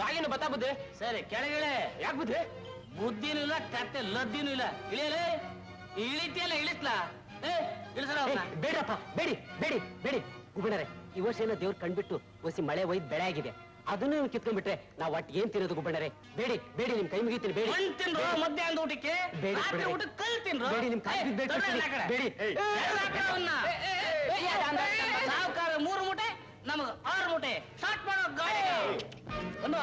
ಮ್ಯಾಗಿನ ಬತ್ತಾ ಬುದ್ಧಿ ಸರಿ ಕೆಳಗಿಳೆ ಯಾಕೆ ಬುದ್ಧಿ ಬುದ್ಧಿನೂ ಇಲ್ಲ ಕತ್ತೆ ಲದ್ದಿನೂ ಇಲ್ಲ ಇಳಿಯಲೇ ಇಳಿತಿಯಲ್ಲ ಇಳಿಸ್ಲಾ ಏ ಇಳಿಸಲ ಏ, ಬೇಡಪ್ಪ ಬೇಡಿ ಬೇಡಿ ಬೇಡಿ ಗುಬ್ಬಣ್ಣರೇ ಈ ವರ್ಷ ಏನೋ ದೇವ್ರು ಕಂಡ್ಬಿಟ್ಟು ಒಸಿ ಮಳೆ ಒಯ್ದು ಬೆಳೆ ಆಗಿದೆ ಅದನ್ನು ನೀವು ಕಿತ್ಕೊಂಡ್ಬಿಟ್ರೆ ನಾವು ಒಟ್ಟು ಏನ್ ತಿನ್ನೋದು ಗುಬ್ಬಣ್ಣರೇ ಬೇಡಿ ಬೇಡಿ ನಿಮ್ ಕೈ ಮುಗಿತೀನಿ ಬೇಡಿ ಮಣ್ ತಿನ್ರು ಮಧ್ಯಾಹ್ನದ ಊಟಕ್ಕೆ ಬೇಡಿ, ರಾತ್ರಿ ಬೇಡಿ. ಊಟಕ್ಕೆ ಕಲ್ ತಿನ್ರು ಬೇಡಿ, ನಿಮ್ ಕಾಲ್ ಬಿದ್ದು ಬೇಡಿ, ತೊಗೊಳ್ಳಿ ಆ ಕಡೆ. ಬೇಡಿ. ಏಯ್. ಎಳ್ದ್ ಹಾಕ್ರಿ ಅವನ್ನ. ಸಾವ್ಕಾರ ಮೂರು ಮೂಟೆ ನಮಗ್ ಆರು ಮೂಟೆ ಸ್ಟಾರ್ಟ್ ಮಾಡೋ ಗಾಡಿ ಬಂದ್ವಾ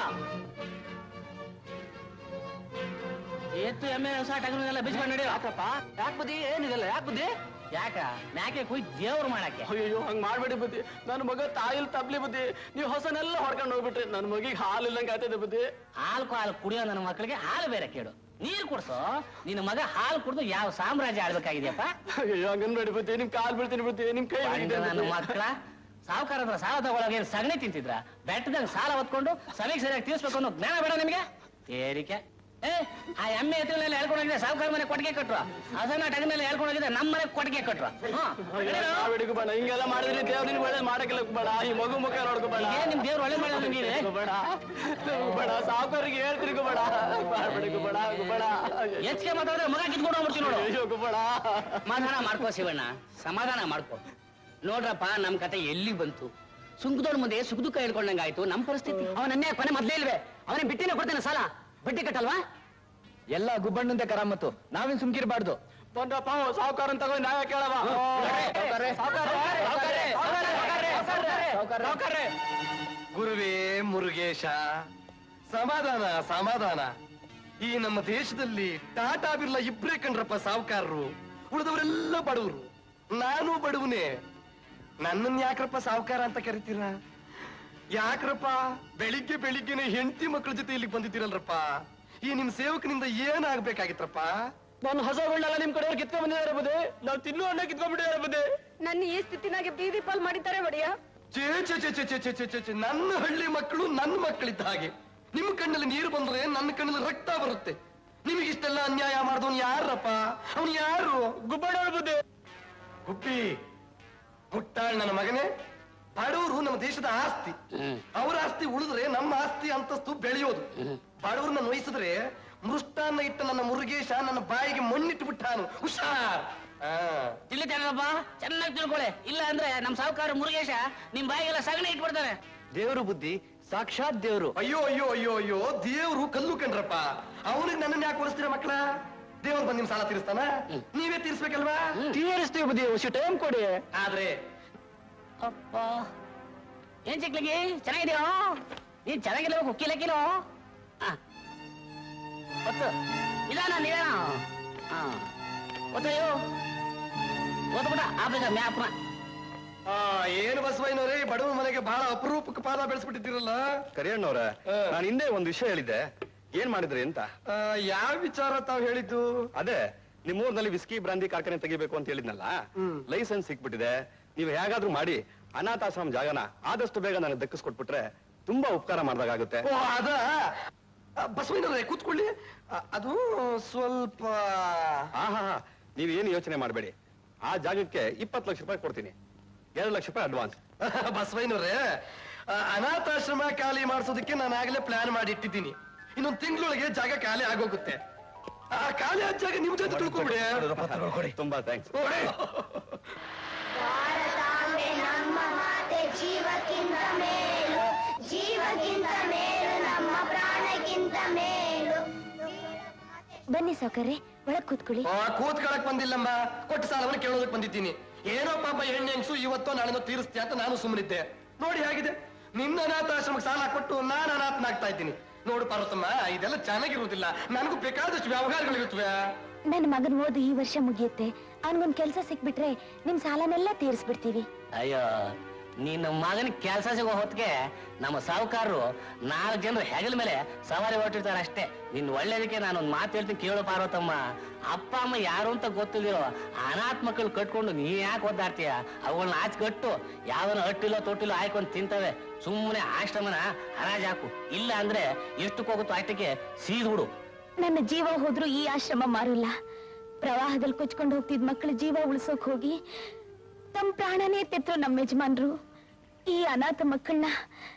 ಎತ್ತು ಎಮ್ಮೆ ಹೊಸ ಟಗರನ್ನೆಲ್ಲ ಬಿಚ್ಕೊಂಡು ನಡೆಯೋ ಯಾಕಪ್ಪ ಯಾಕೆ ಬುದ್ಧಿ ಏನಿದೆಲ್ಲ ಯಾಕೆ ಬುದ್ಧಿ ಯಾಕ ಮ್ಯಾಕೆ ಕುಯ್ ದೇವ್ರು ಮಾಡಕ್ಕೆ ಅಯ್ಯೋ ಹಂಗ್ ಮಾಡ್ಬೇಡಿ ಬುದ್ಧಿ ನನ್ನ ಮಗ ತಾಯಿಲ್ ತಬ್ಲಿ ಬುದ್ಧಿ ನೀವು ಹೊಸನೆಲ್ಲ ಹೊಡ್ಕೊಂಡು ಹೋಗ್ಬಿಟ್ರಿ ನನ್ನ ಮಗಿಗೆ ಹಾಲು ಇಲ್ಲಂಗೆ ಆಯ್ತದೆ ಬುದ್ಧಿ ಹಾಲು ಹಾಲು ಕುಡಿಯೋ ನನ್ನ ಮಕ್ಕಳಿಗೆ ಹಾಲು ಬೇರೆ ಕೇಳು ನೀರು ಕುಡ್ಸೋ ನಿನ್ನ ಮಗ ಹಾಲು ಕುಡ್ದು ಯಾವ ಸಾಮ್ರಾಜ್ಯ ಆಳ್ಬೇಕಾಗಿದೆಯಪ್ಪ ಅಯ್ಯೋ ಹಂಗನ್ಬೇಡಿ ಬುದ್ಧಿ ನಿಮ್ ಕಾಲ್ ಬೀಳ್ತೀನಿ ಬುದ್ಧಿ ನಿಮ್ ಕೈ ಮುಗಿತೀನಿ ನನ್ನ ಬುದ್ಧಿ. ಮಕ್ಕಳ ಸಾವುಕಾರ ಹತ್ರ ಸಾಲ ತಗೊಳಗೆ ಸಗಣಿ ತಿಂತಿದ್ರ ಬೆಟ್ಟದಾಗ ಸಾಲ ಹೊತ್ಕೊಂಡು ಸಮಯಕ್ಕೆ ಸರಿಯಾಗಿ ತೀರ್ಸ್ಬೇಕು ಅನ್ನೋ ಜ್ಞಾನ ಬೇಡ ನಿಮಗೆ ತೇರಿಕೆ ಏ ಆ ಎಮ್ಮೆ ಎತ್ತುಗಳೆಲ್ಲ ಹೇಳ್ಕೊಂಡೋಗಿದೆ ಸಾವುಕಾರ ಮನೆ ಕೊಟ್ಟಿಗೆ ಕಟ್ರು ಹಸನ ಟಗನೆಲ್ಲ ಹೇಳ್ಕೊಂಡೋಗಿದೆ ನಮ್ಮ ಮನೆ ಕೊಟ್ಟಿಗೆ ಕಟ್ರು ಅಯ್ಯೋ, ಮಾಡ್ಬೇಡಿ ಗುಬ್ಬಣ್ಣ ಹಿಂಗೆಲ್ಲ ಮಾಡಿದ್ರಿ ದೇವ್ರು ನಿನ್ ಒಳ್ಳೇದ್ ಮಾಡಕ್ಕಿಲ್ಲ ಗುಬ್ಬಣ್ಣ ಈ ಮಗು ಮುಖ ನೋಡ್ಕೋಬೇಡ ಏನ್ ನಿಮ್ ದೇವ್ರು ಒಳ್ಳೆ ಮಾಡಿ ನಿಮಗೆ ಗುಬ್ಬಣ ಗುಬ್ಬಣ ಸಾವುಕಾರಿಗೆ ಹೇಳ್ತೀರಿ ಗುಬ್ಬಣ ಮಾಡ್ಬೇಡಿ ಗುಬ್ಬಣ ಗುಬ್ಬಣ ಹೆಚ್ಚಿಗೆ ಮಾತಾಡಿದ್ರೆ ಮಗ ಕಿತ್ಕೊಂಡು ಹೋಗ್ಬಿಡ್ತೀವಿ ನೋಡು ಅಯ್ಯೋ ಗುಬ್ಬಣ ಸಮಾಧಾನ ಮಾಡ್ಕೋ ಶಿವಣ್ಣ ಸಮಾಧಾನ ಮಾಡ್ಕೋ ನೋಡ್ರಪ್ಪ ನಮ್ ಕತೆ ಎಲ್ಲಿ ಬಂತು ಸುಂಕದೋಡ್ ಮುಂದೆ ಸುಖ ದುಃಖ ಹೇಳ್ಕೊಂಡಂಗಾಯ್ತು ನಮ್ ಪರಿಸ್ಥಿತಿ ಅವನನ್ನೇ ಕೊನೆ ಮೊದ್ಲೇ ಇಲ್ವೇ ಅವನೇ ಬಿಟ್ಟಿನ ಕೊಡ್ತೇನೆ ಸಾಲ ಬಡ್ಡಿ ಕಟ್ಟಲ್ವಾ ಎಲ್ಲ ಗುಬ್ಬಣ್ಣಂತೆ ಕರಾಮತ್ತು ನಾವೇನ್ ಸುಮ್ಕಿರ್ಬಾರ್ದು ಬಂದಪ್ಪ ಸಾವುಕಾರ ತಗೊಂಡು ನಾವೇ ಕೇಳವ ಗುರುವೇ ಮುರುಗೇಶ ಸಮಾಧಾನ ಸಮಾಧಾನ ಈ ನಮ್ಮ ದೇಶದಲ್ಲಿ ಟಾಟಾ ಬಿರ್ಲಾ ಇಬ್ರೇ ಕಂಡ್ರಪ್ಪ ಸಾವುಕಾರರು ಉಳಿದವರೆಲ್ಲ ಬಡವರು ನಾನು ಬಡವನೇ ನನ್ನನ್ ಯಾಕ್ರಪ್ಪ ಸಾವುಕಾರ ಅಂತ ಕರಿತೀರ ಯಾಕ್ರಪ್ಪ ಬೆಳಿಗ್ಗೆ ಬೆಳಿಗ್ಗೆನೆ ಹೆಂಡತಿ ಮಕ್ಕಳ ಜೊತೆ ಇಲ್ಲಿಗೆ ಬಂದಿದ್ದೀರಲ್ರಪ್ಪ ಈ ನಿಮ್ ಸೇವಕನಿಂದ ಏನಾಗ್ಬೇಕಾಗಿತ್ರಪ್ಪ ನಾನು ಹಸಗಳನ್ನೆಲ್ಲ ನಿಮ್ ಕಡೆಯವ್ರು ಕಿತ್ಕೊಂಡ್ ಬಂದಿದ್ದಾರೆ ಬುದ್ಧಿ ನಾವು ತಿನ್ನು ಅನ್ನ ಕಿತ್ಕೊಂಡ್ಬಿಟ್ಟಿದ್ದಾರೆ ಬುದ್ಧಿ ನನ್ನ ಈ ಸ್ಥಿತಿನಾಗೆ ಬೀದಿ ಪಾಲ್ ಮಾಡಿದ್ದಾರೆ ಒಡೆಯ ಚೇ ಚೇ ಚೇ ಚೇ ಚೇ ಚೇ ಚೇ ಚೇ ಚೇ ನನ್ನ ಹಳ್ಳಿ ಮಕ್ಕಳು ನನ್ನ ಮಕ್ಕಳಿದ್ದ ಹಾಗೆ ನಿಮ್ಮ ಕಣ್ಣಲ್ಲಿ ನೀರು ಬಂದ್ರೆ ನನ್ನ ಕಣ್ಣಲ್ಲಿ ರಕ್ತ ಬರುತ್ತೆ ನಿಮಗೆ ಇಷ್ಟೆಲ್ಲ ಅನ್ಯಾಯ ಮಾಡಿದವನು ಯಾರಪ್ಪ ಅವನು ಯಾರು ಗುಬ್ಬಣ್ಣವ್ರ ಬುದ್ಧಿ ಗುಬ್ಬಿ ಮುಟ್ಟಾಳ್ ನನ್ನ ಮಗನೇ ಬಡವರು ನಮ್ಮ ದೇಶದ ಆಸ್ತಿ ಅವರ ಆಸ್ತಿ ಉಳಿದ್ರೆ ನಮ್ಮ ಆಸ್ತಿ ಅಂತಸ್ತು ಬೆಳೆಯೋದು ಬಡವ್ರನ್ನ ನೋಯಿಸಿದ್ರೆ ಮೃಷ್ಟಾನ್ನ ಇಟ್ಟ ನನ್ನ ಮುರುಗೇಶ ನನ್ನ ಬಾಯಿಗೆ ಮಣ್ಣಿಟ್ಟು ಬಿಟ್ಟಾನು ಹುಷಾರ್ ಆ. ತಿಳಿತೇನಪ್ಪ ಚೆನ್ನಾಗಿ ತಿಳ್ಕೊಳ್ಳಿ ಇಲ್ಲ ಅಂದ್ರೆ ನಮ್ ಸಾವುಕಾರ ಮುರುಗೇಶ ನಿಮ್ ಬಾಯಿಗೆಲ್ಲ ಸಗಣಿ ಇಟ್ಬಿಡ್ತಾನೆ ದೇವ್ರು ಬುದ್ಧಿ ಸಾಕ್ಷಾತ್ ದೇವ್ರು ಅಯ್ಯೋ ಅಯ್ಯೋ ಅಯ್ಯೋ ಅಯ್ಯೋ ದೇವ್ರು ಕಲ್ಲು ಕಂಡ್ರಪ್ಪ ಅವನಿಗೆ ನನ್ನನ್ನ ಯಾಕೆ ಹೋಲಿಸ್ತೀರ ಮಕ್ಕಳ ದೇವ್ರು ಬಂದ್ ನಿಮ್ ಸಾಲ ತೀರಿಸ್ತಾನ ನೀವೇ ತೀರಿಸ್ಬೇಕಲ್ವಾ ತೀರಿಸ್ತೀವಿ ಬುದ್ಧಿ ಒಸಿ ಟೈಮ್ ಕೊಡಿ ಆದ್ರೆ ಅಪ್ಪ ಏನ್ ಚಿಕ್ಲಿಗೆ ಚೆನ್ನಾಗಿದ್ಯೋ ನೀನ್ ಚೆನ್ನಾಗಿಲ್ಲ ಕುಕ್ಕಿಲಕ್ಕಿನೋ ಒತ್ತು ನಿಧಾನ ನಿಧಾನ ಹಾ ಒತ್ತಯ್ಯೋ ಓದ್ಬಿಡ ಆಬೇಕ ಮ್ಯಾಪ್ನ ಆ ಏನು ಬಸವಯ್ಯನವ್ರೆ ಬಡವ ಮನೆಗೆ ಬಹಳ ಅಪರೂಪಕ್ಕೆ ಪಾದ ಬೆಳೆಸ್ಬಿಟ್ಟಿದ್ದೀರಲ್ಲ ಕರಿಯಣ್ಣವ್ರ ಹಾ. ನಾನು ಹಿಂದೆ ಒಂದು ವಿಷಯ ಹೇಳಿದ್ದೆ ಏನ್ ಮಾಡಿದ್ರಿ ಅಂತ ಆ, ಯಾವ ವಿಚಾರ ತಾವ್ ಹೇಳಿದ್ದು ಅದೇ ನಿಮ್ಮೂರ್ನಲ್ಲಿ ವಿಸ್ಕಿ ಬ್ರಾಂದಿ ಕಾರ್ಖಾನೆ ತೆಗಿಬೇಕು ಅಂತ ಹೇಳಿದ್ನಲ್ಲ ಹ್ಮ್. ಲೈಸೆನ್ಸ್ ಸಿಕ್ಬಿಟ್ಟಿದೆ ನೀವು ಹೇಗಾದ್ರೂ ಮಾಡಿ ಅನಾಥಾಶ್ರಮ ಜಾಗನ ಆದಷ್ಟು ಬೇಗ ನನಗೆ ದಕ್ಕಿಸ್ಕೊಟ್ಬಿಟ್ರೆ ತುಂಬಾ ಉಪಕಾರ ಮಾಡ್ದಾಗುತ್ತೆ ಓ ಅದ ಆ, ಬಸವಯ್ಯನವ್ರೆ ಕೂತ್ಕೊಳ್ಳಿ ಆ, ಅದು ಸ್ವಲ್ಪ ಆಹಾ ನೀವ್ ಏನು ಯೋಚನೆ ಮಾಡಬೇಡಿ ಆ ಜಾಗಕ್ಕೆ ಇಪ್ಪತ್ತು ಲಕ್ಷ ರೂಪಾಯಿ ಕೊಡ್ತೀನಿ ಎರಡು ಲಕ್ಷ ರೂಪಾಯಿ ಅಡ್ವಾನ್ಸ್ ಬಸವಯ್ಯನವ್ರೆ ಆ, ಅನಾಥಾಶ್ರಮ ಖಾಲಿ ಮಾಡಿಸೋದಕ್ಕೆ ನಾನು ಆಗ್ಲೇ ಪ್ಲಾನ್ ಮಾಡಿ ಇಟ್ಟಿದ್ದೀನಿ ಇನ್ನೊಂದು ತಿಂಗಳೊಳಗೆ ಜಾಗ ಖಾಲಿ ಆಗೋಗುತ್ತೆ ಆ ಖಾಲಿ ಆದ ಜಾಗ ನಿಮ್ ಜೊತೆ ತಿಳ್ಕೊಂಬಿಡಿ ತುಂಬಾ ಥ್ಯಾಂಕ್ಸ್ ಭಾರತಾಂಬೆ ನಮ್ಮ ಮಾತೆ ಜೀವಕ್ಕಿಂತ ಮೇಲು ಜೀವಕ್ಕಿಂತ ಮೇಲು ನಮ್ಮ ಪ್ರಾಣಕ್ಕಿಂತ ಮೇಲು ಬನ್ನಿ ಸೌಕರ್ಯ ಒಳಗ್ ಕೂತ್ಕೊಳ್ಳಿ ಆ, ಕೂತ್ಕೊಳಕ್ ಬಂದಿಲ್ಲಮ್ಮ ಕೊಟ್ಟ ಸಾಲವನ್ನು ಕೇಳೋದಕ್ಕೆ ಬಂದಿದ್ದೀನಿ ಏನೋ ಪಾಪ ಹೆಣ್ಣು ಹೆಂಗ್ಸು ಇವತ್ತೋ ನಾಳೆನೋ ತೀರಿಸ್ತೀಯ ಅಂತ ನಾನು ಸುಮ್ಮನಿದ್ದೆ ನೋಡಿ ಹೇಗಿದೆ ನಿನ್ನ ಅನಾಥಾಶ್ರಮಕ್ಕೆ ಸಾಲ ಕೊಟ್ಟು ನಾನು ಅನಾಥನಾಗ್ತಾ ಇದ್ದೀನಿ ನೋಡು ಪಾರ್ವತಮ್ಮ ಇದೆಲ್ಲ ಚೆನ್ನಾಗಿರುವುದಿಲ್ಲ ನನಗೂ ಬೇಕಾದಷ್ಟು ವ್ಯವಹಾರಗಳಿರುತ್ತವೆ ನನ್ನ ಮಗನ್ ಓದು ಈ ವರ್ಷ ಮುಗಿಯುತ್ತೆ ಅವನ್ಗೊಂದ್ ಕೆಲ್ಸ ಸಿಕ್ಬಿಟ್ರೆ ನಿಮ್ ಸಾಲನೆಲ್ಲ ತೀರಿಸ್ಬಿಡ್ತೀವಿ ಅಯ್ಯೋ ನಿನ್ನ ಮಗನ ಕೆಲಸ ಸಿಗೋ ಹೊತ್ತಿಗೆ ನಮ್ಮ ಸಾಹುಕಾರರು ನಾಲ್ಕು ಜನರು ಹೆಗಲ ಮೇಲೆ ಸವಾರಿ ಹೊರಟಿರ್ತಾರೆ ಅಷ್ಟೇ ನಿನ್ ಒಳ್ಳೇದಕ್ಕೆ ನಾನೊಂದು ಮಾತು ಹೇಳ್ತೀನಿ ಕೇಳು ಪಾರ್ವತಮ್ಮ ಅಪ್ಪ ಅಮ್ಮ ಯಾರು ಅಂತ ಗೊತ್ತಿದಿರೋ ಅನಾಥ ಮಕ್ಕಳು ಕಟ್ಕೊಂಡು ನೀ ಯಾಕೆ ಒದ್ದಾಡ್ತೀಯ ಅವುಗಳನ್ನ ಆಚೆ ಕಟ್ಟು ಯಾವನ ಹಟ್ಟಿಲೋ ತೊಟ್ಟಿಲೋ ಹಾಯ್ಕೊಂಡು ತಿಂತವೆ ಸುಮ್ಮನೆ ಆಶ್ರಮನ ಹರಾಜ್ ಹಾಕು ಇಲ್ಲ ಅಂದ್ರೆ ಎಷ್ಟಕ್ಕೆ ಹೋಗುತ್ತೋ ಅಷ್ಟಕ್ಕೆ ಸೀದ್ಬಿಡು ನನ್ನ ಜೀವ ಹೋದ್ರೂ ಈ ಆಶ್ರಮ ಮಾರಲ್ಲ ಪ್ರವಾಹದಲ್ಲಿ ಕೊಚ್ಕೊಂಡು ಹೋಗ್ತಿದ್ ಮಕ್ಕಳ ಜೀವ ಉಳಿಸೋಕ್ ಹೋಗಿ ತಮ್ಮ ಪ್ರಾಣನೇ ತೆತ್ತರು ನಮ್ಮ ಯಜಮಾನ್ರು ಈ ಅನಾಥ ಮಕ್ಕಳನ್ನ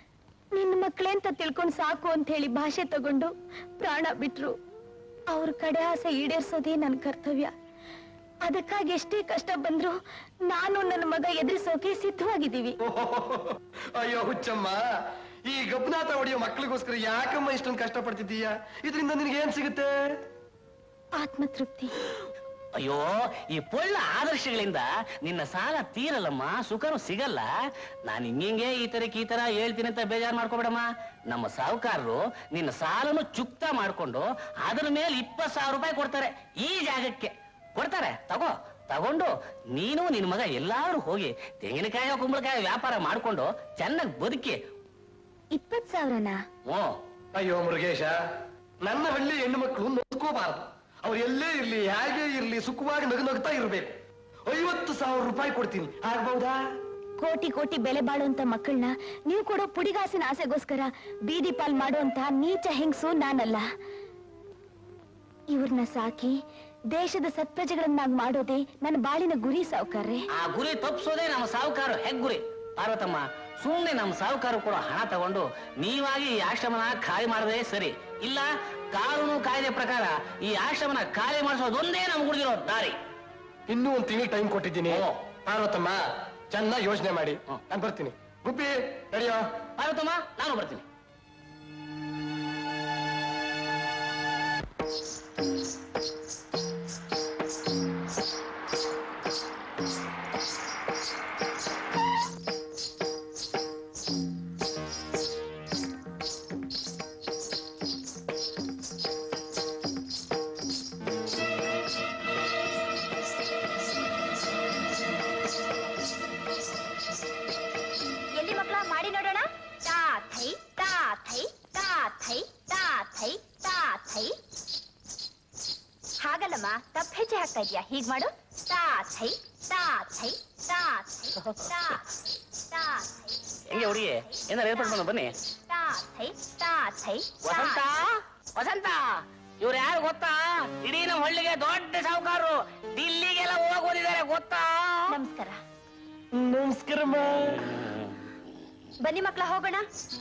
ನಿನ್ನ ಮಕ್ಕಳೇ ಅಂತ ತಿಳ್ಕೊಂಡು ಸಾಕು ಅಂತ ಹೇಳಿ ಭಾಷೆ ತಗೊಂಡು ಪ್ರಾಣ ಬಿಟ್ರು ಅವ್ರ ಕಡೆ ಆಸೆ ಈಡೇರ್ಸೋದೇ ನನ್ನ ಕರ್ತವ್ಯ ಅದಕ್ಕಾಗಿ ಎಷ್ಟೇ ಕಷ್ಟ ಬಂದ್ರು ನಾನು ನನ್ನ ಮಗ ಎದುರಿಸೋಕೆ ಸಿದ್ಧವಾಗಿದ್ದೀವಿ ಅಯ್ಯೋ ಹುಚ್ಚಮ್ಮ ಈ ಗಬ್ನಾಥ ಹೊಡೆಯೋ ಮಕ್ಕಳಿಗೋಸ್ಕರ ಯಾಕಮ್ಮ ಇಷ್ಟೊಂದು ಕಷ್ಟ ಪಡ್ತಿದ್ದೀಯ ಇದರಿಂದ ನಿನಗೆ ಏನ್ ಸಿಗುತ್ತೆ ಆತ್ಮತೃಪ್ತಿ ಅಯ್ಯೋ ಈ ಪೊಳ್ಳ ಆದರ್ಶಗಳಿಂದ ನಿನ್ನ ಸಾಲ ತೀರಲ್ಲಮ್ಮ ಸುಖನೂ ಸಿಗಲ್ಲ ನಾನು ಹಿಂಗೆ ಈ ತರಕ್ಕೆ ಈ ತರ ಹೇಳ್ತೀನಿ ಅಂತ ಬೇಜಾರು ಮಾಡ್ಕೊಬೇಡಮ್ಮ ನಮ್ಮ ಸಾಹುಕಾರರು ನಿನ್ನ ಸಾಲನು ಚುಕ್ತ ಮಾಡ್ಕೊಂಡು ಅದ್ರ ಮೇಲೆ ಇಪ್ಪತ್ತು ಸಾವಿರ ರೂಪಾಯಿ ಕೊಡ್ತಾರೆ ಈ ಜಾಗಕ್ಕೆ ಕೊಡ್ತಾರೆ ತಗೋ ತಗೊಂಡು ನೀನು ನಿನ್ ಮಗ ಎಲ್ಲಾರು ಹೋಗಿ ತೆಂಗಿನಕಾಯಿ ಕುಂಬಳಕಾಯಿ ವ್ಯಾಪಾರ ಮಾಡ್ಕೊಂಡು ಚೆನ್ನಾಗಿ ಬದುಕಿ ಇಪ್ಪತ್ ಸಾವಿರನಾ ಓ ಅಯ್ಯೋ ಮುರುಗೇಶ ನನ್ನ ಹಳ್ಳಿ ಹೆಣ್ಣು ಮಕ್ಕಳು ನೊಂದ್ಕೋಬಾರದು ಅವ್ರು ಎಲ್ಲೇ ಇರ್ಲಿ ಹೇಗೆ ಇರ್ಲಿ ಸುಖವಾಗಿ ನಗು ನಗ್ತಾ ಇರ್ಬೇಕು ಐವತ್ತು ಸಾವಿರ ರೂಪಾಯಿ ಕೊಡ್ತೀನಿ ಆಗ್ಬಹುದಾ ಕೋಟಿ ಕೋಟಿ ಬೆಲೆ ಬಾಳುವಂತ ಮಕ್ಕಳನ್ನ ನೀವು ಕೊಡೋ ಪುಡಿಗಾಸಿನ ಆಸೆಗೋಸ್ಕರ ಬೀದಿ ಪಾಲ್ ಮಾಡುವಂತ ನೀಚ ಹೆಂಗಸು ನಾನಲ್ಲ ಇವ್ರನ್ನ ಸಾಕಿ ದೇಶದ ಸತ್ಪ್ರಜೆಗಳನ್ನಾಗಿ ಮಾಡೋದೇ ನನ್ನ ಬಾಳಿನ ಗುರಿ ಸಾವುಕಾರ್ರೆ ಆ ಗುರಿ ತಪ್ಪಿಸೋದೇ ನಮ್ಮ ಸಾಹುಕಾರ ಹೆಗ್ಗುರಿ ಪಾರ್ವತಮ್ಮ ಸುಮ್ಮನೆ ನಮ್ಮ ಸಾಹುಕಾರ ಕೊಡೋ ಹಣ ತಗೊಂಡು ನೀವಾಗಿ ಈ ಆಶ್ರಮನ ಖಾಲಿ ಮಾಡದೇ ಸರಿ ಇಲ್ಲ ಕಾನೂನು ಕಾಯ್ದೆ ಪ್ರಕಾರ ಈ ಆಶ್ರಮನ ಖಾಲಿ ಮಾಡಿಸೋದೊಂದೇ ನಮ್ಗೆ ಉಳಿದಿರೋ ದಾರಿ ಇನ್ನೂ ಒಂದು ತಿಂಗಳು ಟೈಮ್ ಕೊಟ್ಟಿದ್ದೀನಿ ಓ. ಪಾರ್ವತಮ್ಮ ಚೆನ್ನಾಗಿ ಯೋಚನೆ ಮಾಡಿ ಹ್ಮ್. ನಾನು ಬರ್ತೀನಿ ಗುಬ್ಬಿ ನಡೆಯೋ ಪಾರ್ವತಮ್ಮ ನಾನು ಬರ್ತೀನಿ ಎಲ್ಲಿ ಮಕ್ಕಳ ಮಾಡಿ ನೋಡೋಣ ತಾ ಥೈ ತಾ ಥೈ ತಾ ಥೈ ತಾ ಥೈ ತಾ ಥೈ ಹಾಗಲ್ಲಮ್ಮ ತಪ್ಪು ಹೆಜ್ಜೆ ಹಾಕ್ತಾ ಇದೀಯಾ ಹೀಗ್ ಮಾಡು ತಾ ಥೈ ತಾ ಥೈ ತಾ ಥೈ ತಾ ತಾ ಥೈ ಹೆಂಗೆ ಹುಡುಗಿ ಏನಾರು ಏರ್ಪಾಡು ಮಾಡೋಣ ಬನ್ನಿ ತಾ ಥೈ ತಾ ಥೈ ವಸಂತ ವಸಂತ ಇವ್ರು ಯಾರು ಗೊತ್ತಾ ಇಡೀ ನಮ್ಮ ಹಳ್ಳಿಗೆ ದೊಡ್ಡ ಸಾಹುಕಾರರು ದಿಲ್ಲಿಗೆಲ್ಲ ಹೋಗೋದಿದ್ದಾರೆ ಗೊತ್ತಾ ನಮಸ್ಕಾರ ನಮಸ್ಕಾರಮ್ಮ ಬನ್ನಿ ಮಕ್ಕಳ ಹೋಗೋಣ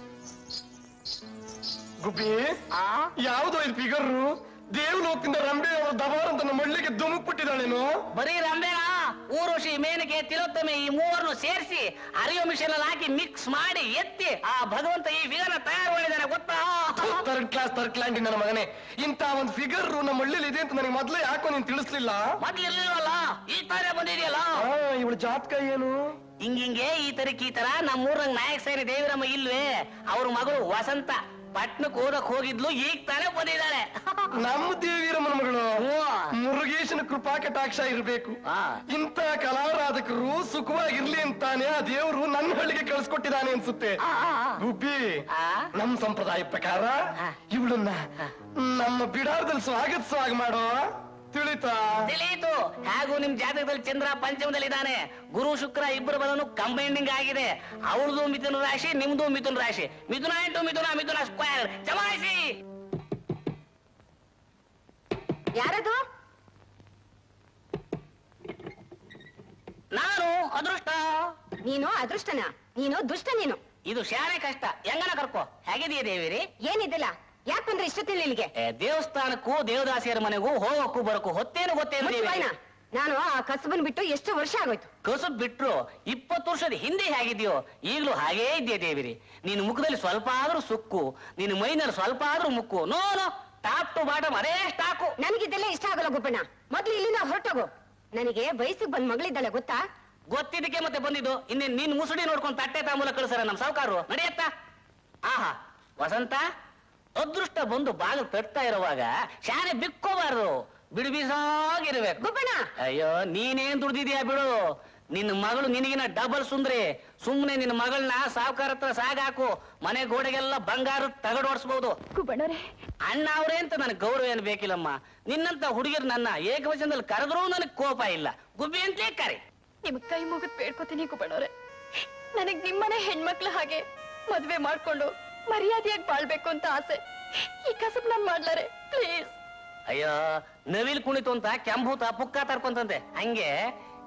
ಗುಬ್ಬಿ ಆ ಯಾವ್ದೋ ಇದು ಫಿಗರ್ ದೇವಲೋಕದಿಂದ ರಂಬೆ ಅವರ ದಬಾರ್ ಅಂತ ನಮ್ಮ ಹಳ್ಳಿಗೆ ಧುಮುಕ್ಬಿಟ್ಟಿದ್ದಾಳೇನು ಬರೀ ರಂಬೆನ ಊರುಷಿ ಮೇನಕೆ ತಿಲೋತ್ತಮೆ ಈ ಮೂವರನ್ನು ಸೇರಿಸಿ ಅರಿಯೋ ಮಿಷನ್ ಅಲ್ಲಿ ಹಾಕಿ ಮಿಕ್ಸ್ ಮಾಡಿ ಎತ್ತಿ ಆ ಭಗವಂತ ಈ ವಿಧಾನ ತಯಾರು ಮಾಡಿದಾನೆ ಗೊತ್ತಾ ಥರ್ಡ್ ಕ್ಲಾಸ್ ಥರ್ಡ್ ಕ್ಲಾಂಟಿ ನನ್ನ ಮಗನೇ ಇಂತ ಒಂದು ಫಿಗರ್ ನಮ್ಮ ಹಳ್ಳಿಲಿ ಇದೆ ಅಂತ ನನಗೆ ಮೊದ್ಲೇ ಯಾಕೋ ನೀನ್ ತಿಳಿಸ್ಲಿಲ್ಲ ಮೊದ್ಲು ಇರ್ಲಿಲ್ವಲ್ಲ ಈ ತರ ಬಂದಿದೆಯಲ್ಲ ಆ, ಇವಳ ಜಾತಕ ಏನು ಹಿಂಗಿಂಗೆ ಈ ತರಕ್ ಈ ತರ ನಮ್ಮೂರಂಗ್ ನಾಯಕ ಸೇನೆ ದೇವಿರಮ್ಮ ಇಲ್ವೇ ಅವ್ರ ಮಗಳು ವಸಂತ ಪಟ್ನಕ್ ಓದಕ್ ಹೋಗಿದ್ಲು ಈಗ ತಾನೇ ಬಂದಿದ್ದಾಳೆ ನಮ್ಮ ದೇವಿರಮ್ಮನ ಮಗಳು ಹ್ಮ್. ಮುರುಗೇಶನ ಕೃಪಾ ಕಟಾಕ್ಷ ಇರ್ಬೇಕು ಆ. ಇಂತ ಕಲಾರಾಧಕರು ಸುಖವಾಗಿರ್ಲಿ ಅಂತಾನೆ ಆ ದೇವ್ರು ನನ್ನ ಹಳ್ಳಿಗೆ ಕಳ್ಸಿಕೊಟ್ಟಿದ್ದಾನೆ ಅನ್ಸುತ್ತೆ ಆ, ಆ, ಆ. ಗುಬ್ಬಿ ಆ? ನಮ್ ಸಂಪ್ರದಾಯ ಪ್ರಕಾರ ಆ. ಇವಳನ್ನ ನಮ್ಮ ಬಿಡಾರದಲ್ಲಿ ಸ್ವಾಗತಿಸುವಾಗ ಮಾಡೋ ತಿಳಿತಾ ತಿಳಿಯಿತು ಹಾಗೂ ನಿಮ್ ಜಾತಕದಲ್ಲಿ ಚಂದ್ರ ಪಂಚಮದಲ್ಲಿ ಇದ್ದಾನೆ ಗುರು ಶುಕ್ರ ಇಬ್ಬರು ಬದನು ಕಂಬೈಂಡಿಂಗ್ ಆಗಿದೆ ಅವಳದು ಮಿಥುನ ರಾಶಿ ನಿಮ್ದು ಮಿಥುನ ರಾಶಿ ಮಿಥುನ ಇಂಟು ಮಿಥುನ ಮಿಥುನ ಸ್ಕ್ವೇರ್ ಜಮಾಯಿಸಿ ಯಾರದು ನಾನು ಅದೃಷ್ಟ ನೀನು ಅದೃಷ್ಟನ ನೀನು ದುಷ್ಟ ನೀನು ಇದು ಶಾನೆ ಕಷ್ಟ ಹೆಂಗನ ಕರ್ಕೋ ಹೇಗಿದೆಯಾ ದೇವಿರಿ ಏನಿದಿಲ್ಲ ಯಾಕೆ ಬಂದ್ರೆ ಇಷ್ಟೊತ್ತಿಲ್ಲ ಇಲ್ಲಿಗೆ ಏ, ದೇವಸ್ಥಾನಕ್ಕೂ ದೇವದಾಸಿಯರ ಮನೆಗೂ ಹೋಗಕ್ಕೂ ಬರಕ್ಕೂ ಹೊತ್ತೇನು ಗೊತ್ತೇನು ಮುಚ್ಚು ದೇವಿ? ಬಾಯ್ನ. ನಾನು ಆ ಕಸಬನ್ ಬಿಟ್ಟು ಎಷ್ಟು ವರ್ಷ ಆಗೋಯ್ತು ಕಸುಬ್ ಬಿಟ್ರು ಇಪ್ಪತ್ತು ವರ್ಷದ ಹಿಂದೆ ಹೇಗಿದ್ಯೋ ಈಗಲೂ ಹಾಗೇ ಇದೆಯಾ ದೇವಿರಿ ನಿನ್ನ ಮುಖದಲ್ಲಿ ಸ್ವಲ್ಪ ಆದ್ರೂ ಸುಕ್ಕು ನಿನ್ನ ಮೈನಲ್ಲಿ ಸ್ವಲ್ಪ ಆದ್ರೂ ಮುಕ್ಕು no no top to bottom ಅದೇ ಸ್ಟಾಕು ನನಗಿದ್ದೆಲ್ಲ ಇಷ್ಟ ಆಗಲ್ಲ ಗೊಬ್ಬಣ್ಣ ಮೊದ್ಲು ಇಲ್ಲಿಂದ ಹೊರಟೋಗು ನನಗೆ ವಯಸ್ಸಿಗೆ ಬಂದ್ ಮಗಳಿದ್ದಾಳೆ ಗೊತ್ತಾ ಗೊತ್ತಿದ್ದಕ್ಕೆ ಮತ್ತೆ ಬಂದಿದ್ದು ಇನ್ನೇ ನಿನ್ ಮುಸುಡಿ ನೋಡ್ಕೊಂಡು ತಟ್ಟೆ ತಾಂಬೂಲ ಕಳಿಸ್ತಾರ ನಮ್ ಸಾವುಕಾರರು ನಡೆಯತ್ತ ಆಹಾ ವಸಂತ ಅದೃಷ್ಟ ಬಂದು ಬಾಗಿಲು ತಟ್ತಾ ಇರುವಾಗ ಶಾನೆ ಬಿಕ್ಕೋಬಾರ್ದು ಬಿಡು ಬೀಸಾಗಿರ್ಬೇಕು ಗೊಬ್ಬಣ್ಣ ಅಯ್ಯೋ ನೀನೇನ್ ದುಡ್ದಿದ್ಯಾ ಬಿಡು ನಿನ್ನ ಮಗಳು ನಿನಗಿನ ಡಬಲ್ ಸುಂದ್ರಿ ಸುಮ್ನೆ ನಿನ್ನ ಮಗಳನ್ನ ಸಾವುಕಾರ ಹತ್ರ ಸಾಗಾಕು ಮನೆ ಗೋಡೆಗೆಲ್ಲ ಬಂಗಾರ ತಗಡೋಡ್ಸ್ಬಹುದು ಕುಬಣರೇ ಅಣ್ಣ ಅವ್ರೆ ಅಂತ ನನಗೆ ಗೌರವ ಏನು ಬೇಕಿಲ್ಲಮ್ಮ ನಿನ್ನಂತ ಹುಡುಗಿರು ನನ್ನ ಏಕವಚನದಲ್ಲಿ ಕರೆದ್ರೂ ನನಗೆ ಕೋಪ ಇಲ್ಲ ಗುಬ್ಬಿ ಅಂತಲೇ ಕರೆ ನಿಮ್ ಕೈ ಮುಗಿದ್ ಬೇಡ್ಕೋತೀನಿ ಕುಬಣವ್ರೆ ನನಗ್ ನಿಮ್ಮನೆ ಹೆಣ್ಮಕ್ಳ ಹಾಗೆ ಮದ್ವೆ ಮಾಡ್ಕೊಂಡು ಮರ್ಯಾದೆಯಾಗಿ ಬಾಳ್ಬೇಕು ಅಂತ ಆಸೆ ಈ ಕಸಬ್ ನಾನ್ ಮಾಡ್ಲಾರೆ ಪ್ಲೀಸ್ ಅಯ್ಯೋ ನವಿಲ್ ಕುಣಿತು ಅಂತ ಕೆಂಭೂತ ಪುಕ್ಕ ತರ್ಕೊಂತಂತೆ ಹಂಗೆ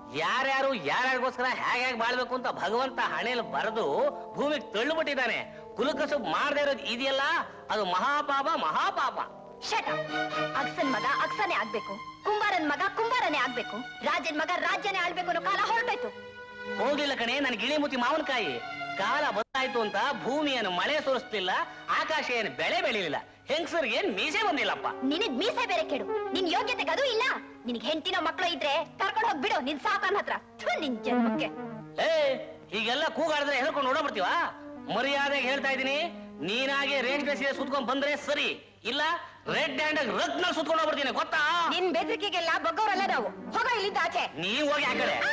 ಯಾರ್ಯಾರು ಯಾರ್ಯಾರಿಗೋಸ್ಕರ ಹೇಗೆ ಬಾಳ್ಬೇಕು ಅಂತ ಭಗವಂತ ಹಣೆಯಲ್ಲಿ ಬರೆದು ಭೂಮಿಗೆ ತಳ್ಳಿಬಿಟ್ಟಿದ್ದಾನೆ ಕುಲಕಸು ಮಾಡದೇ ಇರೋದು ಇದೆಯಲ್ಲ ಅದು ಮಹಾಪಾಪ ಮಹಾಪಾಪ ಶಟ ಅಕ್ಸನ್ ಮಗ ಅಕ್ಸನೇ ಆಗ್ಬೇಕು ಕುಂಬಾರನ್ ಮಗ ಕುಂಬಾರನೇ ಆಗ್ಬೇಕು ರಾಜನ್ ಮಗ ರಾಜ್ಯನೇ ಆಳ್ಬೇಕು ಅನ್ನೋ ಕಾಲ ಹೊರಟೋಯ್ತು ಹೋಗ್ಲಿಲ್ಲ ಕಣೆ ನನ್ ಗಿಳಿಮುತಿ ಮಾವನಕಾಯಿ ಕಾಲ ಬದಲಾಯ್ತು ಅಂತ ಭೂಮಿಯನ್ನು ಮಳೆ ಸುರಿಸ್ತಿಲ್ಲ ಆಕಾಶ ಏನು ಬೆಳೆ ಬೆಳಿಲಿಲ್ಲ ಹೆಂಗಸರಿಗೆ ಏನ್ ಮೀಸೆ ಬಂದಿಲ್ಲಪ್ಪ ನಿನಗ್ ಮೀಸೆ ಬೇರೆ ಕೆಡು ನಿನ್ ಯೋಗ್ಯತೆಗೆ ಅದು ಇಲ್ಲ ನಿನಗ್ ಹೆಂಡತಿನೋ ಮಕ್ಕಳು ಇದ್ರೆ ಕರ್ಕೊಂಡು ಹೋಗ್ಬಿಡು ನಿನ್ ಸಾಕನ್ ಹತ್ರ ಥು, ನಿನ್ ಜನ್ಮಕ್ಕೆ ಏ ಹೀಗೆಲ್ಲ ಕೂಗಾಡಿದ್ರೆ ಹೆದರ್ಕೊಂಡು ಓಡೋಗ್ಬಿಡ್ತೀವ ಮರ್ಯಾದೆಗೆ ಹೇಳ್ತಾ ಇದೀನಿ ನೀನಾಗೆ ರೇಷ್ಮೆ ಸೀರೆ ಸುತ್ಕೊಂಡ್ ಬಂದ್ರೆ ಸರಿ ಇಲ್ಲ ರೆಡ್ ಹ್ಯಾಂಡ್ ರತ್ನ ಸುತ್ಕೊಂಡು ಹೋಗ್ಬಿಡ್ತೀನಿ ಗೊತ್ತಾ ನಿನ್ ಬೆದರಿಕೆಗೆಲ್ಲ ಬಗ್ಗವರಲ್ಲ ನಾವು ಹೋಗ ಇಲ್ಲಿಂದ ಆಚೆ ನೀವ್ ಹೋಗಿ ಆ ಕಡೆ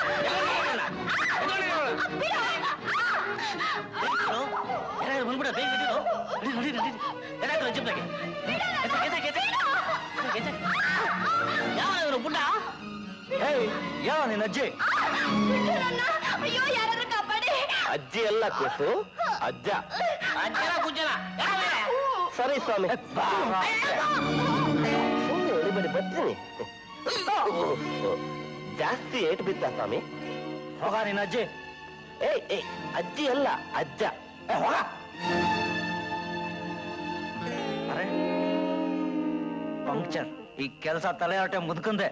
ಯಾರಾದ್ರೂ ಬಂದ್ಬಿಡ ಬೇಗ ಬಿಟ್ಟಿದ್ದು ನಡಿ, ನಡಿ, ನಡಿ. ಎತ್ತಾಕ್ರು ಜಿಪ್ಲಾಗೆ. ಎತ್ತಾಕ್, ಎತ್ತಾಕ್, ಎತ್ತಾಕ್. ಎತ್ತಾಕ್. ಯಾವ ಇವ್ರು ಬುಡ್ಡ ಯಾವ ನಿನ್ನ ಅಜ್ಜಿ ಬಿಡು ನನ್ನ. ಅಯ್ಯೋ ಯಾರಾದ್ರೂ ಕಾಪಾಡಿ ಅಜ್ಜಿ ಎಲ್ಲ ಕೂಸು ಅಜ್ಜ ಅಜ್ಜನ ಕುಜ್ಜನ ಯಾವ ಇವ್ರೆ? ಸರಿ ಸ್ವಾಮಿ ಸುಮ್ಮನೆ ಎಳಿಬೇಡಿ ಬರ್ತೀನಿ ಜಾಸ್ತಿ ಏಟ್ ಬಿದ್ದ ಸ್ವಾಮಿ ಹೋಗ ನಿನ್ನ ಅಜ್ಜಿ ಏಯ್ ಏಯ್ ಅಜ್ಜಿ ಅಲ್ಲ ಅಜ್ಜ ಏ, ಹೋಗ ಅರೆ ಪಂಕ್ಚರ್ ಈ ಕೆಲಸ ತಲೆ ಹೊಟ್ಟೆ ಮುದ್ಕಂದೆ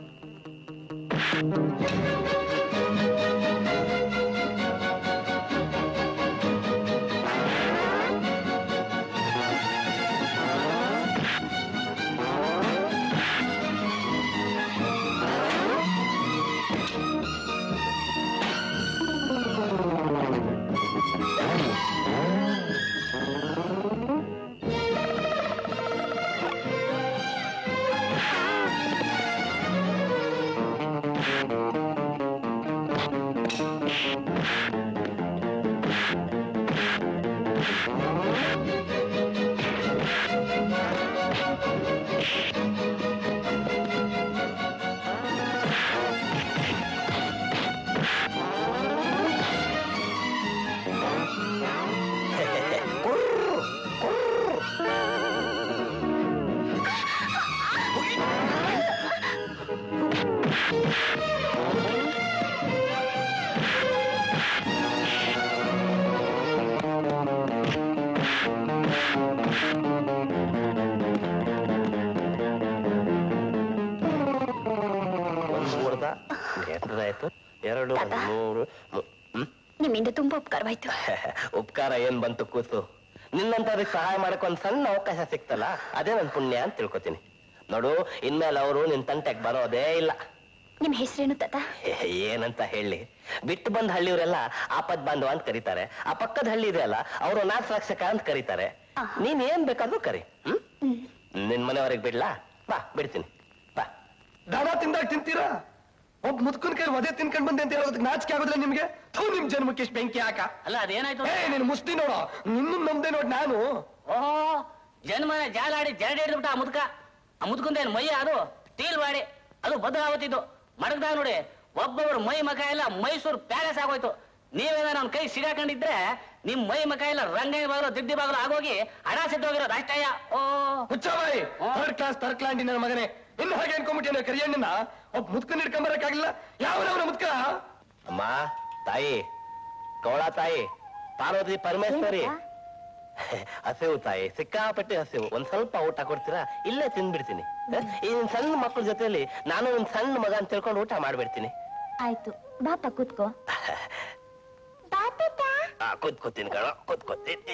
ಒಂದು ಹೊಡೆದ ಎಷ್ಟದಾಯ್ತು ಎರಡು ಮೂರು ಮು- ಹ್ಮ್? ನಿಮ್ಮಿಂದ ತುಂಬಾ ಉಪಕಾರವಾಯ್ತು ಉಪಕಾರ ಏನ್ ಬಂತು ಕೂಸು ನಿನ್ನಂತವ್ರಿಗೆ ಸಹಾಯ ಮಾಡಕ್ ಒಂದ್ ಸಣ್ಣ ಅವಕಾಶ ಸಿಕ್ತಲ್ಲ ಅದೇ ನನ್ ಪುಣ್ಯ ಅಂತ ತಿಳ್ಕೊತೀನಿ ನೋಡು ಇನ್ಮೇಲೆ ಅವರು ನಿನ್ ತಂಟೆಗ್ ಬರೋದೇ ಇಲ್ಲ ನಿಮ್ ಹೆಸರೇನು ತಾತ ಏನಂತ ಹೇಳಿ ಬಿಟ್ಟು ಬಂದ ಹಳ್ಳಿಯವರೆಲ್ಲ ಆಪದ್ ಬಾಂಧವ ಅಂತ ಕರೀತಾರೆ ಆ ಪಕ್ಕದ ಹಳ್ಳಿ ಇದೆ ಅಲ್ಲ ಅವರು ನಾಥ ರಕ್ಷಕ ಅಂತ ಕರೀತಾರೆ ನೀನ್ ಏನ್ ಬೇಕಾದ್ರೂ ಕರಿ ಹ್ಮ್ ನಿನ್ ಮನೆಯವರೆಗೆ ಬಿಡ್ಲಾ ಬಾ ಬಿಡ್ತೀನಿ ಬಾ ದಾಣ ತಿಂದಾಗ ತಿಂತೀರಾ ಒಬ್ಬ ಮುದ್ಕನ್ ಕೈ ಒದೆ ತಿನ್ಕೊಂಡ್ ಬಂದೆ ಅಂತ ಹೇಳೋದಕ್ಕೆ ನಾಚಿಕೆ ಆಗೋದಿಲ್ಲ ನಿಮ್ಗೆ ಥೂ ನಿಮ್ ಜನ್ಮಕ್ಕೆ ಇಷ್ಟ್ ಬೆಂಕಿ ಹಾಕ ಅಲ್ಲ ಅದೇನಾಯ್ತು ಏ ನೀನ್ ಮುಸ್ತಿ ನೋಡೋ ನಿನ್ನ ನಮ್ದೆ ನೋಡ್ ನಾನು ಓಹೋ ಜನ್ಮನ ಜಾಲಾಡಿ ಜರಡಿ ಹಿಡಿದ್ಬಿಟ್ಟ ಆ ಮುದ್ಕ ಆ ಮುದ್ಕಂದೇನು ಮೈ ಅದು ಸ್ಟೀಲ್ ಬಾಡಿ ಅದು ಭದ್ರಾವತಿದ್ದು ಮಡಗ್ದಾಗ ನೋಡಿ ಒಬ್ಬೊಬ್ರು ಮೈ ಮಕ ಎಲ್ಲ ಮೈಸೂರು ಪ್ಯಾಲೇಸ್ ಆಗೋಯ್ತು ನೀವೇನಾರ ಅವ್ನ ಕೈ ಸಿಗಾಕೊಂಡಿದ್ರೆ ನಿಮ್ ಮೈ ಮಕ ಎಲ್ಲ ರಂಗೈ ಬಾಗಿಲು ದಿಡ್ಡಿ ಬಾಗಿಲು ಆಗೋಗಿ ಹಣ ಸಿದ್ದೋಗಿರೋದು ಅಷ್ಟಯ್ಯ ಓ ಹುಚ್ಚಬಾಯಿ ಥರ್ಡ್ ಕ್ಲಾಸ್ ತರ್ಕ್ಲಾಂಡಿ ನನ್ನ ಮಗನೇ ಇನ್ನು ಹಾಗೆ ಅನ್ಕೊಂಡ್ಬಿಟ್ಟೇನೆ ಕರಿಯಣ್ಣನ ಒಬ್ಬ ಮುದ್ಕನ್ ಹಿಡ್ಕೊಂಬರಕ್ಕಾಗಿಲ್ಲ ಯಾವನವನ ಮುದ್ಕ ಅಮ್ಮ ತಾಯಿ ಕವಳ ತಾಯಿ ಪಾರ್ವತಿ ಪರಮೇಶ್ವರಿ ಹಸಿವು ತಾಯಿ ಸಿಕ್ಕಾಪಟ್ಟೆ ಹಸಿವು ಒಂದ್ ಸ್ವಲ್ಪ ಊಟ ಕೊಡ್ತೀರಾ ಇಲ್ಲೇ ತಿಂದ್ಬಿಡ್ತೀನಿ ಈ ನಿನ್ ಸಣ್ಣ ಮಕ್ಕಳ ಜೊತೆಲಿ ನಾನು ಒಂದ್ ಸಣ್ಣ ಮಗ ಅಂತ ತಿಳ್ಕೊಂಡು ಊಟ ಮಾಡ್ಬಿಡ್ತೀನಿ ಆಯ್ತು ಬಾಪ ಕೂತ್ಕೋ ಆ, ಕೂತ್ಕೋತೀನಿ ಕಣ ಕೂತ್ಕೋತೀನಿ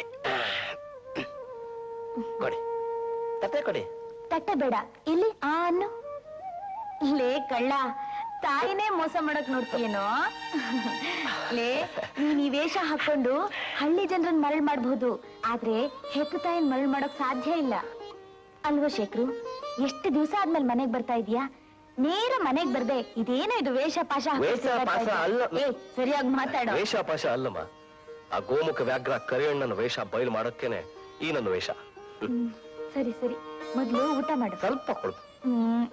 ಕೊಡಿ ತಟ್ಟೆ ಕೊಡಿ ತಟ್ಟೆ ಬೇಡ ಇಲ್ಲಿ ಆ ಅನ್ನು ಲೇ ಕಳ್ಳ ತಾಯಿನೇ ಮೋಸ ಮಾಡಕ್ ನೋಡ್ತೀಯೇನೋ ಲೇ ನೀನ್ ಈ ವೇಷ ಹಾಕೊಂಡು ಹಳ್ಳಿ ಜನರನ್ನ ಮರಳ್ ಮಾಡ್ಬೋದು ಆದ್ರೆ ಹೆತ್ತು ತಾಯಿನ ಮರಳ್ ಮಾಡಕ್ ಸಾಧ್ಯ ಇಲ್ಲ ಅಲ್ವಾ ಶೇಖರು ಎಷ್ಟು ದಿವಸ ಆದ್ಮೇಲೆ ಮನೆಗ್ ಬರ್ತಾ ಇದೀಯಾ ನೇರ ಮನೆಗ್ ಬರ್ದೆ ಇದೇನೋ ಇದು ವೇಷ ಪಾಶ ಹಾಕ್ಕೊಂಡ್ ವೇಷ ತಿರ್ಗಾಡ್ತಾ ಪಾಶ ಇದ್ಯಾ? ಅಲ್ಲ. ಏ ಸರಿಯಾಗಿ ಮಾತಾಡೋ ವೇಷಪಾಶ ಅಲ್ಲಮ್ಮ ಆ ಗೋಮುಖ ವ್ಯಾಘ್ರ ಕರಿಯಣ್ಣನ ವೇಷ ಬಯಲು ಮಾಡೋಕ್ಕೇನೆ ಈ ನನ್ನ ವೇಷ ಹ್ಮ್, ಸರಿ ಸರಿ ಮೊದ್ಲು ಊಟ ಮಾಡು ಸ್ವಲ್ಪ ಕೊಡು ಹ್ಮ್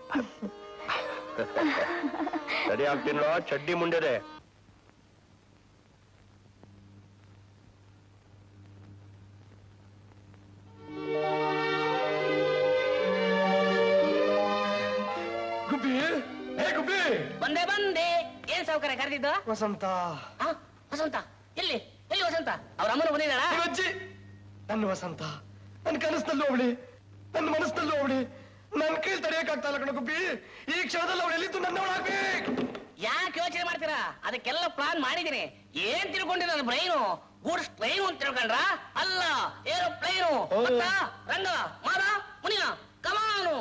ಸರಿ ಆಗ್ತೀನೋ ಚಡ್ಡಿ ಮುಂಡೆದೆ ಗುಬ್ಬಿ ಹೇ ಗುಬ್ಬಿ ಬಂದೆ ಬಂದೆ ಏನ್ ಸೌಕರ್ಯ ಕರೆದಿದ್ದು ವಸಂತ ಆ, ವಸಂತ ಎಲ್ಲಿ ಎಲ್ಲಿ ವಸಂತ ವಸಂತ ಅವ್ರ ಅಮ್ಮನ ಬಂದಿದ್ದಾಳ ನಿಮ್ಮ ಅಜ್ಜಿ ನನ್ನ ವಸಂತ ನನ್ನ ಕನಸಿನಲ್ಲೂ ಅವಳಿ ನನ್ನ ಮನಸ್ಸಿನಲ್ಲೂ ಅವಳಿ ನನ್ನ ಕೈ ತಡೆಯಕ್ಕಾಗ್ತಾ ಇಲ್ಲ ಕಣ ಗುಬ್ಬಿ ಈ ಕ್ಷಣದಲ್ಲಿ ಅವಳು ಎಲ್ಲಿದ್ದು ನನ್ನವಳಾಗ್ಬೇಕು ಯಾಕೆ ಯೋಚನೆ ಮಾಡ್ತೀರಾ ಅದಕ್ಕೆಲ್ಲ ಪ್ಲಾನ್ ಮಾಡಿದೀನಿ ಏನ್ ತಿಳ್ಕೊಂಡಿರ ನನ್ನ ಬ್ರೈನು ಗೂಡ್ಸ್ ಟ್ರೈನು ಅಂತ ತಿಳ್ಕೊಂಡ್ರ ಅಲ್ಲ ಏರೋಪ್ಲೇನು ಓ. ರಂಗ ಮಾದ ಮುನಿಯ ಕಮಾನು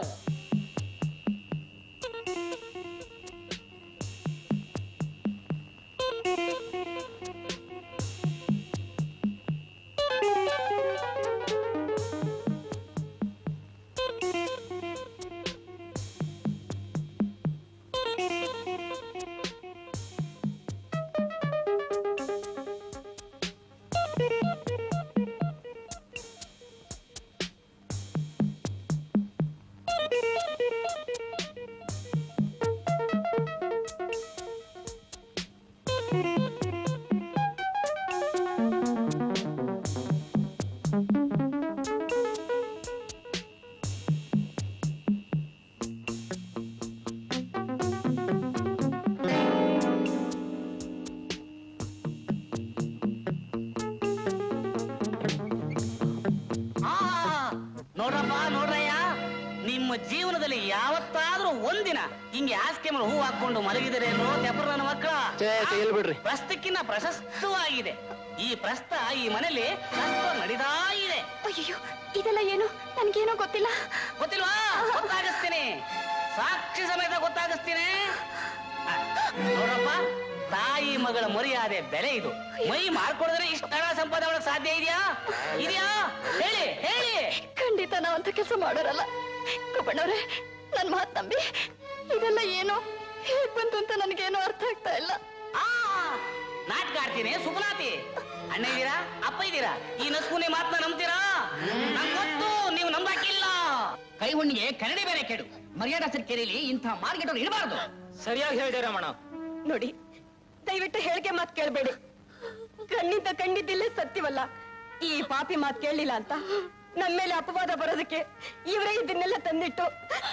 ಆ, ನೋಡ್ರಪ್ಪ ನೋಡ್ರಯ್ಯ ನಿಮ್ಮ ಜೀವನದಲ್ಲಿ ಯಾವತ್ತಾದ್ರೂ ಒಂದಿನ ಹಿಂಗೆ ಹಾಸಿಗೆ ಮೇಲೆ ಹೂ ಹಾಕೊಂಡು ಮಲಗಿದರೇನೋ ತೆಪ್ಪರ ನನ್ನ ಮಕ್ಕಳ ಎಲ್ಲಿ ಬಿಡ್ರಿ ಪ್ರಸ್ತಕ್ಕಿನ್ನ ಪ್ರಶಸ್ತವಾಗಿದೆ ಈ ಪ್ರಸ್ತ ಈ ಮನೆಯಲ್ಲಿ ಪ್ರಸ್ತ ನಡೀತಾ ಇದೆ ಅಯ್ಯೋ ಇದೆಲ್ಲ ಏನು ನನ್ಗೇನೋ ಗೊತ್ತಿಲ್ಲ ಗೊತ್ತಿಲ್ವಾ ಗೊತ್ತಾಗಿಸ್ತೀನಿ ಸಾಕ್ಷಿ ಸಮೇತ ಗೊತ್ತಾಗಿಸ್ತೀನಿ ಆ, ನೋಡ್ರಪ್ಪ ತಾಯಿ ಮಗಳ ಮರ್ಯಾದೆ ಬೆಲೆ ಇದು ಮೈ ಮಾಡ್ಕೊಡಿದ್ರೆ ಇಷ್ಟ ಹಣ ಸಂಪಾದನೆ ಮಾಡಕ್ ಸಾಧ್ಯ ಇದೆಯಾ ಇದೆಯಾ ಹೇಳಿ ಹೇಳಿ ಖಂಡಿತ ನಾವಂತ ಕೆಲಸ ಮಾಡೋರಲ್ಲ ಕುಪ್ಪಣ್ಣವ್ರೆ ನನ್ ಮಾತ್ ನಂಬಿ ಇದೆಲ್ಲ ಏನು ಹೇಗ್ ಬಂತು ಅಂತ ನನ್ಗೇನು ಅರ್ಥ ಆಗ್ತಾ ಇಲ್ಲ ಆ ನಾಟಕ ಆಡ್ತೀನಿ ಸುಪನಾತಿ ಅಣ್ಣ ಇದ್ದೀರಾ ಅಪ್ಪ ಇದ್ದೀರಾ ಈ ನಸ್ಕುನಿ ಮಾತನ್ನ ನಂಬ್ತೀರಾ ನಂಗ್ ಗೊತ್ತು ನೀವು ನಂಬಕ್ಕಿಲ್ಲ ಕೈ ಹುಣ್ಣಿಗೆ ಕನ್ನಡಿ ಬೇರೆ ಕೆಡು ಮರ್ಯಾದಾ ಕೆರೆಯಲ್ಲಿ ಇಂಥ ಮಾರ್ಕೆಟ್ ಇರಬಾರ್ದು ಸರಿಯಾಗಿ ಹೇಳಿದೆ ರಮಣ ನೋಡಿ ದಯವಿಟ್ಟು ಹೇಳಿಕೆ ಮಾತ್ ಕೇಳ್ಬೇಡಿ ಕಣ್ಣಿದ್ದ ಕಂಡಿದ್ದಿಲ್ಲೇ ಸತ್ಯವಲ್ಲ ಈ ಪಾಪಿ ಮಾತ್ ಕೇಳಲಿಲ್ಲ ಅಂತ ನಮ್ಮ ಮೇಲೆ ಅಪವಾದ ಬರೋದಕ್ಕೆ ಇವರೇ ಇದನ್ನೆಲ್ಲ ತಂದಿಟ್ಟು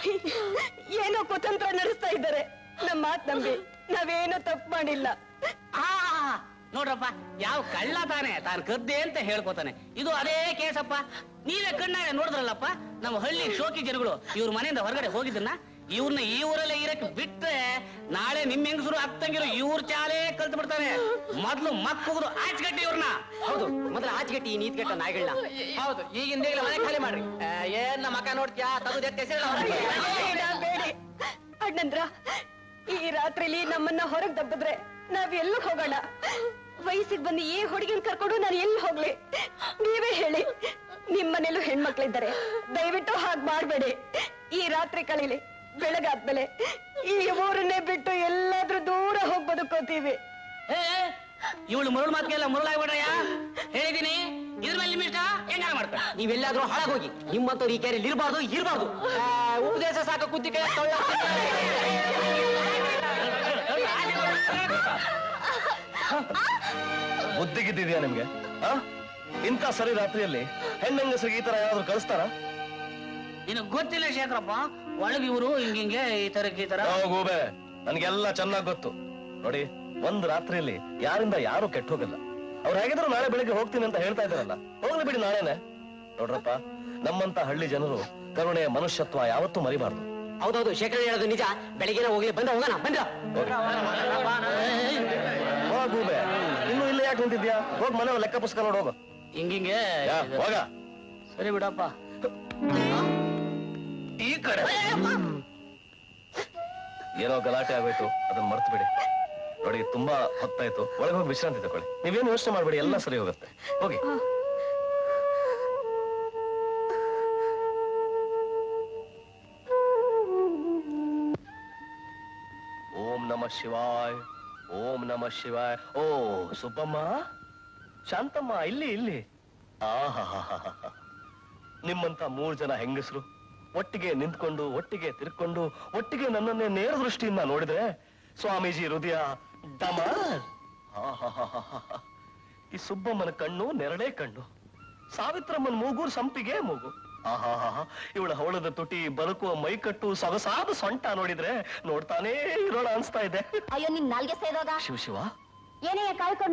ಏನೋ ಕುತಂತ್ರ ನಡೆಸ್ತಾ ಇದ್ದಾರೆ ನಮ್ಮ ಮಾತ್ ನಂಬಿ ನಾವೇನೋ ತಪ್ಪು ಮಾಡಿಲ್ಲ ಆ ನೋಡ್ರಪ್ಪ ಯಾವ ಕಳ್ಳ ತಾನೆ ತಾನು ಕದ್ದೆ ಅಂತ ಹೇಳ್ಕೊತಾನೆ ಇದು ಅದೇ ಕೇಸಪ್ಪ ನೀವೇ ಕಣ್ಣಾಗ ನೋಡಿದ್ರಲ್ಲಪ್ಪ ನಮ್ಮ ಹಳ್ಳಿ ಶೋಕಿ ಜನಗಳು ಇವ್ರ ಮನೆಯಿಂದ ಹೊರಗಡೆ ಹೋಗಿದ್ದನ್ನ ಇವ್ರನ್ನ ಈ ಊರಲ್ಲೇ ಇರಕ್ ಬಿಟ್ರೆ ನಾಳೆ ನಿಮ್ ಹೆಂಗಸರು ಅತ್ತಂಗಿರು ಇವ್ರ ಚಾಲೇ ಕಲ್ತು ಬಿಡ್ತಾರೆ ಮೊದ್ಲು ಮಕ್ಕಳು ಆಚ್ಗಟ್ಟಿ ಇವ್ರನ್ನ ಹೌದು ಮೊದಲ ಆಚೆಗಟ್ಟಿ ಈ ನೀತ್ಗೆಟ್ಟ ನಾಯಿಗಳನ್ನ ಹೌದು ಈಗಿಂದ ಮನೆ ಖಾಲಿ ಮಾಡ್ರಿ ಏನ್ ನಮ್ಮ ಮಕ್ಕ ನೋಡ್ತೀಯಾ ತಗದು ಬೇಡ, ಬೇಡಿ ಅಣ್ಣಂದ್ರ ಈ ರಾತ್ರಿಲಿ ನಮ್ಮನ್ನ ಹೊರಗ್ ದಬ್ಬಿದ್ರೆ ನಾವ್ ಎಲ್ಲಿ ಹೋಗೋಣ ವಯಸ್ಸಿಗೆ ಬಂದು ಈ ಹುಡುಗಿನ ಕರ್ಕೊಂಡು ನಾನು ಎಲ್ಲಿ ಹೋಗ್ಲಿ ನೀವೇ ಹೇಳಿ ನಿಮ್ಮನೇಲೂ ಹೆಣ್ಮಕ್ಳಿದ್ದಾರೆ ದಯವಿಟ್ಟು ಹಾಗ್ ಮಾಡ್ಬೇಡಿ ಈ ರಾತ್ರಿ ಕಳೀಲಿ ಬೆಳಗಾದ್ಮೇಲೆ ಈ ಊರನ್ನೇ ಬಿಟ್ಟು ಎಲ್ಲಾದ್ರೂ ದೂರ ಹೋಗ್ ಬದುಕೋತೀವಿ ಇವಳು ಮುರುಳ್ ಮಾತ್ಗೆಲ್ಲ ಮುರುಳಾಗ್ಬಿಡ್ರಯ್ಯ ಹೇಳಿದೀನಿ ಇದ್ರ ಮೇಲೆ ನಿಮ್ ಇಷ್ಟ ಹೆಂಗಾರ ಮಾಡ್ಕೊಳ್ಳಿ ನೀವೆಲ್ಲಾದ್ರೂ ಹಾಳಾಗೋಗಿ ನಿಮ್ಮಂತವ್ರು ಈ ಕ್ಯಾರಿಯಲ್ಲಿ ಇರಬಾರ್ದು ಇರಬಾರ್ದು ಉಪದೇಶ ಸಾಕ ಕುದ್ದಿಕೆ ಬುದ್ಧಿಗಿದ್ದಿದ್ಯಾ ನಿಮ್ಗೆ ಆ ಇಂಥ ಸರಿ ರಾತ್ರಿಯಲ್ಲಿ ಹೆಣ್ಣಂಗಸರಿಗೆ ಈ ತರ ಯಾರಾದ್ರೂ ಕಳಿಸ್ತಾರ ನಿನಗ್ ಗೊತ್ತಿಲ್ಲ ಶೇಖರಪ್ಪ ಒಳಗೆ ಇವರು ಹಿಂಗಿಂಗೆ ಈ ತರಕ್ಕೆ ಈ ತರ ಗೂಬೆ ನನ್ಗೆಲ್ಲ ಚೆನ್ನಾಗ್ ಗೊತ್ತು ನೋಡಿ ಒಂದ್ ರಾತ್ರಿಯಲ್ಲಿ ಯಾರಿಂದ ಯಾರು ಕೆಟ್ಟ ಹೋಗಲ್ಲ ಅವ್ರು ಹೇಗಿದ್ರು ನಾಳೆ ಬೆಳಿಗ್ಗೆ ಹೋಗ್ತೀನಿ ಅಂತ ಹೇಳ್ತಾ ಇದಾರಲ್ಲ ಹೋಗ್ಲಿ ಬಿಡಿ ನಾಳೆನೆ ನೋಡ್ರಪ್ಪ ನಮ್ಮಂತ ಹಳ್ಳಿ ಜನರು ಕರುಣೆ ಮನುಷ್ಯತ್ವ ಯಾವತ್ತೂ ಮರಿಬಾರ್ದು ಹೌದೌದು ಶೇಖರ ಹೇಳೋದು ನಿಜ ಬೆಳಿಗ್ಗೆ ಹೋಗ್ಲಿ ಬಂದ ಹೋಗೋಣ ಬಂದ್ರ ಹೋಗ ಗೂಬೆ ಇನ್ನು ಇಲ್ಲೇ ಯಾಕೆ ನಿಂತಿದ್ಯಾ ಹೋಗ್ ಮನೆ ಲೆಕ್ಕ ಪುಸ್ತಕ ನೋಡ್ ಹೋಗು ಹಿಂಗಿಂಗೆ ಯಾ, ಹೋಗ ಸರಿ ಬಿಡಪ್ಪ ಈ ಕಡೆ ಏನೋ ಗಲಾಟೆ ಆಗೋಯ್ತು ಅದನ್ನ ಮರ್ತು ಬಿಡಿ ನೋಡಿ ತುಂಬಾ ಹೊತ್ತಾಯ್ತು ಒಳಗೆ ಹೋಗಿ ವಿಶ್ರಾಂತಿ ತಗೊಳ್ಳಿ ನೀವೇನು ಯೋಚನೆ ಮಾಡ್ಬೇಡಿ ಎಲ್ಲ ಸರಿ ಹೋಗುತ್ತೆ ಹೋಗಿ ಓಂ ನಮ ಶಿವಾಯ್ ಓಂ ನಮ ಶಿವಾಯ್ ಓ ಸುಬ್ಬಮ್ಮ ಶಾಂತಮ್ಮ ಇಲ್ಲಿ ಇಲ್ಲಿ ಆಹಾಹಾಹಾಹಾ. ನಿಮ್ಮಂತ ಮೂರ್ ಜನ ಹೆಂಗಸರು ಒಟ್ಟಿಗೆ ನಿಂತ್ಕೊಂಡು ಒಟ್ಟಿಗೆ ತಿರ್ಕೊಂಡು ಒಟ್ಟಿಗೆ ನನ್ನನ್ನೇ ನೇರ ದೃಷ್ಟಿಯಿಂದ ನೋಡಿದ್ರೆ ಸ್ವಾಮೀಜಿ ಹೃದಯ ಡಮಾರ್ ಆಹಾಹಾಹಾಹಾ. ಈ ಸುಬ್ಬಮ್ಮನ ಕಣ್ಣು ನೆರಳೇ ಕಣ್ಣು ಸಾವಿತ್ರಮ್ಮನ ಮೂಗೂರ್ ಸಂಪಿಗೆ ಮೂಗು ಆಹಾಹಾ ಇವಳ ಹವಳದ ತುಟಿ ಬದುಕುವ ಮೈಕಟ್ಟು ಸೊಗಸಾದ ಸೊಂಟ ನೋಡಿದ್ರೆ ನೋಡ್ತಾನೇ ಇರೋಣ ಅನ್ಸ್ತಾ ಇದೆ ಅಯ್ಯೋ ನಿನ್ ನಾಲ್ಗೆ ಸೇದೋಗ ಶಿವ ಶಿವ ಏನೇ ಕಾಯ್ಕೊಂಡ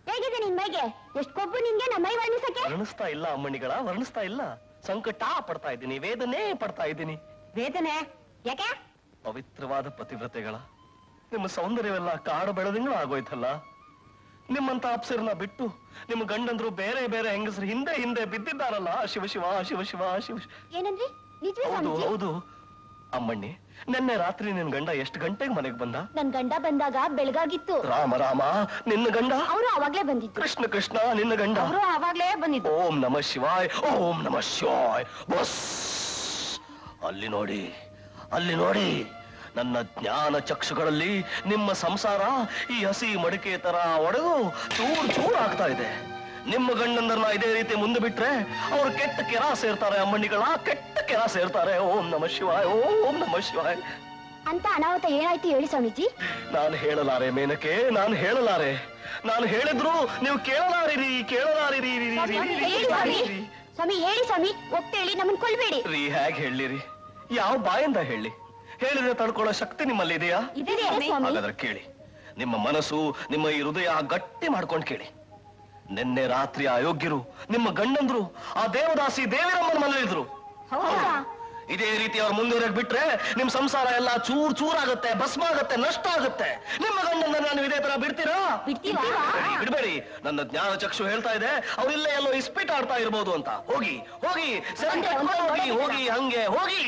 ಹೇಗಿದೆ ನಿನ್ ಮೈಗೆ ಎಷ್ಟು ಕೊಬ್ಬು ನಿನ್ಗೆ ನಮ್ಮ ಮೈ ವರ್ಣಿಸಕ್ಕೆ ವರ್ಣಿಸ್ತಾ ಇಲ್ಲ ಅಮ್ಮಣಿಗಳ ವರ್ಣಿಸ್ತಾ ಇಲ್ಲ ಸಂಕಟ ಪಡ್ತಾ ಇದ್ದೀನಿ ವೇದನೆ ಪಡ್ತಾ ಇದ್ದೀನಿ ವೇದನೆ ಯಾಕೆ ಪವಿತ್ರವಾದ ಪತಿವ್ರತೆಗಳ ನಿಮ್ಮ ಸೌಂದರ್ಯವೆಲ್ಲ ಕಾಡು ಬೆಳೆದಿಂಗಳು ಆಗೋಯ್ತಲ್ಲ ನಿಮ್ಮಂತ ಅಪ್ಸರನ್ನ ಬಿಟ್ಟು ನಿಮ್ಮ ಗಂಡಂದ್ರು ಬೇರೆ ಬೇರೆ ಹೆಂಗಸರು ಹಿಂದೆ ಹಿಂದೆ ಬಿದ್ದಿದ್ದಾರಲ್ಲ ಶಿವ ಶಿವ ಶಿವ ಶಿವ ಶಿವ ಶಿವ. ಏನಂದ್ರಿ ನಿಜವೇ ಹೌದು ಸ್ವಾಮೀಜಿ ಹೌದು ಅಮ್ಮಣ್ಣಿ ನಿನ್ನೆ ರಾತ್ರಿ ನಿನ್ ಗಂಡ ಎಷ್ಟು ಗಂಟೆಗೆ ಮನೆಗೆ ಬಂದ ನನ್ ಗಂಡ ಬಂದಾಗ ಬೆಳಗಾಗಿತ್ತು ರಾಮ ರಾಮ ನಿನ್ನ ಗಂಡ ಅವರು ಅವಾಗ್ಲೇ ಬಂದಿದ್ರು ಕೃಷ್ಣ ಕೃಷ್ಣ ನಿನ್ನ ಗಂಡ ಅವರು ಅವಾಗ್ಲೇ ಬಂದಿದ್ರು ಓಂ ನಮ ಶಿವಾಯ್ ಓಂ ನಮ ಶಿವಾಯ್ ಬಸ್ ಅಲ್ಲಿ ನೋಡಿ ಅಲ್ಲಿ ನೋಡಿ ನನ್ನ ಜ್ಞಾನ ಚಕ್ಷುಗಳಲ್ಲಿ ನಿಮ್ಮ ಸಂಸಾರ ಈ ಹಸಿ ಮಡಿಕೆ ತರ ಒಡೆದು ಚೂರ್ ಚೂರ್ ಆಗ್ತಾ ಇದೆ ನಿಮ್ಮ ಗಂಡಂದರ್ನ ಇದೇ ರೀತಿ ಮುಂದೆ ಬಿಟ್ರೆ ಅವ್ರು ಕೆಟ್ಟ ಕೆರ ಸೇರ್ತಾರೆ ಅಮ್ಮಣ್ಣಿಗಳ ಕೆಟ್ಟ ಕೆರ ಸೇರ್ತಾರೆ ಓಂ ನಮ ಶಿವಾಯ್ ಓಂ ನಮ ಶಿವಾಯ್ ಅಂತ ಅನಾಹುತ ಏನಾಯ್ತು ಹೇಳಿ ಸ್ವಾಮೀಜಿ ನಾನು ಹೇಳಲಾರೆ ಮೇನಕೆ ನಾನು ಹೇಳಲಾರೆ ನಾನು ಹೇಳಿದ್ರು ನೀವು ಕೇಳಲಾರಿರಿ ಕೇಳಲಾರಿರಿ ರೀ, ರೀ, ರೀ, ರೀ, ಹೇಳಿ ಸ್ವಾಮಿ ರೀ. ಸ್ವಾಮಿ ಹೇಳಿ ಸ್ವಾಮಿ ಒಪ್ತೇಳಿ ನಮ್ಮನ್ ಕೊಲ್ಬೇಡಿ ರೀ ಹೇಗ್ ಹೇಳಿರಿ ಯಾವ ಬಾಯಿಂದ ಹೇಳಿ ಹೇಳಿದ್ರೆ ತಡ್ಕೊಳ್ಳೋ ಶಕ್ತಿ ನಿಮ್ಮಲ್ಲಿ ಇದೆಯಾ ಇದೆ ಸ್ವಾಮಿ ಹಾಗಾದ್ರೆ ಕೇಳಿ ನಿಮ್ಮ ಮನಸ್ಸು ನಿಮ್ಮ ಈ ಹೃದಯ ಗಟ್ಟಿ ಮಾಡ್ಕೊಂಡು ಕೇಳಿ ನಿನ್ನೆ ರಾತ್ರಿ ಅಯೋಗ್ಯರು ನಿಮ್ಮ ಗಂಡಂದ್ರು ಆ ದೇವದಾಸಿ ದೇವಿರಮ್ಮನ ಮನೇಲಿದ್ರು ಹೌದಾ ಇದೇ ರೀತಿ ಅವ್ರು ಮುಂದುವರೆಗ್ ಬಿಟ್ರೆ ನಿಮ್ ಸಂಸಾರ ಎಲ್ಲ ಚೂರ್ ಚೂರ್ ಆಗುತ್ತೆ ಭಸ್ಮ ಆಗುತ್ತೆ ನಷ್ಟ ಆಗುತ್ತೆ ನಿಮ್ಮ ಗಂಡನ ನಾನು ಇದೇ ತರ ಬಿಡ್ತೀರಾ ಬಿಡ್ತೀವಾ? ಬಿಡ್ಬೇಡಿ ನನ್ನ ಜ್ಞಾನ ಚಕ್ಷು ಹೇಳ್ತಾ ಇದೆ ಅವ್ರಿಲ್ಲೇ ಎಲ್ಲೋ ಇಸ್ಪಿಟ್ ಆಡ್ತಾ ಇರ್ಬೋದು ಅಂತ ಹೋಗಿ ಹೋಗಿ ಸೆರೆ ಒಂದೇ, ಕಟ್ಕೊಂಡು ಒಂದೇ, ಹೋಗಿ ಒಂದೇ. ಹೋಗಿ ಹಂಗೆ ಹೋಗಿ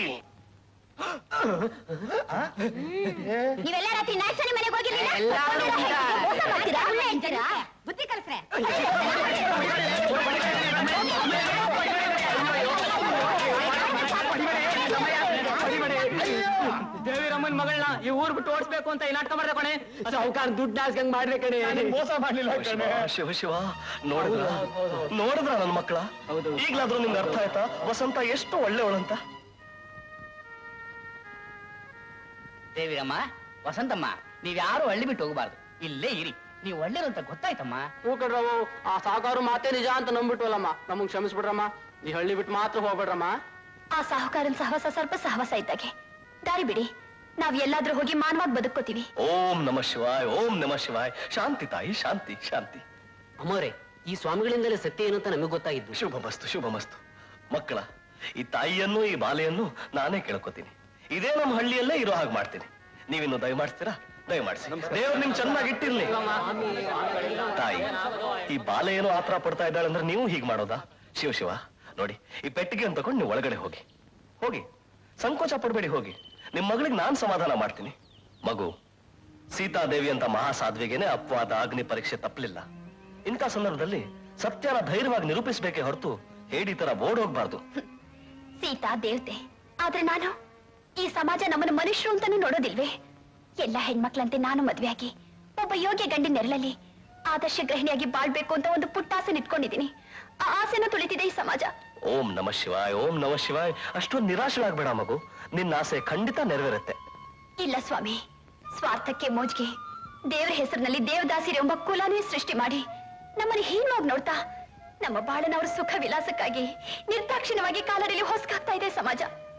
ನೀವೆಲ್ಲ ರಾತ್ರಿ ನಾಲ್ಕು ಮನೆಗೆ ಹೋಗಿರ್ಲಿಲ್ಲ ಮೋಸ ಮಾಡ್ತೀರಾ ಬುದ್ಧಿ ಕಲಿಸ್ರೆ ದೇವಿರಮ್ಮನ್ ಮಗಳನ್ನ ಈ ಊರ್ ಬಿಟ್ಟು ಓಡಿಸ್ಬೇಕು ಅಂತ ಈ ನಾಟಕ ಮಾಡ್ದೆ ಕಣೆ ಸಾವುಕಾರ ದುಡ್ಡು ಹಾಸ್ಕಂಗ್ ಮಾಡ್ದೆ ಕಣೆ ಮೋಸ ಮಾಡ್ಲಿಲ್ಲ ಶಿವ ಶಿವ ಶಿವ ನೋಡಿದ್ರ ನೋಡಿದ್ರ ನನ್ನ ಮಕ್ಕಳ ಹೌದು. ಈಗ್ಲಾದ್ರೂ ನಿಮ್ಗೆ ಅರ್ಥ ಆಯ್ತಾ ವಸಂತ ಎಷ್ಟು ಒಳ್ಳೆಯವಳಂತ ದೇವಿರಮ್ಮ ವಸಂತಮ್ಮ ನೀವ್ಯಾರು ಹಳ್ಳಿ ಬಿಟ್ಟು ಹೋಗಬಾರ್ದು ಇಲ್ಲೇ ಇರಿ ನೀವು ಒಳ್ಳೇರು ಅಂತ ಗೊತ್ತಾಯ್ತಮ್ಮ ಹೂ ಕಣ್ರವು ಆ ಸಾವುಕಾರ ಮಾತೇ ನಿಜ ಅಂತ ನಂಬಿಟ್ವಲ್ಲಮ್ಮ ನಮಗ್ ಕ್ಷಮಿಸ್ಬಿಡ್ರಮ್ಮ ನೀ ಹಳ್ಳಿ ಬಿಟ್ಟು ಮಾತ್ರ ಹೋಗ್ಬೇಡ್ರಮ್ಮ ಆ ಸಾಹುಕಾರನ್ ಸಹವಾಸ ಸ್ವಲ್ಪ ಸಹವಾಸ ಇದ್ದಾಗೆ ದಾರಿ ಬಿಡಿ ನಾವ್ ಎಲ್ಲಾದ್ರೂ ಹೋಗಿ ಮಾನವಾಗಿ ಬದುಕೋತೀವಿ ಓಂ ನಮ ಶಿವಾಯ್ ಓಂ ನಮ ಶಿವಾಯ್ ಶಾಂತಿ ತಾಯಿ ಶಾಂತಿ ಶಾಂತಿ ಅಮ್ಮವ್ರೆ ಈ ಸ್ವಾಮಿಗಳಿಂದಲೇ ಸತ್ಯ ಏನು ಅಂತ ನಮಗೆ ಗೊತ್ತಾಗಿದ್ದು ಶುಭ ಮಸ್ತು ಶುಭ ಮಸ್ತು ಮಕ್ಕಳ ಈ ತಾಯಿಯನ್ನು ಈ ಬಾಲೆಯನ್ನು ನಾನೇ ಕೇಳ್ಕೊತೀನಿ ಇದೇ ನಮ್ಮ ಹಳ್ಳಿಯಲ್ಲೇ ಇರೋ ಹಾಗೆ ಮಾಡ್ತೀನಿ ನೀವಿನ್ನು ದಯಮಾಡ್ತೀರಾ ದಯಮಾಡಿಸಿ ದೇವ್ರು ನಿಮ್ ಚೆನ್ನಾಗಿ ಇಟ್ಟಿರ್ಲಿ ತಾಯಿ ಈ ಬಾಲೆ ಏನೋ ಆತರ ಪಡ್ತಾ ಇದ್ದಾಳೆ ಅಂದ್ರೆ ನೀವು ಹೀಗ್ ಮಾಡೋದಾ ಶಿವ ಶಿವ ನೋಡಿ ಈ ಪೆಟ್ಟಿಗೆ ಅಂತ ತಗೊಂಡು ನೀವು ಒಳಗಡೆ ಹೋಗಿ ಹೋಗಿ ಸಂಕೋಚ ಪಡಬೇಡಿ ಹೋಗಿ ನಿಮ್ ಮಗಳಿಗೆ ನಾನ್ ಸಮಾಧಾನ ಮಾಡ್ತೀನಿ ಮಗು ಸೀತಾದೇವಿ ಅಂತ ಮಹಾಸಾಧ್ವಿಗೆನೆ ಅಪವಾದ ಅಗ್ನಿ ಪರೀಕ್ಷೆ ತಪ್ಪಲಿಲ್ಲ ಇಂಥ ಸಂದರ್ಭದಲ್ಲಿ ಸತ್ಯನ ಧೈರ್ಯವಾಗಿ ನಿರೂಪಿಸಬೇಕೇ ಹೊರತು ಹೇಡಿ ತರ ಓಡ್ ಹೋಗ್ಬಾರ್ದು ಸೀತಾ ದೇವತೆ ಆದ್ರೆ ನಾನು ಈ ಸಮಾಜ ನಮ್ಮನ್ನು ಮನುಷ್ಯರು ಅಂತಾನು ನೋಡೋದಿಲ್ವೇ ಎಲ್ಲ ಹೆಣ್ಮಕ್ಳಂತೆ ನಾನು ಮದ್ವೆಯಾಗಿ ಒಬ್ಬ ಯೋಗ್ಯ ಗಂಡಿನ ನೆರಳಲ್ಲಿ ಆದರ್ಶ ಗೃಹಿಣಿಯಾಗಿ ಬಾಳ್ಬೇಕು ಅಂತ ಒಂದು ಪುಟ್ಟ ಆಸೆ ಇಟ್ಕೊಂಡಿದ್ದೀನಿ ಆ ಆಸೆನ ತುಳಿತಿದೆ ಈ ಸಮಾಜ ಓಂ ನಮ ಶಿವಾಯ್ ಓಂ ನಮ ಶಿವಾಯ್ ಅಷ್ಟೊಂದು ನಿರಾಶರಾಗ್ಬೇಡ ಮಗು ನಿನ್ನ ಆಸೆ ಖಂಡಿತ ನೆರವೇರುತ್ತೆ ಇಲ್ಲ ಸ್ವಾಮಿ ಸ್ವಾರ್ಥಕ್ಕೆ ಮೋಜ್ಗೆ ದೇವರ ಹೆಸರಿನಲ್ಲಿ ದೇವದಾಸಿರಿ ಎಂಬ ಕುಲನೇ ಸೃಷ್ಟಿ ಮಾಡಿ ನಮ್ಮನ್ನು ಹೀನವಾಗಿ ನೋಡ್ತಾ ನಮ್ಮ ಬಾಳನವರ ಸುಖ ವಿಲಾಸಕ್ಕಾಗಿ ನಿರ್ದಾಕ್ಷಿಣ್ಯವಾಗಿ ಕಾಲರಲ್ಲಿ ಹೊಸಕಾಗ್ತಾ ಇದೆ ಸಮಾಜ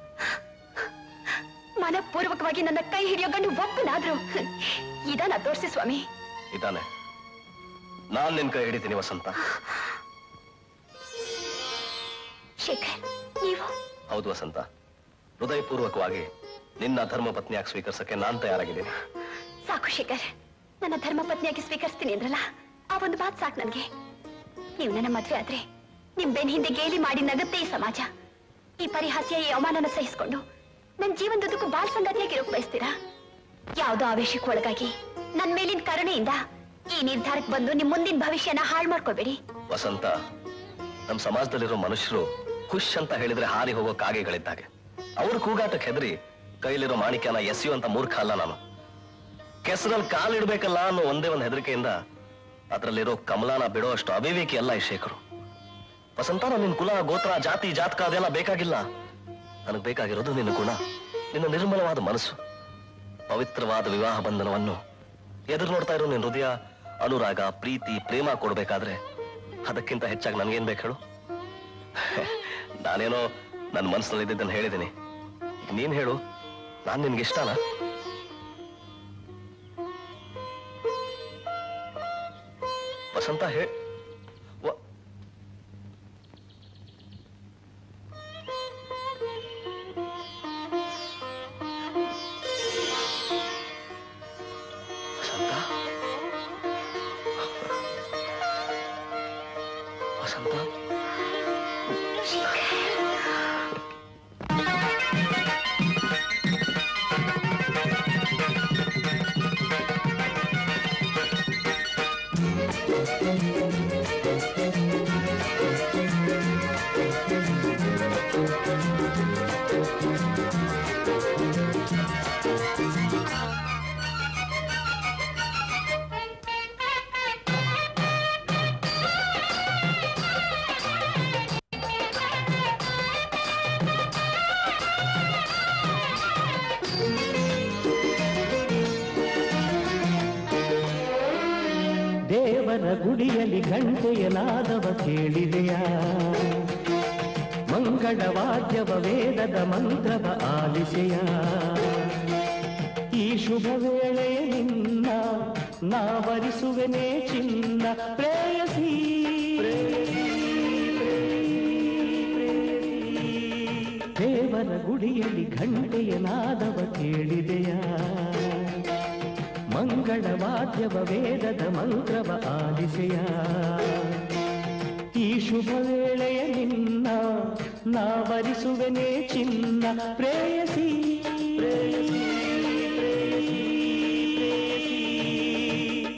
ಮನಪೂರ್ವಕವಾಗಿ ನನ್ನ ಕೈ ಹಿಡಿಯೋ ಗಂಡು ಒಪ್ಪನಾದ್ರು ಇದನ್ನ ತೋರಿಸಿ ಸ್ವಾಮಿ ಇದಾನೆ ನಾನ್ ನಿನ್ ಕೈ ಹಿಡಿತೀನಿ ವಸಂತ ಶೇಖರ್ ನೀವು ಹೌದು ವಸಂತ ಹೃದಯಪೂರ್ವಕವಾಗಿ ನಿನ್ನ ಧರ್ಮ ಪತ್ನಿಯಾಗಿ ಸ್ವೀಕರಿಸಕ್ಕೆ ನಾನ್ ತಯಾರಾಗಿದ್ದೀನಿ ಸಾಕು ಶೇಖರ್ ನನ್ನ ಧರ್ಮ ಪತ್ನಿಯಾಗಿ ಸ್ವೀಕರಿಸ್ತೀನಿ ಅಂದ್ರಲ್ಲ ಆ ಒಂದು ಮಾತು ಸಾಕು ನನ್ಗೆ ನೀವು ನನ್ನ ಮದ್ವೆ ಆದ್ರೆ ನಿಮ್ ಬೆನ್ ಹಿಂದೆ ಗೇಲಿ ಮಾಡಿ ನಗುತ್ತೆ ಈ ಸಮಾಜ ಈ ಪರಿಹಾಸ್ಯ ಈ ಅವಮಾನನ ಸಹಿಸ್ಕೊಂಡು ನನ್ ಜೀವನದುದ್ದಕ್ಕೂ ಬಾಳ್ ಸಂಗಾತಿಯಾಗಿ ಇರೋಕ್ ಬಯಸ್ತೀರಾ ಯಾವ್ದೋ ಆವೇಶಕ್ಕೆ ಒಳಗಾಗಿ ನನ್ ಮೇಲಿನ ಕರುಣೆಯಿಂದ ಈ ನಿರ್ಧಾರಕ್ಕೆ ಬಂದು ನಿಮ್ ಮುಂದಿನ ಭವಿಷ್ಯನ ಹಾಳು ಮಾಡ್ಕೋಬೇಡಿ ವಸಂತ ನಮ್ ಸಮಾಜದಲ್ಲಿರೋ ಮನುಷ್ಯರು ಖುಷ್ ಅಂತ ಹೇಳಿದ್ರೆ ಹಾರಿ ಹೋಗೋ ಕಾಗೆಗಳಿದ್ದಾಗೆ ಅವ್ರ ಕೂಗಾಟಕ್ಕೆ ಹೆದರಿ ಕೈಲಿರೋ ಮಾಣಿಕ್ಯನ ಎಸೆಯುವಂತ ಮೂರ್ಖ ಅಲ್ಲ ನಾನು ಕೆಸರಲ್ಲಿ ಕಾಲಿಡ್ಬೇಕಲ್ಲ ಅನ್ನೋ ಒಂದೇ ಒಂದು ಹೆದರಿಕೆಯಿಂದ ಅದರಲ್ಲಿರೋ ಕಮಲಾನ ಬಿಡೋ ಅಷ್ಟು ಅವಿವೇಕಿ ಅಲ್ಲ ಈ ಶೇಖರು ವಸಂತ ನಿನ್ ಕುಲ ಗೋತ್ರ ಜಾತಿ ಜಾತಕ ಅದೆಲ್ಲ ಬೇಕಾಗಿಲ್ಲ ನನಗ್ ಬೇಕಾಗಿರೋದು ನಿನ್ನ ಗುಣ ನಿನ್ನ ನಿರ್ಮಲವಾದ ಮನಸ್ಸು ಪವಿತ್ರವಾದ ವಿವಾಹ ಬಂಧನವನ್ನು ಎದುರು ನೋಡ್ತಾ ಇರೋ ನಿನ್ನ ಹೃದಯ ಅನುರಾಗ ಪ್ರೀತಿ ಪ್ರೇಮ ಕೊಡ್ಬೇಕಾದ್ರೆ ಅದಕ್ಕಿಂತ ಹೆಚ್ಚಾಗಿ ನನ್ಗೇನ್ ಬೇಕು ಹೇಳು ನಾನೇನೋ ನನ್ನ ಮನಸ್ಸಿನಲ್ಲಿ ಇದ್ದಿದ್ದನ್ನು ಹೇಳಿದ್ದೀನಿ ಈಗ ನೀನ್ ಹೇಳು ನಾನ್ ನಿನ್ಗೆ ಇಷ್ಟನಾ ವಸಂತ ಹೇ ವ- ವಸಂತ ವಸಂತ ದೇವರ ಗುಡಿಯಲ್ಲಿ ಗಂಟೆಯ ನಾದವ ಕೇಳಿದೆಯ ಮಂಗಳ ವಾದ್ಯವ ವೇದದ ಮಂತ್ರವ ಆಲಿಸೆಯ ಈ ಶುಭ ವೇಳೆ ನಿನ್ನ ನಾವರಿಸುವೆನೇ ಚಿನ್ನ ಪ್ರೇಯಸಿ ದೇವರ ಗುಡಿಯಲ್ಲಿ ಗಂಟೆಯ ನಾದವ ಕೇಳಿದೆಯ ಮಂಗಳ ವಾದ್ಯವ ವೇದದ ಮಂತ್ರವ ಆಲಿಸೆಯ ಈ ಶುಭ ವೇಳೆಯ ನಿನ್ನ ನಾವರಿಸುವೆನೇ ಚಿನ್ನ ಪ್ರೇಯಸಿ ಪ್ರೇಯಸಿ, ಪ್ರೇಯಸಿ, ಪ್ರೇಯಸಿ.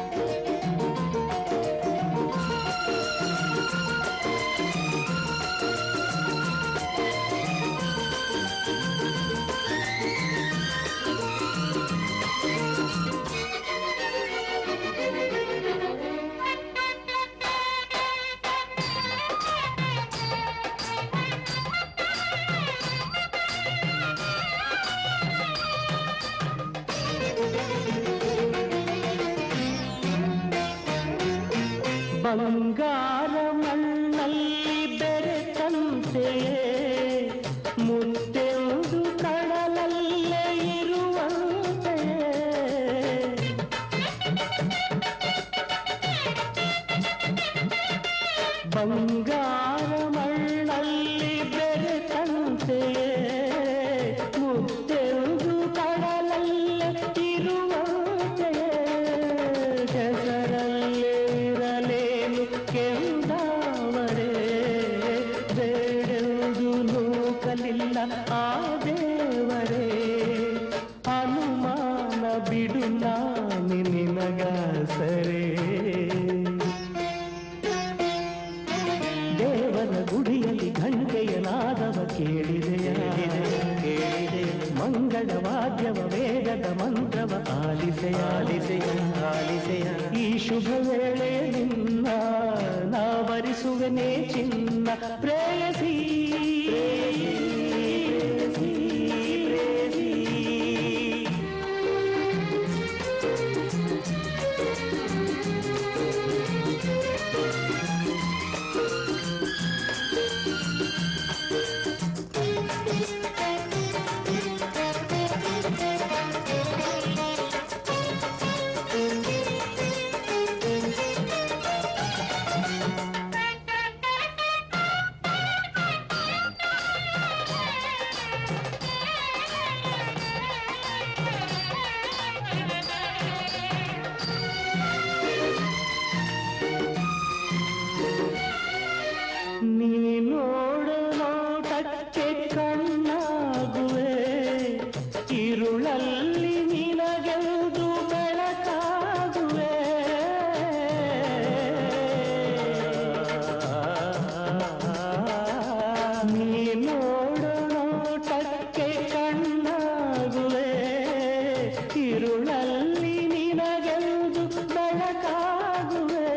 ಬಂಗಾರ ಮಣ್ಣಲ್ಲಿ ಬೆರೆತಂತೆಯೇ ಮುತ್ತೆಂದು ಕಡಲಲ್ಲೇ ಇರುವಂತೆಯೇ ಬಂಗಾರ ಮಣ್ಣಲ್ಲಿ ಬೆರೆತಂತೆಯೇ ಮುತ್ತೆಂದು ಕಡಲಲ್ಲೇ ಇರುವಂತೆಯೇ ಕೆಸರಲ್ಲೇ ಇರಲೇನು ಕೆಂದಾವರೇ ಬೇಡೆಂದು ನೂಕಲಿಲ್ಲ ಆ ದೇವರೇ ಅನುಮಾನ ಬಿಡು ನಾನು ನಿನಗಾಸರೇ ದೇವರ ಗುಡಿಯಲ್ಲಿ ಘಂಟೆಯ ನಾದವ ಕೇಳಿದೆಯ ಕೇಳಿದೆ ಮಂಗಳ ವಾದ್ಯವ ವೇದದ ಮಂತ್ರವ ಆಲಿಸೆಯ ಆಲಿಸೆಯ ಆಲಿಸೆಯ ಈ ಶುಭ ವೇಳೆ ನಿನ್ನ ನಾವರಿಸುವೆನೇ ಚಿನ್ನ ಪ್ರೇಯಸಿ ಪ್ರೇಯಸಿ, ಪ್ರೇಯಸಿ. ನೀ ನೋಡ ನೋಟಕ್ಕೆ ಕಣ್ಣಾಗುವೆ ഇരുളಲ್ಲಿ ನಿನಗೆಂದು ಬೆಳಕಾಗುವೆ ನೀ ನೋಡ ನೋಟಕ್ಕೆ ಕಣ್ಣಾಗುವೆ ഇരുಳಲ್ಲಿ ನಿನಗೆಂದು ಬೆಳಕಾಗುವೆ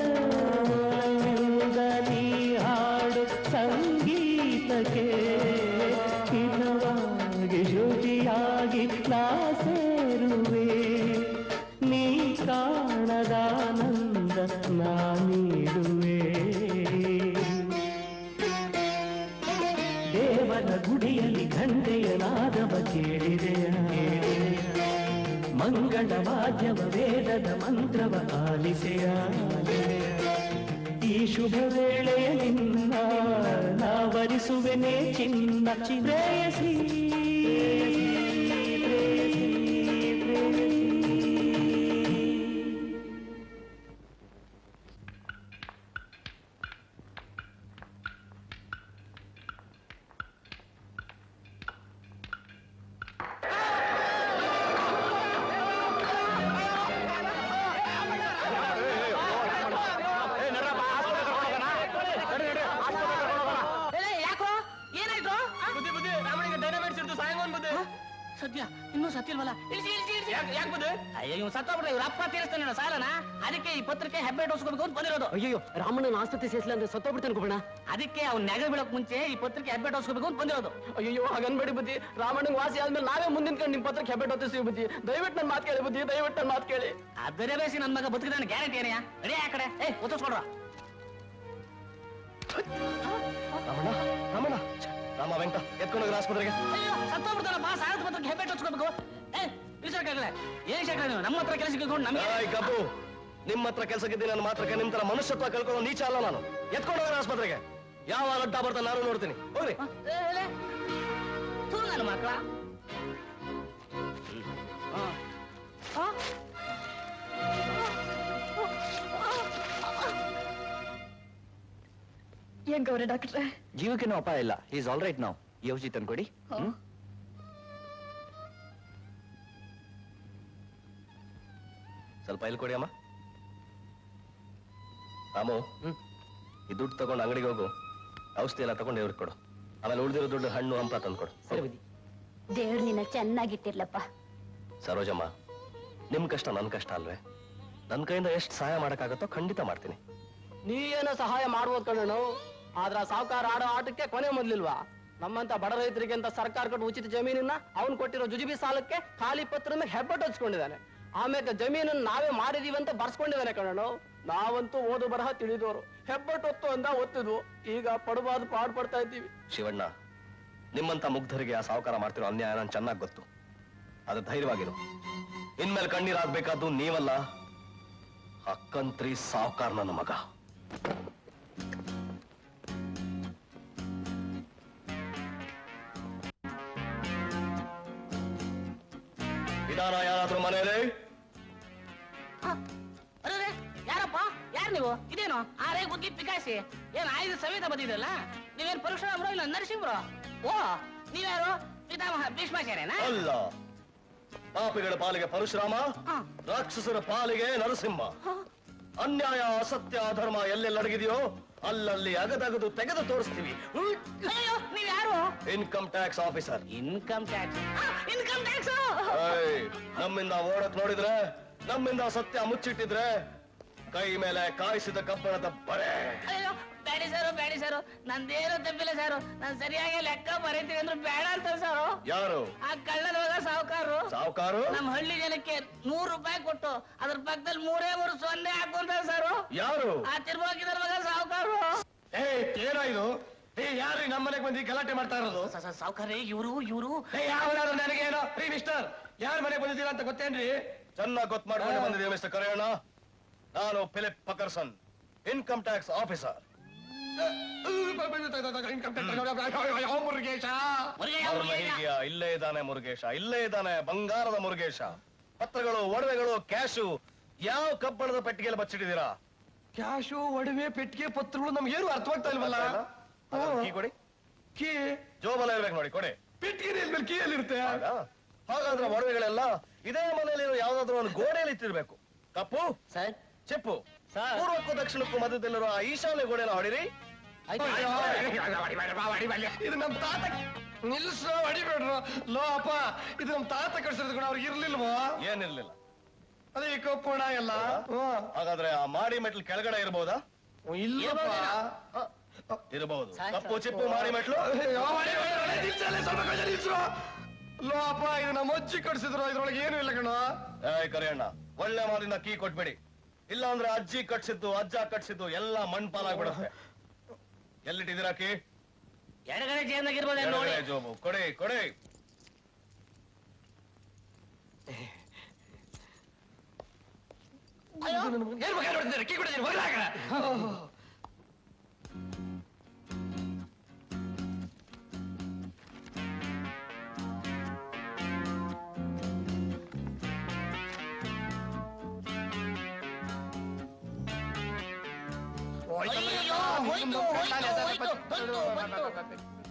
ನೀ ಹಾಡು ಸಂಗೀತಕ್ಕೆ ಹಿತವಾಗಿ ಶ್ರುತಿಯಾಗಿ ನಾ ಸೇರುವೆ ನೀ ಕಾಣದಾನಂದ ನಾ ನೀಡುವೆ ದೇವರ ಗುಡಿಯಲ್ಲಿ ಘಂಟೆಯ ನಾದವ ಕೇಳಿದೆಯ ಮಂಗಳ ಮಾಧ್ಯಮ ವೇದದ ಮಂತ್ರವ ಆಲಿಸೆಯ ಈ ಶುಭ ವೇಳೆಯ ನಿನ್ನ ನಾವರಿಸುವೆನೆ ಚಿನ್ನ ಪ್ರೇಯಸಿ ಯಾಕೋ ಏನಾಯ್ತು ಸದ್ಯ ಇನ್ನೂ ಸತ್ತಿಲ್ವಲ್ಲ ಇಳಿಸಿ ಇಳಿಸಿ ಇಳಿಸಿ ಯಾಕೆ ಬುದ್ಧಿ ಅಯ್ಯೋ ಇವ್ನು ಸತ್ತೋಗ್ಬಿಟ್ರೆ ಇವ್ರ ಅಪ್ಪ ತೀರಿಸ್ತಾನೆ ಸಾಲನ ಅದಕ್ಕೆ ಈ ಪತ್ರಕ್ಕೆ ಹೆಬ್ಬೆ ಡೋಸ್ಕೋಬೇಕು ಅಂತ ಬಂದಿರೋದು ಅಯ್ಯೋ ರಾಮಣ್ಣನ ಆಸ್ಪತ್ರೆ ಸೇರಿಸಲ ಅಂದ್ರೆ ಸತ್ತೋಗ್ಬಿಡ್ತಾನೆ ಗುಬ್ಬಣ್ಣ ಅದಕ್ಕೆ ಅವ್ನ ನೆಗ ಬೀಳಕ್ ಮುಂಚೆ ಈ ಪತ್ರಕ್ಕೆ ಹೆಬ್ಬೆ ಡೋಸ್ಕೋಬೇಕು ಅಂತ ಬಂದಿರೋದು ಅಯ್ಯೋ ಹಾಗನ್ಬೇಡಿ ಬುದ್ಧಿ ರಾಮಣ್ಣಂಗ್ ವಾಸಿ ಆದ್ಮೇಲೆ ನಾವೇ ಮುಂದಿನ ನಿಮ್ ಪತ್ರಕ್ಕೆ ಹೆಬ್ಬೆಟ್ ಹೊತ್ತಿಸ್ತೀವಿ ಬುದ್ಧಿ ದಯವಿಟ್ಟು ನನ್ನ ಮಾತು ಕೇಳಿ ಬುದ್ಧಿ ದಯವಿಟ್ಟು ನನ್ನ ಮಾತು ಕೇಳಿ ಅದರೇ ಬೇಸಿ ನನ್ ಮಗ ಬದುಕಿದಾನೆ ಗ್ಯಾರಂಟಿ ಏನೆಯಾ ಅಡೇ ಆ ಕಡೆ ಏ ಒತ್ತಿಸ್ಕೊಡ್ರ ರಾಮಣ್ಣ ರಾಮಣ್ಣ ಛೆ, ರಾಮ ವೆಂಕಟ ಎತ್ಕೊಂಡೋಗ್ರ ಆಸ್ಪತ್ರೆಗೆ ಅಯ್ಯೋ ಸತ್ತೋಗ್ಬಿಡ್ತಾನಪ್ಪ ಸಾಲದ ಪತ್ರಕ್ಕೆ ಹೆಬ್ಬೆ ಡೋಸ್ಕೋಬೇಕು ಏ ಇಳಿಸಕ್ಕಾಗಲ್ಲ ಏನ್ ಶೇಖರ ನೀವು ನಮ್ಮ ಹತ್ರ ಕೆಲಸ ಕೇಳ್ಕೊಂಡು ನಮ್ಗೆ ಏಯ್ ಗಬ್ಬು ನಿಮ್ಮ ಹತ್ರ ಕೆಲಸಕ್ಕಿದ್ದೀನಿ ನನ್ನ ಮಾತ್ರಕ್ಕೆ ನಿಮ್ ತರ ಮನುಷ್ಯತ್ವ ಕಳ್ಕೊಳ್ಳೋ ನೀಚ ಅಲ್ಲ ನಾನು ಎತ್ಕೊಂಡೋಗ್ರ ಆಸ್ಪತ್ರೆಗೆ ಯಾವ ಅಡ್ಡ ಬರ್ತಾ ನಾನು ನೋಡ್ತೀನಿ ಹೋಗ್ರಿ ತೂ ನನ್ನ ಮಕ್ಕಳ ಹೆಂಗವ್ರೆ ಡಾಕ್ಟ್ರೆ ಜೀವಕ್ಕೇನು ಅಪಾಯ ಇಲ್ಲ ಈಸ್ ಆಲ್ ರೈಟ್ ನಾವು ಈ ಔಷಧಿ ತಂದ್ಕೊಡಿ ಹ್ಮ್? ಸ್ವಲ್ಪ ಇಲ್ಲಿ ಕೊಡಿ ಅಮ್ಮ ರಾಮು ಈ ದುಡ್ಡು ತಗೊಂಡು ಅಂಗಡಿಗೆ ಹೋಗು ಔಷಧಿ ಎಲ್ಲ ತಗೊಂಡು ಇವ್ರಿಗೆ ಕೊಡು ಆಮೇಲೆ ಉಳಿದಿರೋ ದುಡ್ಡು ಹಣ್ಣು ಹಂಪ ತಂದ್ಕೊಡು ಸರಿ ಬುದ್ಧಿ ದೇವ್ರು ನಿನ್ನ ಚೆನ್ನಾಗಿಟ್ಟಿರ್ಲಪ್ಪ ಸರೋಜಮ್ಮ ನಿಮ್ ಕಷ್ಟ ನನ್ ಕಷ್ಟ ಅಲ್ವೇ ನನ್ ಕೈಯಿಂದ ಎಷ್ಟು ಸಹಾಯ ಮಾಡಕ್ಕಾಗತ್ತೋ ಖಂಡಿತ ಮಾಡ್ತೀನಿ ನೀ ಏನೋ ಸಹಾಯ ಮಾಡ್ಬೋದು ಕಣ್ಣು ಆದ್ರ ಸಾವುಕಾರ ಆಡೋ ಆಟಕ್ಕೆ ಕೊನೆ ಮೊದ್ಲಿಲ್ವಾ ನಮ್ಮಂತ ಬಡ ರೈತರಿಗೆ ಅಂತ ಸರ್ಕಾರ ಕೊಟ್ಟು ಉಚಿತ ಜಮೀನನ್ನ ಅವ್ನು ಕೊಟ್ಟಿರೋ ಜುಜುಬಿ ಸಾಲಕ್ಕೆ ಖಾಲಿ ಪತ್ರ ಮೇಲೆ ಹೆಬ್ಬಟ್ಟು ಹಚ್ಕೊಂಡಿದ್ದಾನೆ ಆಮೇಲೆ ಜಮೀನನ್ನ ನಾವೇ ಮಾಡಿದೀವಿ ಅಂತ ಬರ್ಸ್ಕೊಂಡಿದ್ದಾನೆ ಕಣ್ಣು ನಾವಂತೂ ಓದು ಬರಹ ತಿಳಿದವರು ಹೆಬ್ಬಟ್ಟು ಹೊತ್ತು ಅಂದ ಒತ್ತಿದ್ವು ಈಗ ಪಡಬಾರ್ದು ಪಾಡ್ ಪಡ್ತಾ ಇದ್ದೀವಿ ಶಿವಣ್ಣ ನಿಮ್ಮಂತ ಮುಗ್ಧರಿಗೆ ಆ ಸಾವುಕಾರ ಮಾಡ್ತಿರೋ ಅನ್ಯಾಯ ನನ್ ಚೆನ್ನಾಗ್ ಗೊತ್ತು ಅದು ಧೈರ್ಯವಾಗಿರು ಇನ್ಮೇಲೆ ಕಣ್ಣೀರಾಗ್ಬೇಕಾದ್ದು ನೀವಲ್ಲ ಅಕ್ಕಂತ್ರಿ ಸಾವುಕಾರ ನನ್ನ ಮಗ ವಿಧಾನ ಯಾರಾದ್ರೂ ಮನೇಲಿ ಅರೆ ಯಾರಪ್ಪ ಯಾರು ನೀವು ಇದೇನು ಆರೇ ಗುದ್ದಿ ಪಿಕಾಸಿ ಏನ್ ಆಯ್ದು ಸಮೇತ ಬಂದಿದ್ರಲ್ಲ ನೀವೇನ್ ಪರಶುರಾಮ್ರೋ ಇಲ್ಲ ನರಸಿಂಹರು ಓ ನೀವ್ಯಾರು ಪಿತಾಮಹ ಭೀಷ್ಮಾಚಾರ್ಯನಾ ಅಲ್ಲ ಪಾಪಿಗಳ ಪಾಲಿಗೆ ಪರಶುರಾಮ ಹಾ. ರಾಕ್ಷಸರ ಪಾಲಿಗೆ ನರಸಿಂಹ ಅನ್ಯಾಯ ಅಸತ್ಯ ಅಧರ್ಮ ಎಲ್ಲೆಲ್ಲಿ ಅಡಗಿದೆಯೋ ಅಲ್ಲಲ್ಲಿ ಅಗದಗದು ತೆಗೆದು ತೋರಿಸ್ತೀವಿ ಅಯ್ಯೋ ನೀವ್ ಯಾರು income tax officer income tax income tax ನಮ್ಮಿಂದ ಓಡಕ್ ನೋಡಿದ್ರೆ ನಮ್ಮಿಂದ ಸತ್ಯ ಮುಚ್ಚಿಟ್ಟಿದ್ರೆ ಕೈ ಮೇಲೆ ಕಾಯಿಸಿದ ಕಬ್ಬಣದ ಬರೆ ಅಯ್ಯೋ ಬ್ಯಾಡಿ ಸರು ಬ್ಯಾಡಿ ಸರು ನಂದೇನು ತಪ್ಪಿಲ್ಲ ಸರು ನಾನ್ ಸರಿಯಾಗಿ ಲೆಕ್ಕ ಬರೀತೀನಿ ಅಂದ್ರೆ ಬೇಡ ಅಂತ ಸರು ಯಾರು ಆ ಕಳ್ಳನ ಮಗ ಸಾವುಕಾರರು ಸಾವುಕಾರು ನಮ್ಮ ಹಳ್ಳಿ ಜನಕ್ಕೆ ನೂರು ರೂಪಾಯಿ ಕೊಟ್ಟು ಅದ್ರ ಪಕ್ಕದಲ್ಲಿ ಮೂರೇ ಮೂರು ಸೊನ್ನೆ ಹಾಕೊಂತಾರೆ ಸರು ಯಾರು ಆ ತಿರ್ಬೋಕಿದ್ರ ಮಗ ಸಾವುಕಾರರು ಏ ಏನಾಯ್ತು ಏ ಯಾರು ನಮ್ಮ ಮನೆಗೆ ಬಂದು ಈ ಗಲಾಟೆ ಮಾಡ್ತಾ ಇರೋದು ಸಾವುಕಾರ ಇವರು ಇವರು ಏ ಯಾವನಾದ್ರು ನನಗೇನೋ ರೀ ಮಿಸ್ಟರ್ ಯಾರ ಮನೆಗೆ ಬಂದಿದ್ದೀರಾ ಅಂತ ಗೊತ್ತೇನ್ರಿ ಚೆನ್ನಾಗಿ ಗೊತ್ತು ಮಾಡ್ಕೊಂಡು ಬಂದಿದ್ದೀವಿ ಮಿಸ್ಟರ್ ಕರೆಯೋಣ ನಾನು ಫಿಲಿಪ್ ಪಕರ್ಸನ್ ಇನ್ಕಮ್ ಟ್ಯಾಕ್ಸ್ ಆಫೀಸರ್ ಮುರುಗೇಶ, ಅವ್ರನ್ನ ಮುರುಗೇಶ. ಹೀಗೆಯಾ? ಇಲ್ಲೇ ಇದ್ದಾನೆ ಮುರುಗೇಶ ಇಲ್ಲೇ ಇದ್ದಾನೆ ಬಂಗಾರದ ಮುರುಗೇಶ ಪತ್ರಗಳು ಒಡವೆಗಳು ಕ್ಯಾಶು ಯಾವ ಕಬ್ಬಣದ ಪೆಟ್ಟಿಗೆಯಲ್ಲಿ ಬಚ್ಚಿಟ್ಟಿದ್ದೀರಾ ಕ್ಯಾಶು ಒಡವೆ ಪೆಟ್ಟಿಗೆ ಪತ್ರಗಳು ನಮ್ಗೇನು ಅರ್ಥವಾಗ್ತಾ ಇಲ್ವಲ್ಲ ಅದನ್ನ ಕೀ ಕೊಡಿ ಕೀ ಜೋಬಲ್ಲ ಇರ್ಬೇಕು ನೋಡಿ ಕೊಡಿ ಪೆಟ್ಟಿಗೆ ಮೇಲೆ ಕೀಯಲ್ಲಿರುತ್ತೆ ಹೌದಾ? ಹಾಗಾದ್ರೆ ಒಡವೆಗಳೆಲ್ಲ ಇದೇ ಮನೆಯಲ್ಲಿ ಯಾವ್ದಾದ್ರು ಒಂದು ಗೋಡೆಯಲ್ಲಿ ಇಟ್ಟಿರ್ಬೇಕು ಕಪ್ಪು ಸರ್ ಚಿಪ್ಪು ಸರ್. ಪೂರ್ವಕ್ಕೂ ದಕ್ಷಿಣಕ್ಕೂ ಮಧ್ಯದಲ್ಲಿರುವ ಆ ಈಶಾನ್ಯ ಗೋಡೆನ ಹೊಡಿರಿ ಇದು ನಮ್ ತಾತ ನಿಲ್ಸೋ ಹೊಡಿಬೇಡ್ರು ಲೋ ಅಪ್ಪ ಇದು ನಮ್ ತಾತ ಕಳ್ಸಿರೋದು ಕೂಡ ಅವ್ರಿಗೆ ಇರ್ಲಿಲ್ವೋ ಏನಿರ್ಲಿಲ್ಲ ಅದೇ ಈ ಕಪ್ಪುಣ ಎಲ್ಲ ಹ್ಮ್. ಹಾಗಾದ್ರೆ ಆ ಮಾಡಿ ಮೆಟ್ಲು ಕೆಳಗಡೆ ಇರ್ಬೋದಾ ಇಲ್ಲಪ್ಪ ಇರಬಹುದು ಸಾಕು, ಕಪ್ಪು ಸಾಕು. ಚಿಪ್ಪು ಮಾಡಿ ಮೆಟ್ಲು ಅಯ್ಯೋ, ಹೊಡಿ, ಹೊಡಿ, ಹೊಡಿ, ನಿಲ್ಸಲ್ಲ, ಸ್ವಲ್ಪ ಕೊಂಚ ನಿಲ್ಸು. ಲೋ ಅಪ್ಪ ಇದು ನಮ್ಮ ಅಜ್ಜಿ ಕಟ್ಸಿದ್ರು ಇದ್ರೊಳಗೆ ಏನು ಇಲ್ಲ ಕಣ ಏಯ್ ಕರಿಯಣ್ಣ ಒಳ್ಳೆ ಮಾರಿನ ಕೀ ಕೊಟ್ಬಿಡಿ ಇಲ್ಲ ಅಂದ್ರೆ ಅಜ್ಜಿ ಕಟ್ಸಿದ್ದು ಅಜ್ಜ ಕಟ್ಸಿದ್ದು ಎಲ್ಲ ಮಣ್ಪಾಲಾಗ್ಬಿಡುತ್ತೆ ಎಲ್ಲಿಟ್ಟಿದ್ದೀರಾ ಕೀ ಎಡಗಡೆ ಜೇಬ್ನಾಗ ಇರ್ಬೋದೇನ್ ನೋಡಿ ಎಡಗಡೆ ಜೋಬು ಕೊಡಿ ಕೊಡಿ ಏನ್ ಮಗ ನೋಡ್ತಿದ್ದಾರೆ ಕೀ ಕೊಡ್ತೀನಿ ಹೊರಲಾಗ ಅಯ್ಯೋ, ಹೋಯ್ತು, ಹೋಯ್ತು, ಹೋಯ್ತು, ಬಂತು, ಬಂತು.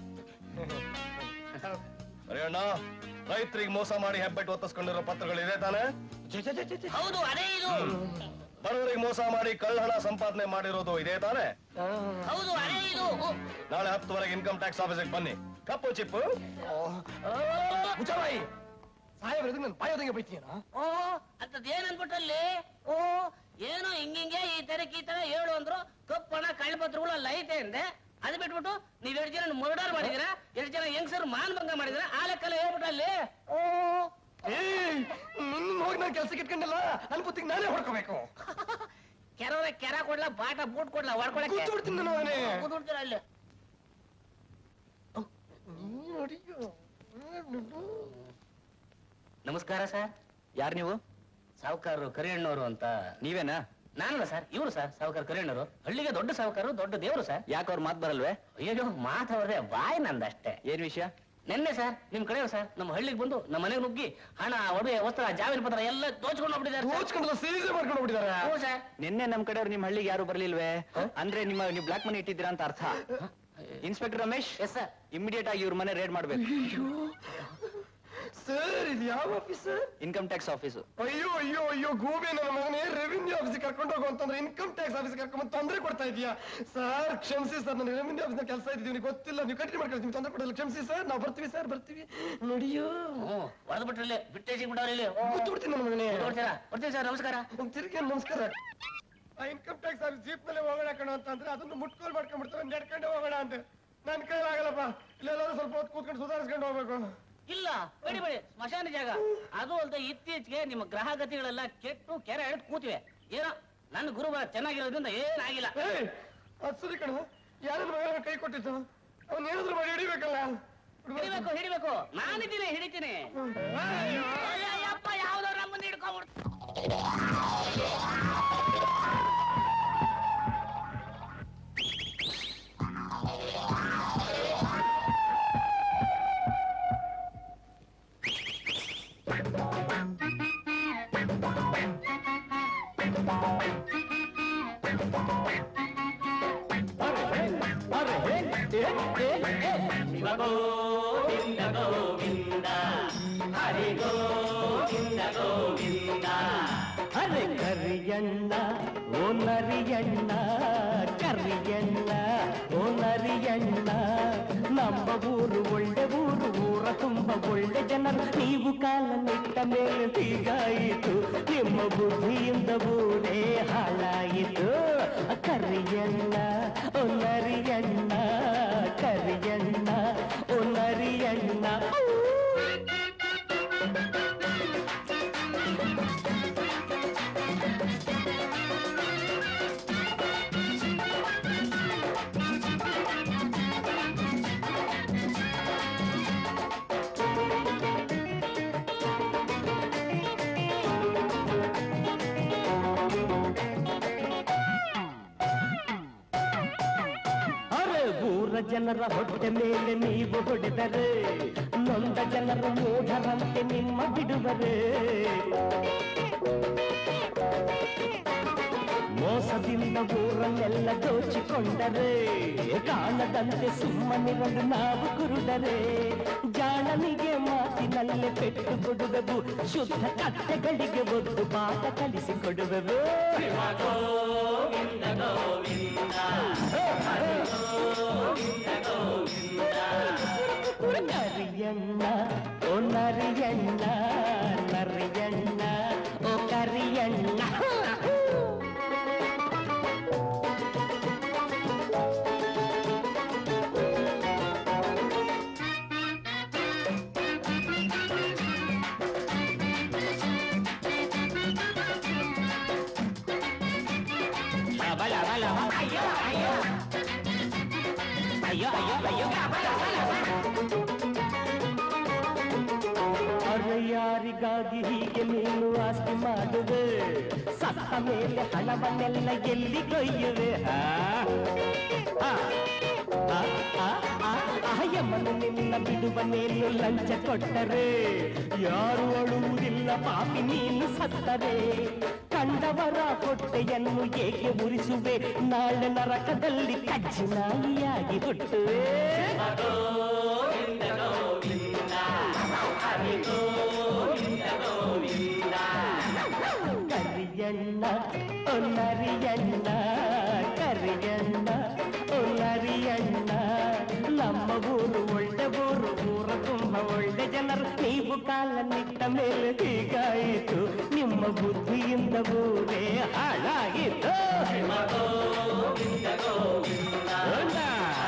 ಅಣ್ಣ ರೈತರಿಗೆ ಮೋಸ ಮಾಡಿ ಹೆಬ್ಬೆಟ್ಟು ಒತ್ತಿಸ್ಕೊಂಡಿರೋ ಪತ್ರಗಳಿದೆ ತಾನೆ ಹೌದು ಅದೇ ಇದು ಬಡವರಿಗೆ ಮೋಸ ಮಾಡಿ ಕಳ್ಳಹಣ ಸಂಪಾದನೆ ಮಾಡಿರೋದು ಇದೇ ತಾನೆ ಹೌದು ಅದೇ ಇದು ನಾಳೆ ಹತ್ತುವರೆಗೆ ಇನ್ಕಮ್ ಟ್ಯಾಕ್ಸ್ ಆಫೀಸಿಗೆ ಬನ್ನಿ ಕಪ್ಪು ಚಿಪ್ಪು ಮುಚ್ಚಬಾಯಿ ಸಾಹೇಬ್ರದ್ದು ನನ್ನ ಬಾಯೋದಂಗೆ ಬೈತೀಯನ ಓ ಅಂತದ್ ಏನ್ ಅನ್ಬಿಟ್ಟಲ್ಲಿ ಓ ಏನೋ ಹಿಂಗಿಂಗೆ ಈ ತರಕ್ ಈ ತರ ಹೇಳು ಅಂದ್ರು ಕಪ್ಪಣ ಕಳ್ಳಪತ್ರಗಳು ಅಲ್ಲಿ ಐತೆ ಅಂದೆ ಅದ್ ಬಿಟ್ಬಿಟ್ಟು ನೀವ್ ಎರಡು ಜನ ಮರ್ಡರ್ ಮಾಡಿದಿರ ಎರಡು ಜನ ಹೆಂಗಸರು ಮಾನಭಂಗ ಮಾಡಿದಿರ ಆ ಲೆಕ್ಕಲ್ಲ ಹೇಳ್ಬಿಟ್ಟು ಅಲ್ಲಿ ಓ ಏಯ್ ನಿನ್ನ ಹೋಗಿ ನಾನು ಕೆಲ್ಸಕ್ಕೆ ಇಟ್ಕೊಂಡಿಲ್ಲ ನನ್ನ ಬುತ್ತಿಗೆ ನಾನೇ ಹೊಡ್ಕೋಬೇಕು ಕೆರವ್ರೆ ಕೆರ ಕೊಡ್ಲಾ ಬಾಟ ಬೂಟ್ ಕೊಡ್ಲಾ ಹೊಡ್ಕೊಳಕ್ಕೆ ಕೂತ್ಬಿಡ್ತೀನಿ ನಾನು ಅವನೇ ಕೂತ್ಬಿಡ್ತೀರ ಅಲ್ಲಿ ನಮಸ್ಕಾರ ಸರ್ ಯಾರು ನೀವು ಸಾವುಕಾರರು ಕರಿಯಣ್ಣವರು ಅಂತ ನೀವೇನಾ ನಾನಲ್ಲ ಸರ್ ಇವರು ಸರ್ ಸಾವುಕಾರ ಕರಿಯಣ್ಣವರು ಹಳ್ಳಿಗೆ ದೊಡ್ಡ ಸಾವುಕಾರರು ದೊಡ್ಡ ದೇವರು ಸರ್ ಯಾಕೆ ಅವ್ರ ಮಾತು ಬರಲ್ವೇ ಅಯ್ಯೋ ಮಾತವ್ರೆ ಬಾಯ್ ನಂದಷ್ಟೇ ಏನ್ ವಿಷಯ ನಿನ್ನೆ ಸರ್ ನಿಮ್ ಕಡೆ ಸರ್ ನಮ್ಮ ಹಳ್ಳಿಗೆ ಬಂದು ನಮ್ಮ ಮನೆಗೆ ನುಗ್ಗಿ ಹಣ ಒಡವೆ ವಸ್ತ್ರ ಜಾಮೀನು ಪತ್ರ ಎಲ್ಲ ದೋಚ್ಕೊಂಡು ಹೋಗ್ಬಿಟ್ಟಿದ್ದಾರೆ ಸರ್. ದೋಚ್ಕೊಂಡಲ್ಲ ಸೀಸೆ ಮಾಡ್ಕೊಂಡು ಹೋಗ್ಬಿಟ್ಟಿದ್ದಾರೆ ಹ್ಞೂ ಸರ್ ನಿನ್ನೆ ನಮ್ ಕಡೆಯವ್ರು ನಿಮ್ ಹಳ್ಳಿಗೆ ಯಾರು ಬರ್ಲಿಲ್ವೇ ಅಂದ್ರೆ ನಿಮ್ಮ ನೀವು ಬ್ಲಾಕ್ ಮನಿ ಇಟ್ಟಿದ್ದೀರಾ ಅಂತ ಅರ್ಥ inspector Ramesh yes sir immediate ಆಗಿ ಇವ್ರ ಮನೆ ರೇಡ್ ಮಾಡ್ಬೇಕು ಸರ್ ಇದು ಯಾವ ಆಫೀಸರ್ ಇನ್ಕಮ್ ಟ್ಯಾಕ್ಸ್ ಆಫೀಸು ಅಯ್ಯೋ ಅಯ್ಯೋ ಅಯ್ಯೋ ಗೂಬೆ ನನ್ನ ಮಗನೇ ರೆವಿನ್ಯೂ ಆಫೀಸ್ ಕರ್ಕೊಂಡು ಹೋಗು ಅಂತಂದ್ರೆ ಇನ್ಕಮ್ ಟ್ಯಾಕ್ಸ್ ಆಫೀಸ್ ಕರ್ಕೊಂಡು ತೊಂದರೆ ಕೊಡ್ತಾ ಇದೀಯಾ ಸರ್ ಕ್ಷಮಿಸಿ ಸರ್ ನಾನು ರೆವಿನ್ಯೂ ಆಫೀಸ್ ಕೆಲಸ ಇದ್ದೀವಿ ಗೊತ್ತಿಲ್ಲ ನೀವು ಕಂಟಿನ್ಯೂ ಮಾಡ್ಕೊಳ್ತೀನಿ ತೊಂದರೆ ಕೊಡಲ್ಲ ಕ್ಷಮಿಸಿ ಸರ್ ನಾವು ಬರ್ತೀವಿ ಸರ್ ಬರ್ತೀವಿ ನಡಿಯೋ ಹ್ಞೂ ಹೊಡೆದು ಬಿಟ್ರಲ್ಲಿ ಬಿಟ್ಟೇಜಿ ಬಿಡವ್ರಿ ಇಲ್ಲಿ ಗೊತ್ತು ಬಿಡ್ತೀನಿ ನನ್ನ ಮಗನೇ ನೋಡ್ತೀರಾ ಬರ್ತೀವಿ ಸರ್ ನಮಸ್ಕಾರ ತಿರುಗಿ ನಮಸ್ಕಾರ ಆ ಇನ್ಕಮ್ ಟ್ಯಾಕ್ಸ್ ಆಫೀಸ್ ಜೀಪ್ ನಲ್ಲಿ ಹೋಗೋಣ ಕಣ ಅಂತಂದ್ರೆ ಅದನ್ನು ಮುಟ್ಕೋಲ್ ಮಾಡ್ಕೊಂಡ್ಬಿಡ್ತಾರೆ ನಡ್ಕೊಂಡು ಹೋಗೋಣ ಅಂತ ನನ್ನ ಕೈಲಾಗಲ್ಲಪ್ಪ ಇಲ್ಲೆಲ್ಲಾದ್ರೂ ಸ್ವಲ್ಪ ಹೊತ್ತು ಕೂತ್ಕೊಂಡು ಸುಧಾರಿಸ್ಕೊಂಡು ಹೋಗ್ಬೇಕು ಇಲ್ಲ ಬೇಡಿ ಬೇಡಿ ಸ್ಮಶಾನ ಜಾಗ ಅದು ಅಲ್ಲದೆ ಇತ್ತೀಚೆಗೆ ನಿಮ್ಮ ಗ್ರಹಗತಿಗಳೆಲ್ಲ ಕೆಟ್ಟು ಕೆರೆ ಎಳೆದು ಕೂತಿವೆ ಏನೋ ನನ್ನ ಗುರುಬಲ ಚೆನ್ನಾಗಿರೋದ್ರಿಂದ ಏನಾಗಿಲ್ಲ ಏಯ್ ಅದ್ ಸರಿ ಕಣ ಯಾರನ್ನ ಮಗನ ಕೈ ಕೊಟ್ಟಿದ್ದು ಅವ್ನು ಏನಾದ್ರು ಮಾಡಿ ಹಿಡಿಬೇಕಲ್ಲ ಹಿಡಿಬೇಕು ಹಿಡಿಬೇಕು ನಾನಿದ್ದೀನಿ ಹಿಡಿತೀನಿ ಅಯ್ಯಪ್ಪ ಯಾವ್ದೋ ನಮ್ಮನ್ನ ಹಿಡ್ಕೊಂಡ್ಬಿಡ್ತು ಅರೆ ಕರಿಯಣ್ಣ ಓ ನರಿಯಣ್ಣ ಕರಿಯಣ್ಣ ಓ ನರಿಯಣ್ಣ ನಮ್ಮ ಊರು ಒಳ್ಳೆ ಊರು ಊರ ತುಂಬ ಒಳ್ಳೆ ಜನರು ನೀವು ಕಾಲ ನಿಟ್ಟ ಮೇಲೆ ಹೀಗಾಯಿತು ನಿಮ್ಮ ಬುದ್ಧಿಯಿಂದ ಊರೇ ಹಾಳಾಯಿತು ಕರಿಯಣ್ಣ ಓ ನರಿಯಣ್ಣ ಕರಿಯಣ್ಣ ಓ ನರಿಯಣ್ಣ ಅರೆ ಊರ ಜನರ ಹೊಟ್ಟೆ ಮೇಲೆ ನೀವು ಹೊಡೆದರೆ ನೊಂದ ಜನರು ಮೂಢರಂತೆ ನಿಮ್ಮ ಬಿಡುವರೆ ಮೋಸದಿಂದ ಊರನ್ನೆಲ್ಲ ದೋಚಿಕೊಂಡರೆ ಕಾಣದಂತೆ ಸುಮ್ಮನಿರಲು ನಾವು ಕುರುಡರೆ ಜಾಣನಿಗೆ ಮಾತಿನಲ್ಲೇ ಪೆಟ್ಟು ಕೊಡುವೆವು ಶುದ್ಧ ಕತ್ತೆಗಳಿಗೆ ಒಂದು ಪಾಠ ಕಲಿಸಿಕೊಡುವೆವು ಕರಿಯಣ್ಣ ಓ ನರಿಯಣ್ಣ ನರಿಯಣ್ಣ ಓ ಕರಿಯಣ್ಣ ಅರೆ ಯಾರಿಗಾಗಿ ಹೀಗೆ ನೀನು ಆಸ್ತಿ ಮಾಡುವೆ ಸತ್ತ ಮೇಲೆ ಹಣವನ್ನೆಲ್ಲ ಎಲ್ಲಿ ಕೊಯ್ಯುವೆ ಆ? ಆ, ಆ, ಆ, ಆ, ಆ, ಯಮನು ನಿನ್ನ ಬಿಡುವನೇನು ಲಂಚ ಕೊಟ್ಟರೆ ಯಾರು ಅಳುವುದಿಲ್ಲ ಪಾಪಿ ನೀನು ಸತ್ತರೆ ಕಂಡವರ ಹೊಟ್ಟೆಯನ್ನು ಏಕೆ ಉರಿಸುವೆ ನಾಳೆ ನರಕದಲ್ಲಿ ಕಜ್ಜಿನಾಯಿಯಾಗಿ ಹುಟ್ಟುವೆ ಕರಿಯಣ್ಣ ಓ ನರಿಯಣ್ಣ ಕರಿಯಣ್ಣ ಓ ನರಿಯಣ್ಣ ನಮ್ಮ ಊರು ಒಳ್ಳೆ ಊರು ಊರ ತುಂಬ ಒಳ್ಳೆ ಜನರು ನೀವು ಕಾಲ ನಿಟ್ಟ ಮೇಲೆ ಹೀಗಾಯಿತು ನಿಮ್ಮ ಬುದ್ಧಿಯಿಂದ ಊರೇ ಹಾಳಾಗಿತ್ತು ಗೋವಿಂದ.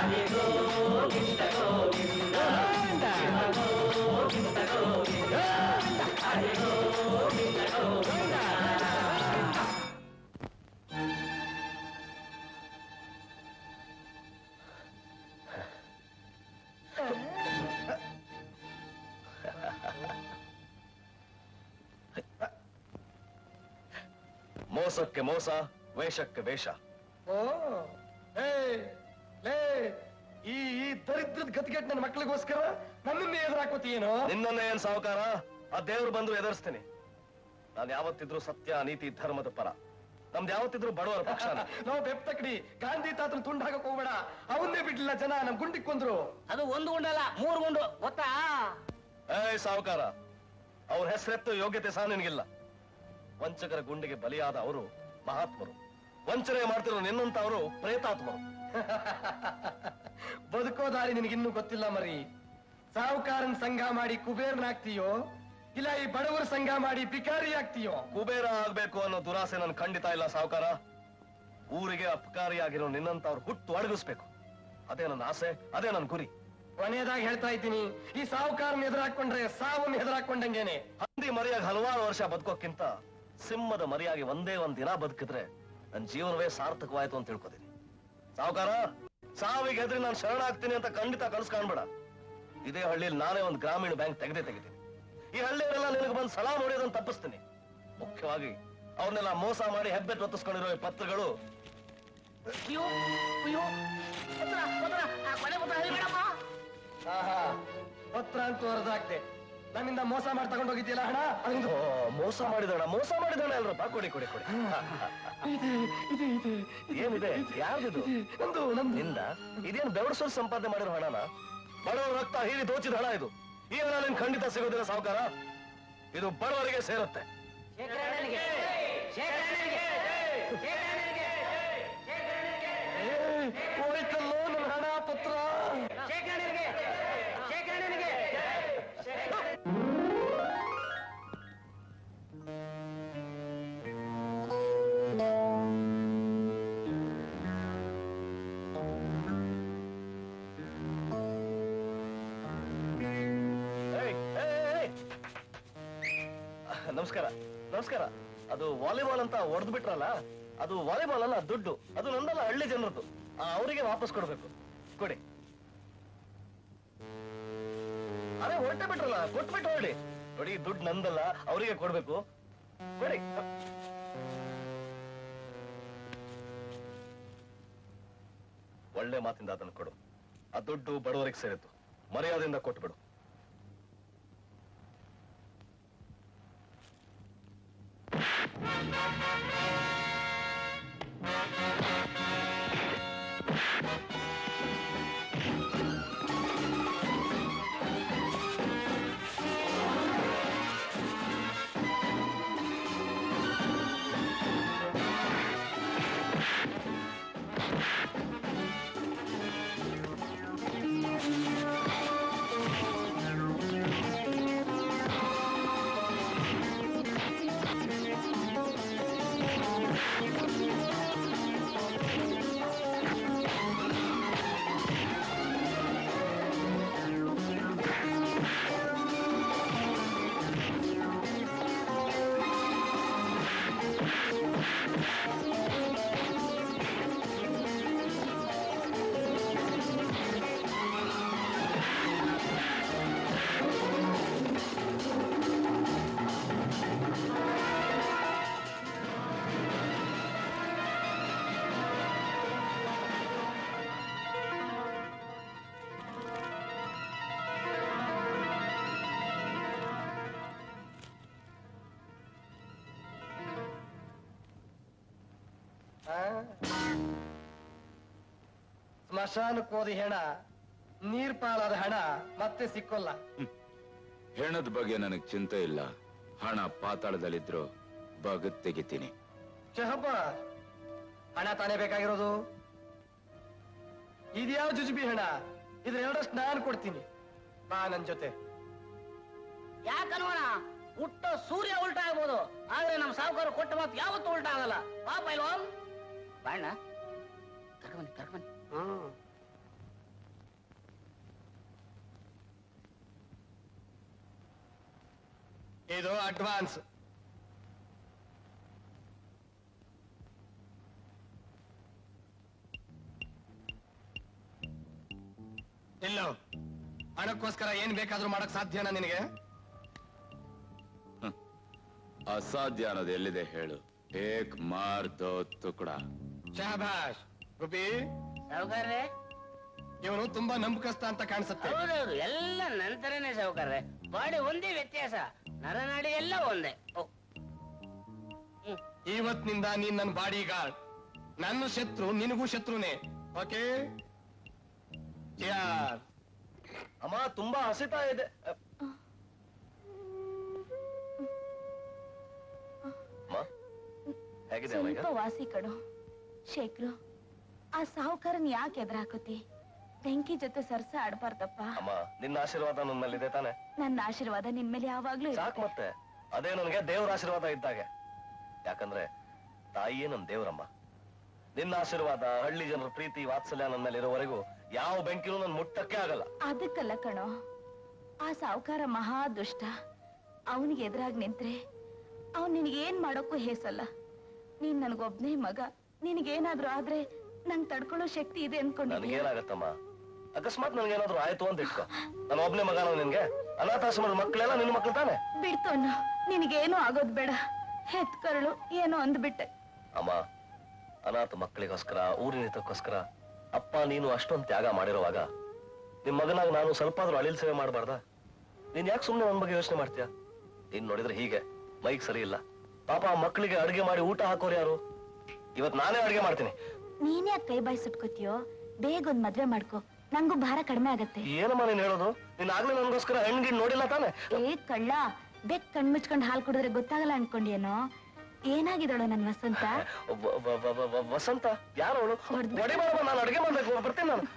ಮೋಸಕ್ಕೆ ಮೋಸ ವೇಷಕ್ಕೆ ವೇಷ ಓ ಹೇ ಲೇ ಈ ಈ ದರಿದ್ರದ ಗತಿಗೆಟ್ ನನ್ನ ಮಕ್ಕಳಿಗೋಸ್ಕರ ನನ್ನನ್ನ ಎದುರಾಕೋತೀಯೇನೋ ನಿನ್ನನ್ನ ಏನ್ ಸಾವುಕಾರ ಆ ದೇವ್ರು ಬಂದ್ರು ಎದುರಿಸ್ತೀನಿ ನಾನು ಯಾವತ್ತಿದ್ರು ಸತ್ಯ ನೀತಿ ಧರ್ಮದ ಪರ ನಮ್ದು ಯಾವತ್ತಿದ್ರು ಬಡವರ ಪಕ್ಷನ ನಾವು ಬೆಪ್ತಕಡಿ ಗಾಂಧಿ ತಾತನ ತುಂಡು ಹಾಕಕ್ ಹೋಗ್ಬೇಡ ಅವನ್ನೇ ಬಿಡ್ಲಿಲ್ಲ ಜನ ನಮ್ ಗುಂಡಿಗೆ ಕೊಂದ್ರು ಅದು ಒಂದು ಗುಂಡಲ್ಲ ಮೂರು ಗುಂಡು ಗೊತ್ತಾ ಏಯ್ ಸಾವುಕಾರ ಅವ್ರ ಹೆಸರೆತ್ತು ಯೋಗ್ಯತೆ ಸಹ ನಿನಗಿಲ್ಲ ವಂಚಕರ ಗುಂಡಿಗೆ ಬಲಿಯಾದ ಅವರು ಮಹಾತ್ಮರು ವಂಚನೆ ಮಾಡ್ತಿರೋ ನಿನ್ನಂತ ಅವರು ಪ್ರೇತಾತ್ಮರು ಬದುಕೋ ದಾರಿ ನಿನಗಿನ್ನೂ ಗೊತ್ತಿಲ್ಲ ಮರಿ ಸಾಹುಕಾರನ್ ಸಂಘ ಮಾಡಿ ಕುಬೇರ್ನಾಗ್ತೀಯೋ ಇಲ್ಲ ಈ ಬಡವರ ಸಂಘ ಮಾಡಿ ಭಿಕಾರಿ ಆಗ್ತೀಯೋ ಕುಬೇರ ಆಗ್ಬೇಕು ಅನ್ನೋ ದುರಾಸೆ ನನ್ ಖಂಡಿತ ಇಲ್ಲ ಸಾವುಕಾರ ಊರಿಗೆ ಅಪಕಾರಿಯಾಗಿರೋ ನಿನ್ನಂತ ಅವ್ರು ಹುಟ್ಟು ಅಡಗಿಸ್ಬೇಕು ಅದೇ ನನ್ನ ಆಸೆ ಅದೇ ನನ್ನ ಗುರಿ ಕೊನೆಯದಾಗಿ ಹೇಳ್ತಾ ಇದ್ದೀನಿ ಈ ಸಾಹುಕಾರನ್ ಎದುರಾಕೊಂಡ್ರೆ ಸಾವನ್ನ ಎದುರಾಕೊಂಡಂಗೇನೆ ಹಂದಿ ಮರಿಯಾಗಿ ಹಲವಾರು ವರ್ಷ ಬದುಕೋಕ್ಕಿಂತ ಸಿಂಹದ ಮರಿಯಾಗಿ ಒಂದೇ ಒಂದ್ ದಿನ ಬದುಕಿದ್ರೆ ನನ್ನ ಜೀವನವೇ ಸಾರ್ಥಕವಾಯ್ತು ಅಂತ ತಿಳ್ಕೊತೀನಿ ಸಾವುಕಾರ ಸಾವಿಗೆ ಹೆದರಿ ನಾನು ಶರಣಾಗ್ತೀನಿ ಅಂತ ಖಂಡಿತ ಕಳ್ಸ್ ಕಾಣ್ಬೇಡ ಇದೇ ಹಳ್ಳಿಯಲ್ಲಿ ನಾನೇ ಒಂದು ಗ್ರಾಮೀಣ ಬ್ಯಾಂಕ್ ತೆಗೆದೇ ತೆಗಿತೀನಿ ಈ ಹಳ್ಳಿಯವರೆಲ್ಲ ನಿನಗೆ ಬಂದು ಸಲಾ ಹೊಡೆಯೋದನ್ನ ತಪ್ಪಿಸ್ತೀನಿ ಮುಖ್ಯವಾಗಿ ಅವ್ರನ್ನೆಲ್ಲ ಮೋಸ ಮಾಡಿ ಹೆಬ್ಬೆಟ್ಟು ಒತ್ತಿಸ್ಕೊಂಡಿರೋ ಈ ಪತ್ರಗಳು ಅಯ್ಯೋ ಅಯ್ಯೋ ಪತ್ರ ಪತ್ರ ಆ ಕೊನೆ ಪತ್ರ ಹೇಳ್ಬೇಡಮ್ಮ ಆಹಾ ಪತ್ರ ಅಂತೂ ಹೊರದಾಗ್ದೆ ನನ್ನಿಂದ ಮೋಸ ಮಾಡಿ ತಗೊಂಡು ಹೋಗಿದ್ಯಲ್ಲ ಹಣ ಅದರಿಂದ ಓ, ಮೋಸ ಮಾಡಿದಣ ಮೋಸ ಮಾಡಿದಣ ಅಲ್ರಪ್ಪ ಕೊಡಿ ಕೊಡಿ ಕೊಡಿ ಏನಿದೆ ಯಾರ್ದಿದು ನಂದು ನಂದು ನಿಂದ ಇದೇನು ಬೆವರ್ಸೋರ್ ಸಂಪಾದನೆ ಮಾಡಿರೋ ಹಣನ ಬಡವರ ರಕ್ತ ಹೀರಿ ದೋಚಿದ ಹಣ ಇದು ಈ ಹಣ ನಿನ್ ಖಂಡಿತ ಸಿಗೋದಿಲ್ಲ ಸಾವುಕಾರ ಇದು ಬಡವರಿಗೆ ಸೇರುತ್ತೆ ಹೋಯ್ತಲ್ಲೋ ನನ್ನ ಹಣ ಪತ್ರ ಏಯ್, ಏಯ್, ಏಯ್. ನಮಸ್ಕಾರ ನಮಸ್ಕಾರ ಅದು ವಾಲಿಬಾಲ್ ಅಂತ ಹೊಡೆದು ಬಿಟ್ರಲ್ಲ ಅದು ವಾಲಿಬಾಲ್ ಅಲ್ಲ ದುಡ್ಡು ಅದು ನಂದಲ್ಲ ಹಳ್ಳಿ ಜನರದ್ದು ಆ, ಅವರಿಗೆ ವಾಪಸ್ ಕೊಡ್ಬೇಕು ಕೊಡಿ ಅರೆ ಹೊರಟೆ ಬಿಟ್ರಲ್ಲ ಕೊಟ್ಬಿಟ್ಟು ಹೊರಡಿ ನೋಡಿ ಈ ದುಡ್ಡು ನಂದಲ್ಲ ಅವರಿಗೆ ಕೊಡ್ಬೇಕು ಕೊಡಿ ಒಳ್ಳೆ ಮಾತಿಂದ ಅದನ್ನು ಕೊಡು ಆ ದುಡ್ಡು ಬಡವರಿಗೆ ಸೇರಿತ್ತು ಮರ್ಯಾದೆಯಿಂದ ಕೊಟ್ಬಿಡು ಸ್ಮಶಾನಕ್ಕೆ ಹೋದ ಹೆಣ ನೀರ್ ಪಾಲಾದ ಹಣ ಮತ್ತೆ ಸಿಕ್ಕೋಲ್ಲ ಹೆಣದ ಬಗ್ಗೆ ನನಗ್ ಚಿಂತೆ ಇಲ್ಲ ಹಣ ಪಾತಾಳದಲ್ಲಿದ್ರು ಬಗದ್ ತೆಗಿತೀನಿ ಚಹಬ್ಬ ಹಣ ತಾನೇ ಬೇಕಾಗಿರೋದು ಇದ್ಯಾವ ಜುಜುಬಿ ಹಣ ಇದ್ರ ಎರಡಷ್ಟು ನಾನು ಕೊಡ್ತೀನಿ ಬಾ ನನ್ ಜೊತೆ ಯಾಕನ್ವಣ ಹುಟ್ಟ ಸೂರ್ಯ ಉಲ್ಟಾ ಆಗ್ಬೋದು ಆದ್ರೆ ನಮ್ಮ ಸಾವುಕಾರ ಕೊಟ್ಟ ಮಾತು ಯಾವತ್ತೂ ಉಲ್ಟಾ ಆಗಲ್ಲ ಪಾಪ ಇಲ್ವಾ ಬಾಣ ಕರ್ಕೊಂಬನ್ನಿ ಕರ್ಕೊಂಬನ್ನಿ ಹ್ಮ್ ಇದು ಅಡ್ವಾನ್ಸ್ ಇಲ್ಲ ಹಣಕ್ಕೋಸ್ಕರ ಏನ್ ಬೇಕಾದ್ರೂ ಮಾಡಕ್ ಸಾಧ್ಯನಾ ನಿನಗೆ ಅಸಾಧ್ಯ ಅನ್ನೋದು ಎಲ್ಲಿದೆ ಹೇಳು ಏಕ್ ಮಾರ್ ದೋ ತುಕಡ ಶಹಬಾಷ್ ಗುಬ್ಬಿ ಸಾವುಕಾರ್ರೆ ಇವನು ತುಂಬಾ ನಂಬಿಕಸ್ತ ಅಂತ ಕಾಣಿಸುತ್ತೆ ಹೌದೌದು ಎಲ್ಲ ನಂತರನೇ ಸಾವುಕಾರ್ರೆ ಬಾಡಿ ಒಂದೇ ವ್ಯತ್ಯಾಸ ನರನಾಡಿ ಎಲ್ಲ ಒಂದೇ ಓ ಇವತ್ತಿನಿಂದ ನೀನ್ ನನ್ನ ಬಾಡಿ ಗಾರ್ಡ್ ನನ್ನ ಶತ್ರು ನಿನಗೂ ಶತ್ರುನೇ ಓಕೆ ಯಾರ್ ಅಮ್ಮ ತುಂಬಾ ಹಸಿತಾ ಇದೆ ಅಮ್ಮ ಹೇಗಿದೆ ಅಮ್ಮ ಈಗ ಸ್ವಲ್ಪ ವಾಸಿ ಕಡು ಶೇಖ್ರು ಆ ಸಾಹುಕಾರನ್ ಯಾಕೆ ಎದುರಾಕೋತಿ ಬೆಂಕಿ ಜೊತೆ ಸರ್ಸ ಆಡ್ಬಾರ್ದಪ್ಪ ಅಮ್ಮ ನಿನ್ನ ಆಶೀರ್ವಾದ ನನ್ನ ಮೇಲಿದೆ ತಾನೆ ನನ್ನ ಆಶೀರ್ವಾದ ನಿನ್ ಮೇಲೆ ಯಾವಾಗ್ಲೂ ಸಾಕ್ ಇರುತ್ತೆ ಮತ್ತೆ ಅದೇ ನನಗೆ ದೇವ್ರ ಆಶೀರ್ವಾದ ಇದ್ದಾಗೆ ಯಾಕಂದ್ರೆ ತಾಯಿಯೇ ನನ್ ದೇವ್ರಮ್ಮ ನಿನ್ನ ಆಶೀರ್ವಾದ ಹಳ್ಳಿ ಜನರ ಪ್ರೀತಿ ವಾತ್ಸಲ್ಯ ನನ್ನ ಮೇಲೆ ಇರೋವರೆಗೂ ಯಾವ ಬೆಂಕಿನೂ ನನ್ ಮುಟ್ಟಕ್ಕೆ ಆಗಲ್ಲ ಅದಕ್ಕಲ್ಲ ಕಣೋ ಆ ಸಾಹುಕಾರ ಮಹಾ ದುಷ್ಟ ಅವನಿಗೆ ಎದುರಾಗಿ ನಿಂತ್ರೆ ಅವನ್ ನಿನಗೇನ್ ಮಾಡೋಕ್ಕೂ ಹೇಸಲ್ಲ ನೀನ್ ನನಗೊಬ್ನೇ ಮಗ ನಿನಗೇನಾದ್ರೂ ಆದ್ರೆ ನಂಗ್ ತಡ್ಕೊಳ್ಳೋ ಶಕ್ತಿ ಇದೆ ಅನ್ಕೊಂಡಿದ್ಯಾ ನನ್ಗೇನಾಗತ್ತಮ್ಮ ಅಕಸ್ಮಾತ್ ನನ್ಗೇನಾದ್ರೂ ಆಯ್ತು ಅಂತ ಇಟ್ಕೋ ನಾನು ಒಬ್ನೇ ಮಗನ ನಿನ್ಗೆ ಅನಾಥಾಶ್ರಮದ ಮಕ್ಕಳೆಲ್ಲ ನಿನ್ನ ಮಕ್ಳು ತಾನೆ ಬಿಡ್ತು ಅನ್ನು ನಿನಗೇನು ಆಗೋದ್ ಬೇಡ ಹೆತ್ ಕರಳು ಏನೋ ಅಂದ್ಬಿಟ್ಟೆ ಅಮ್ಮ ಅನಾಥ ಮಕ್ಕಳಿಗೋಸ್ಕರ ಊರಿನ ಹಿತಕ್ಕೋಸ್ಕರ ಅಪ್ಪ ನೀನು ಅಷ್ಟೊಂದು ತ್ಯಾಗ ಮಾಡಿರುವಾಗ ನಿಮ್ ಮಗನಾಗ ನಾನು ಸ್ವಲ್ಪ ಆದ್ರೂ ಅಳಿಲ್ ಸೇವೆ ಮಾಡಬಾರ್ದ ನೀನ್ ಯಾಕೆ ಸುಮ್ನೆ ನನ್ ಬಗ್ಗೆ ಯೋಚನೆ ಮಾಡ್ತೀಯ ನೀನ್ ನೋಡಿದ್ರೆ ಹೀಗೆ ಮೈಕ್ ಸರಿ ಇಲ್ಲ ಪಾಪ ಆ ಮಕ್ಕಳಿಗೆ ಅಡಿಗೆ ಮಾಡಿ ಊಟ ಹಾಕೋರು ಯಾರು ಇವತ್ ನಾನೇ ಅಡಿಗೆ ಮಾಡ್ತೀನಿ ನೀನ್ ಯಾಕೆ ಕೈ ಬಾಯಿ ಸುಟ್ಕೋತೀಯೋ ಬೇಗ ಒಂದ್ ಮದ್ವೆ ಮಾಡ್ಕೋ ನಂಗೂ ಭಾರ ಕಡಿಮೆ ಆಗತ್ತೆ ಏನಮ್ಮ ನೀನ್ ಹೇಳೋದು ನೀನ್ ಆಗ್ಲೇ ನನ್ಗೋಸ್ಕರ ಹೆಣ್ಗಿನ್ ನೋಡಿಲ್ಲ ತಾನೆ ಏ ಕಳ್ಳ ಬೆಕ್ ಕಣ್ ಮುಚ್ಕೊಂಡ್ ಹಾಲ್ ಕುಡಿದ್ರೆ ಗೊತ್ತಾಗಲ್ಲ ಅನ್ಕೊಂಡೇನೋ ಏನಾಗಿದಳು ನನ್ ವಸಂತ ವ- ವ- ವ- ವ- ವ- ವಸಂತ ಯಾರು ಅವಳು ಹೊಡ್ದ್ಬಿಟ್ಟೆ. ಒಡಿ ಮಾಡಮ್ಮ ನಾನು ಅಡಿಗೆ ಮಾಡ್ಬೇಕು ಬರ್ತೀನಿ ನಾನು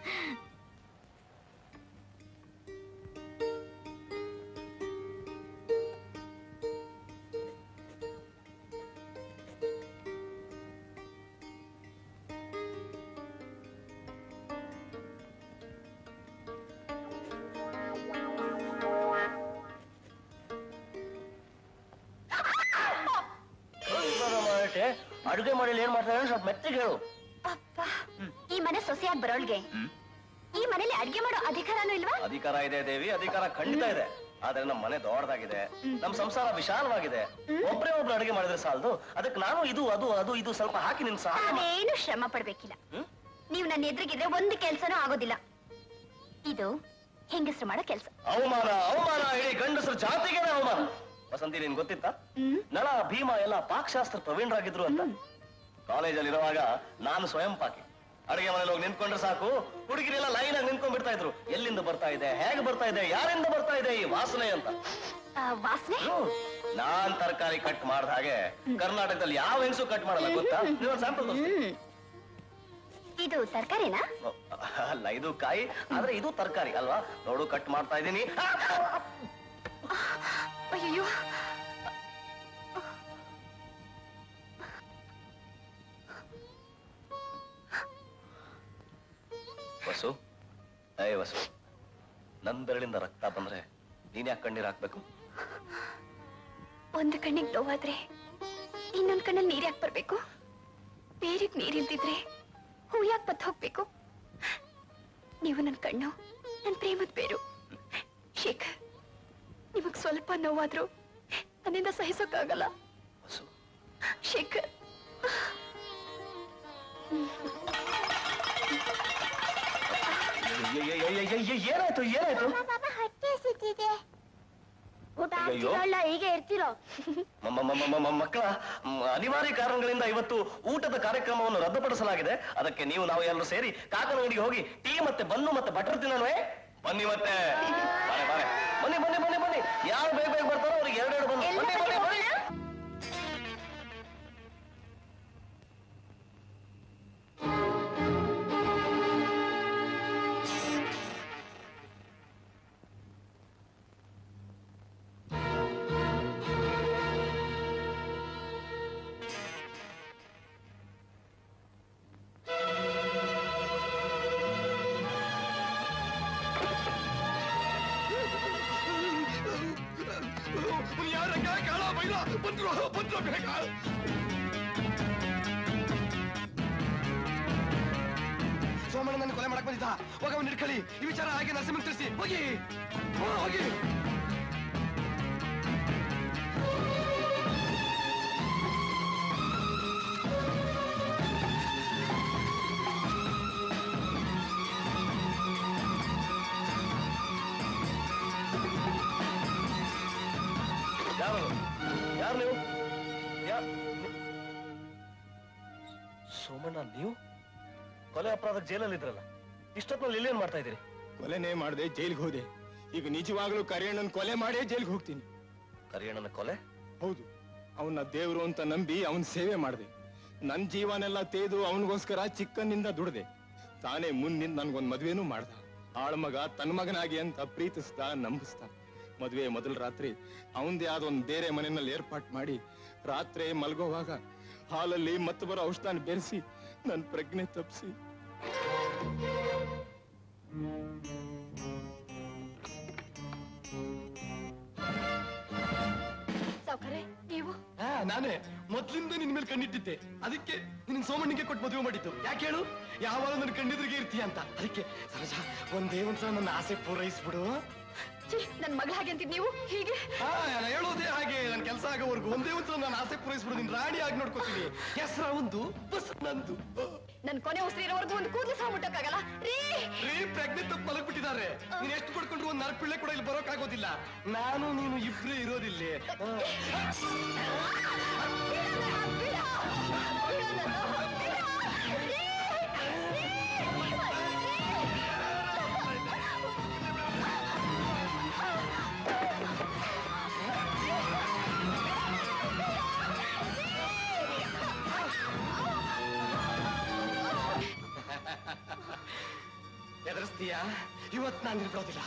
ಅಡುಗೆ ಮಾಡಿ ಏನ್ ಮಾಡ್ತಾರೆ ಸ್ವಲ್ಪ ಮೆತ್ತಿಗೆ ಹೇಳು ಅಪ್ಪ ಈ ಮನೆ ಸೊಸೆಯಾಗಿ ಬರೋಳ್ಗೆ ಈ ಮನೇಲಿ ಅಡ್ಗೆ ಮಾಡೋ ಅಧಿಕಾರನೂ ಇಲ್ವಾ ಅಧಿಕಾರ ಇದೆ ದೇವಿ ಅಧಿಕಾರ ಖಂಡಿತ ಇದೆ ಆದ್ರೆ ನಮ್ಮ ಮನೆ ದೊಡ್ಡದಾಗಿದೆ ನಮ್ ಸಂಸಾರ ವಿಶಾಲವಾಗಿದೆ ಒಬ್ರೇ ಒಬ್ರು ಅಡುಗೆ ಮಾಡಿದ್ರೆ ಸಾಲದು ಅದಕ್ಕೆ ನಾನು ಇದು ಅದು ಅದು ಇದು ಸ್ವಲ್ಪ ಹಾಕಿ ನಿನ್ ಸಹಾಯ ಮಾ- ಅದೇನು ಶ್ರಮ ಪಡ್ಬೇಕಿಲ್ಲ ಹ್ಮ್? ನೀವು ನನ್ನ ಎದುರಿಗಿದ್ರೆ ಒಂದು ಕೆಲ್ಸನೂ ಆಗೋದಿಲ್ಲ ಇದು ಹೆಂಗಸ್ರು ಮಾಡೋ ಕೆಲ್ಸ ಅವಮಾನ ಅವಮಾನ ಇಡೀ ಗಂಡಸರ ಜಾತಿಗೆ ಅವಮಾನ ವಸಂತಿ ನಿನ್ ಗೊತ್ತಿತ್ತ ಹ್ಮ್ ನಳ ಭೀಮ ಎಲ್ಲ ಪಾಕಶಾಸ್ತ್ರ ಪ್ರವೀಣರಾಗಿದ್ರು ಅಂತ ಕಾಲೇಜಲ್ಲಿ ಇರುವಾಗ ನಾನು ಸ್ವಯಂ ಪಾಕಿ ಅಡಿಗೆ ಮನೇಲಿ ಹೋಗಿ ನಿಂತ್ಕೊಂಡ್ರೆ ಸಾಕು ಹುಡುಗಿರೆಲ್ಲ ಲೈನ್ ಆಗಿ ನಿಂತ್ಕೊಂಡ್ ಬಿಡ್ತಾ ಇದ್ರು ಎಲ್ಲಿಂದ ಬರ್ತಾ ಇದೆ ಹೇಗೆ ಬರ್ತಾ ಇದೆ ಯಾರಿಂದ ಬರ್ತಾ ಇದೆ ಈ ವಾಸನೆ ಅಂತ ಆ, ವಾಸನೆ ಹ್ಮ್. ನಾನ್ ತರಕಾರಿ ಕಟ್ ಮಾಡ್ದ ಹಾಗೆ ಕರ್ನಾಟಕದಲ್ಲಿ ಯಾವ ಹೆಂಗಸು ಕಟ್ ಮಾಡಲ್ಲ ಗೊತ್ತಾ ನೀವು ಸ್ಯಾಂಪಲ್ ಹ್ಮ್ ಇದು ತರಕಾರಿನಾ ಅಲ್ಲ ಇದು ಕಾಯಿ ಆದ್ರೆ ಇದು ತರಕಾರಿ ಅಲ್ವಾ ನೋಡು ಕಟ್ ಮಾಡ್ತಾ ಇದ್ದೀನಿ ಅಯ್ಯೋ ವಸು ಏ ವಸು ನನ್ ಬೆರಳಿಂದ ರಕ್ತ ಬಂದ್ರೆ ನೀನ್ ಯಾಕೆ ಕಣ್ಣೀರ್ ಹಾಕ್ಬೇಕು ಒಂದು ಕಣ್ಣಿಗೆ ನೋವಾದ್ರೆ ಇನ್ನೊಂದ್ ಕಣ್ಣಲ್ಲಿ ನೀರ್ ಯಾಕೆ ಬರ್ಬೇಕು ಬೇರೆಗ್ ನೀರಿಲ್ದಿದ್ರೆ ಹೂ ಯಾಕೆ ಬತ್ ಹೋಗ್ಬೇಕು ನೀವು ನನ್ ಕಣ್ಣು ನನ್ ಪ್ರೇಮದ ಬೇರು ಶೇಖರ್ ನಿಮಗ್ ಸ್ವಲ್ಪ ನೋವಾದ್ರೂ ನನ್ನಿಂದ ಸಹಿಸೋಕ್ಕಾಗಲ್ಲ ವಸು ಶೇಖರ್ ಏ- ಏ- ಏ- ಏ- ಏ- ಏನಾಯ್ತು ಏನಾಯ್ತು ಹೊಟ್ಟೆ ಸಿಕ್ಕಿದೆ ಊಟ ಅಯ್ಯೋ. ಹಾಕ್ತಿರಲ್ಲ ಹೀಗೆ ಇರ್ತಿರೋ ಮ- ಮ- ಮ- ಮ- ಮ- ಮಕ್ಕಳ ಮ್, ಅನಿವಾರ್ಯ ಕಾರಣಗಳಿಂದ ಇವತ್ತು ಊಟದ ಕಾರ್ಯಕ್ರಮವನ್ನು ರದ್ದುಪಡಿಸಲಾಗಿದೆ ಅದಕ್ಕೆ ನೀವು ನಾವು ಎಲ್ಲರೂ ಸೇರಿ ಕಾಕನಗಡಿಗೆ ಹೋಗಿ ಟೀ ಮತ್ತೆ ಬನ್ನು ಮತ್ತೆ ಬಟರ್ ತಿನ್ನೋಣವೇ ಬನ್ನಿ ಮತ್ತೆ ಬಾರೆ, ಬಾರೆ. ಬನ್ನಿ ಬನ್ನಿ ಬನ್ನಿ ಬನ್ನಿ ಯಾರು ಬೇಗ ಬೇಗ ಬರ್ತಾರೋ ಅವ್ರಿಗೆ ಎರಡೆರಡು ಬನ್ನಿ ಬನ್ನಿ ಬನ್ನಿ ಬನ್ನಿ ಯಾರಕ್ಕ ಕಾಳ ಬೈಲ ಬಂದ್ರು ಬಂದ್ರು ಬೇಗ ಸೋಮಣ್ಣ ನನ್ನ ಕೊಲೆ ಮಾಡಕ್ ಬಂದಿದ್ದ ಹೋಗ ಅವ್ನು ಹಿಡ್ಕೊಳ್ಳಿ ಈ ವಿಚಾರ ಹಾಗೆ ನರಸಿಂಹ ತಿಳಿಸಿ ಹೋಗಿ ಹೋ, ಹೋಗಿ ಯಾರು ಯಾರು ನೀವು ಯಾ- ನಿ- ಸೋಮಣ್ಣ ನೀವು ಕೊಲೆ ಅಪರಾಧಕ್ಕೆ ಜೈಲಲ್ಲಿ ಇದ್ರಲ್ಲ ಇಷ್ಟೊತ್ತಿನಲ್ಲಿ ಇಲ್ಲೇನ್ ಮಾಡ್ತಾ ಇದ್ದೀರಿ ಕೊಲೆನೇ ಮಾಡದೆ ಜೈಲ್ಗೆ ಹೋದೆ ಈಗ ನಿಜವಾಗ್ಲೂ ಕರಿಯಣ್ಣನ್ ಕೊಲೆ ಮಾಡೇ ಜೈಲ್ಗೆ ಹೋಗ್ತೀನಿ ಕರಿಯಣ್ಣನ ಕೊಲೆ ಹೌದು ಅವನ್ನ ದೇವ್ರು ಅಂತ ನಂಬಿ ಅವನ್ ಸೇವೆ ಮಾಡಿದೆ ನನ್ ಜೀವನೆಲ್ಲ ತೇದು ಅವನಿಗೋಸ್ಕರ ಚಿಕ್ಕನ್ನಿಂದ ದುಡ್ದೆ ತಾನೇ ಮುಂದಿನ ನನ್ಗೊಂದ್ ಮದ್ವೆನೂ ಮಾಡ್ದ ಆಳ್ಮಗ ತನ್ ಮಗನಾಗಿ ಅಂತ ಪ್ರೀತಿಸ್ತಾ ನಂಬಿಸ್ತಾ ಮದ್ವೆ ಮೊದಲ ರಾತ್ರಿ ಅವಂದೇ ಆದ ಒಂದ್ ಬೇರೆ ಮನೆಯಲ್ಲಿ ಏರ್ಪಾಟ್ ಮಾಡಿ ರಾತ್ರಿ ಮಲ್ಗೋವಾಗ ಹಾಲಲ್ಲಿ ಮತ್ತೆ ಬರೋ ಔಷಧಾನ ಬೆರೆಸಿ ನನ್ ಪ್ರಜ್ಞೆ ತಪ್ಪಿಸಿ ಸಾವ್ಕಾರೆ ನೀವು ಹಾ ನಾನೇ ಮೊದ್ಲಿಂದ ನಿನ್ ಮೇಲೆ ಕಣ್ಣಿಟ್ಟಿದ್ದೆ ಅದಕ್ಕೆ ನಿನ್ ಸೋಮಣ್ಣಿಗೆ ಕೊಟ್ಟು ಮದುವೆ ಮಾಡಿದ್ದು ಯಾಕೆ ಹೇಳು ಯಾವಾಗ ನನ್ನ ಕಣ್ಣಿದ್ರಿಗೆ ಇರ್ತೀಯ ಅಂತ ಅದಕ್ಕೆ ಸರೋಜ ಒಂದೇ ಒಂದ್ಸಲ ನನ್ನ ಆಸೆ ಪೂರೈಸ್ಬಿಡು ಛೀ, ನನ್ ಮಗಳ ಹಾಗೆ ಅಂತಿದ್ ನೀವು ಹೀಗೆ ಹಾ ನಾನ್ ಹೇಳೋದೇ ಹಾಗೆ ನನ್ ಕೆಲಸ ಆಗೋವರೆಗೂ ಒಂದೇ ಒಂದ್ಸಲ ನನ್ನ ಆಸೆ ಪೂರೈಸ್ಬಿಡು ನಿನ್ ರಾಣಿ ಆಗಿ ನೋಡ್ಕೋತೀನಿ ಹೆಸರ ಒಂದು ಬಸ್ ನಂದು ನನ್ ಕೊನೆ ಉಸಿರಿರೋವರೆಗೂ ಒಂದು ಕೂದಲು ಸಹ ಮುಟ್ಟಕ್ಕಾಗಲ್ಲ ರೀ ರೀ ಪ್ರಜ್ಞೆ ತಪ್ಪು ಮಲಗ್ಬಿಟ್ಟಿದ್ದಾರೆ ನೀನ್ ಎಷ್ಟು ಕೊಡ್ಕೊಂಡ್ರು ಒಂದ್ ನರಪಿಳ್ಳೆ ಕೂಡ ಇಲ್ಲಿ ಬರೋಕ್ ಆಗೋದಿಲ್ಲ ನಾನು ನೀನು ಇಬ್ರೇ ಇರೋದಿಲ್ಲಿ ಎದುರಿಸ್ತೀಯಾ ಇವತ್ ನಾನು ಇರ್ಬೋದಿಲ್ಲ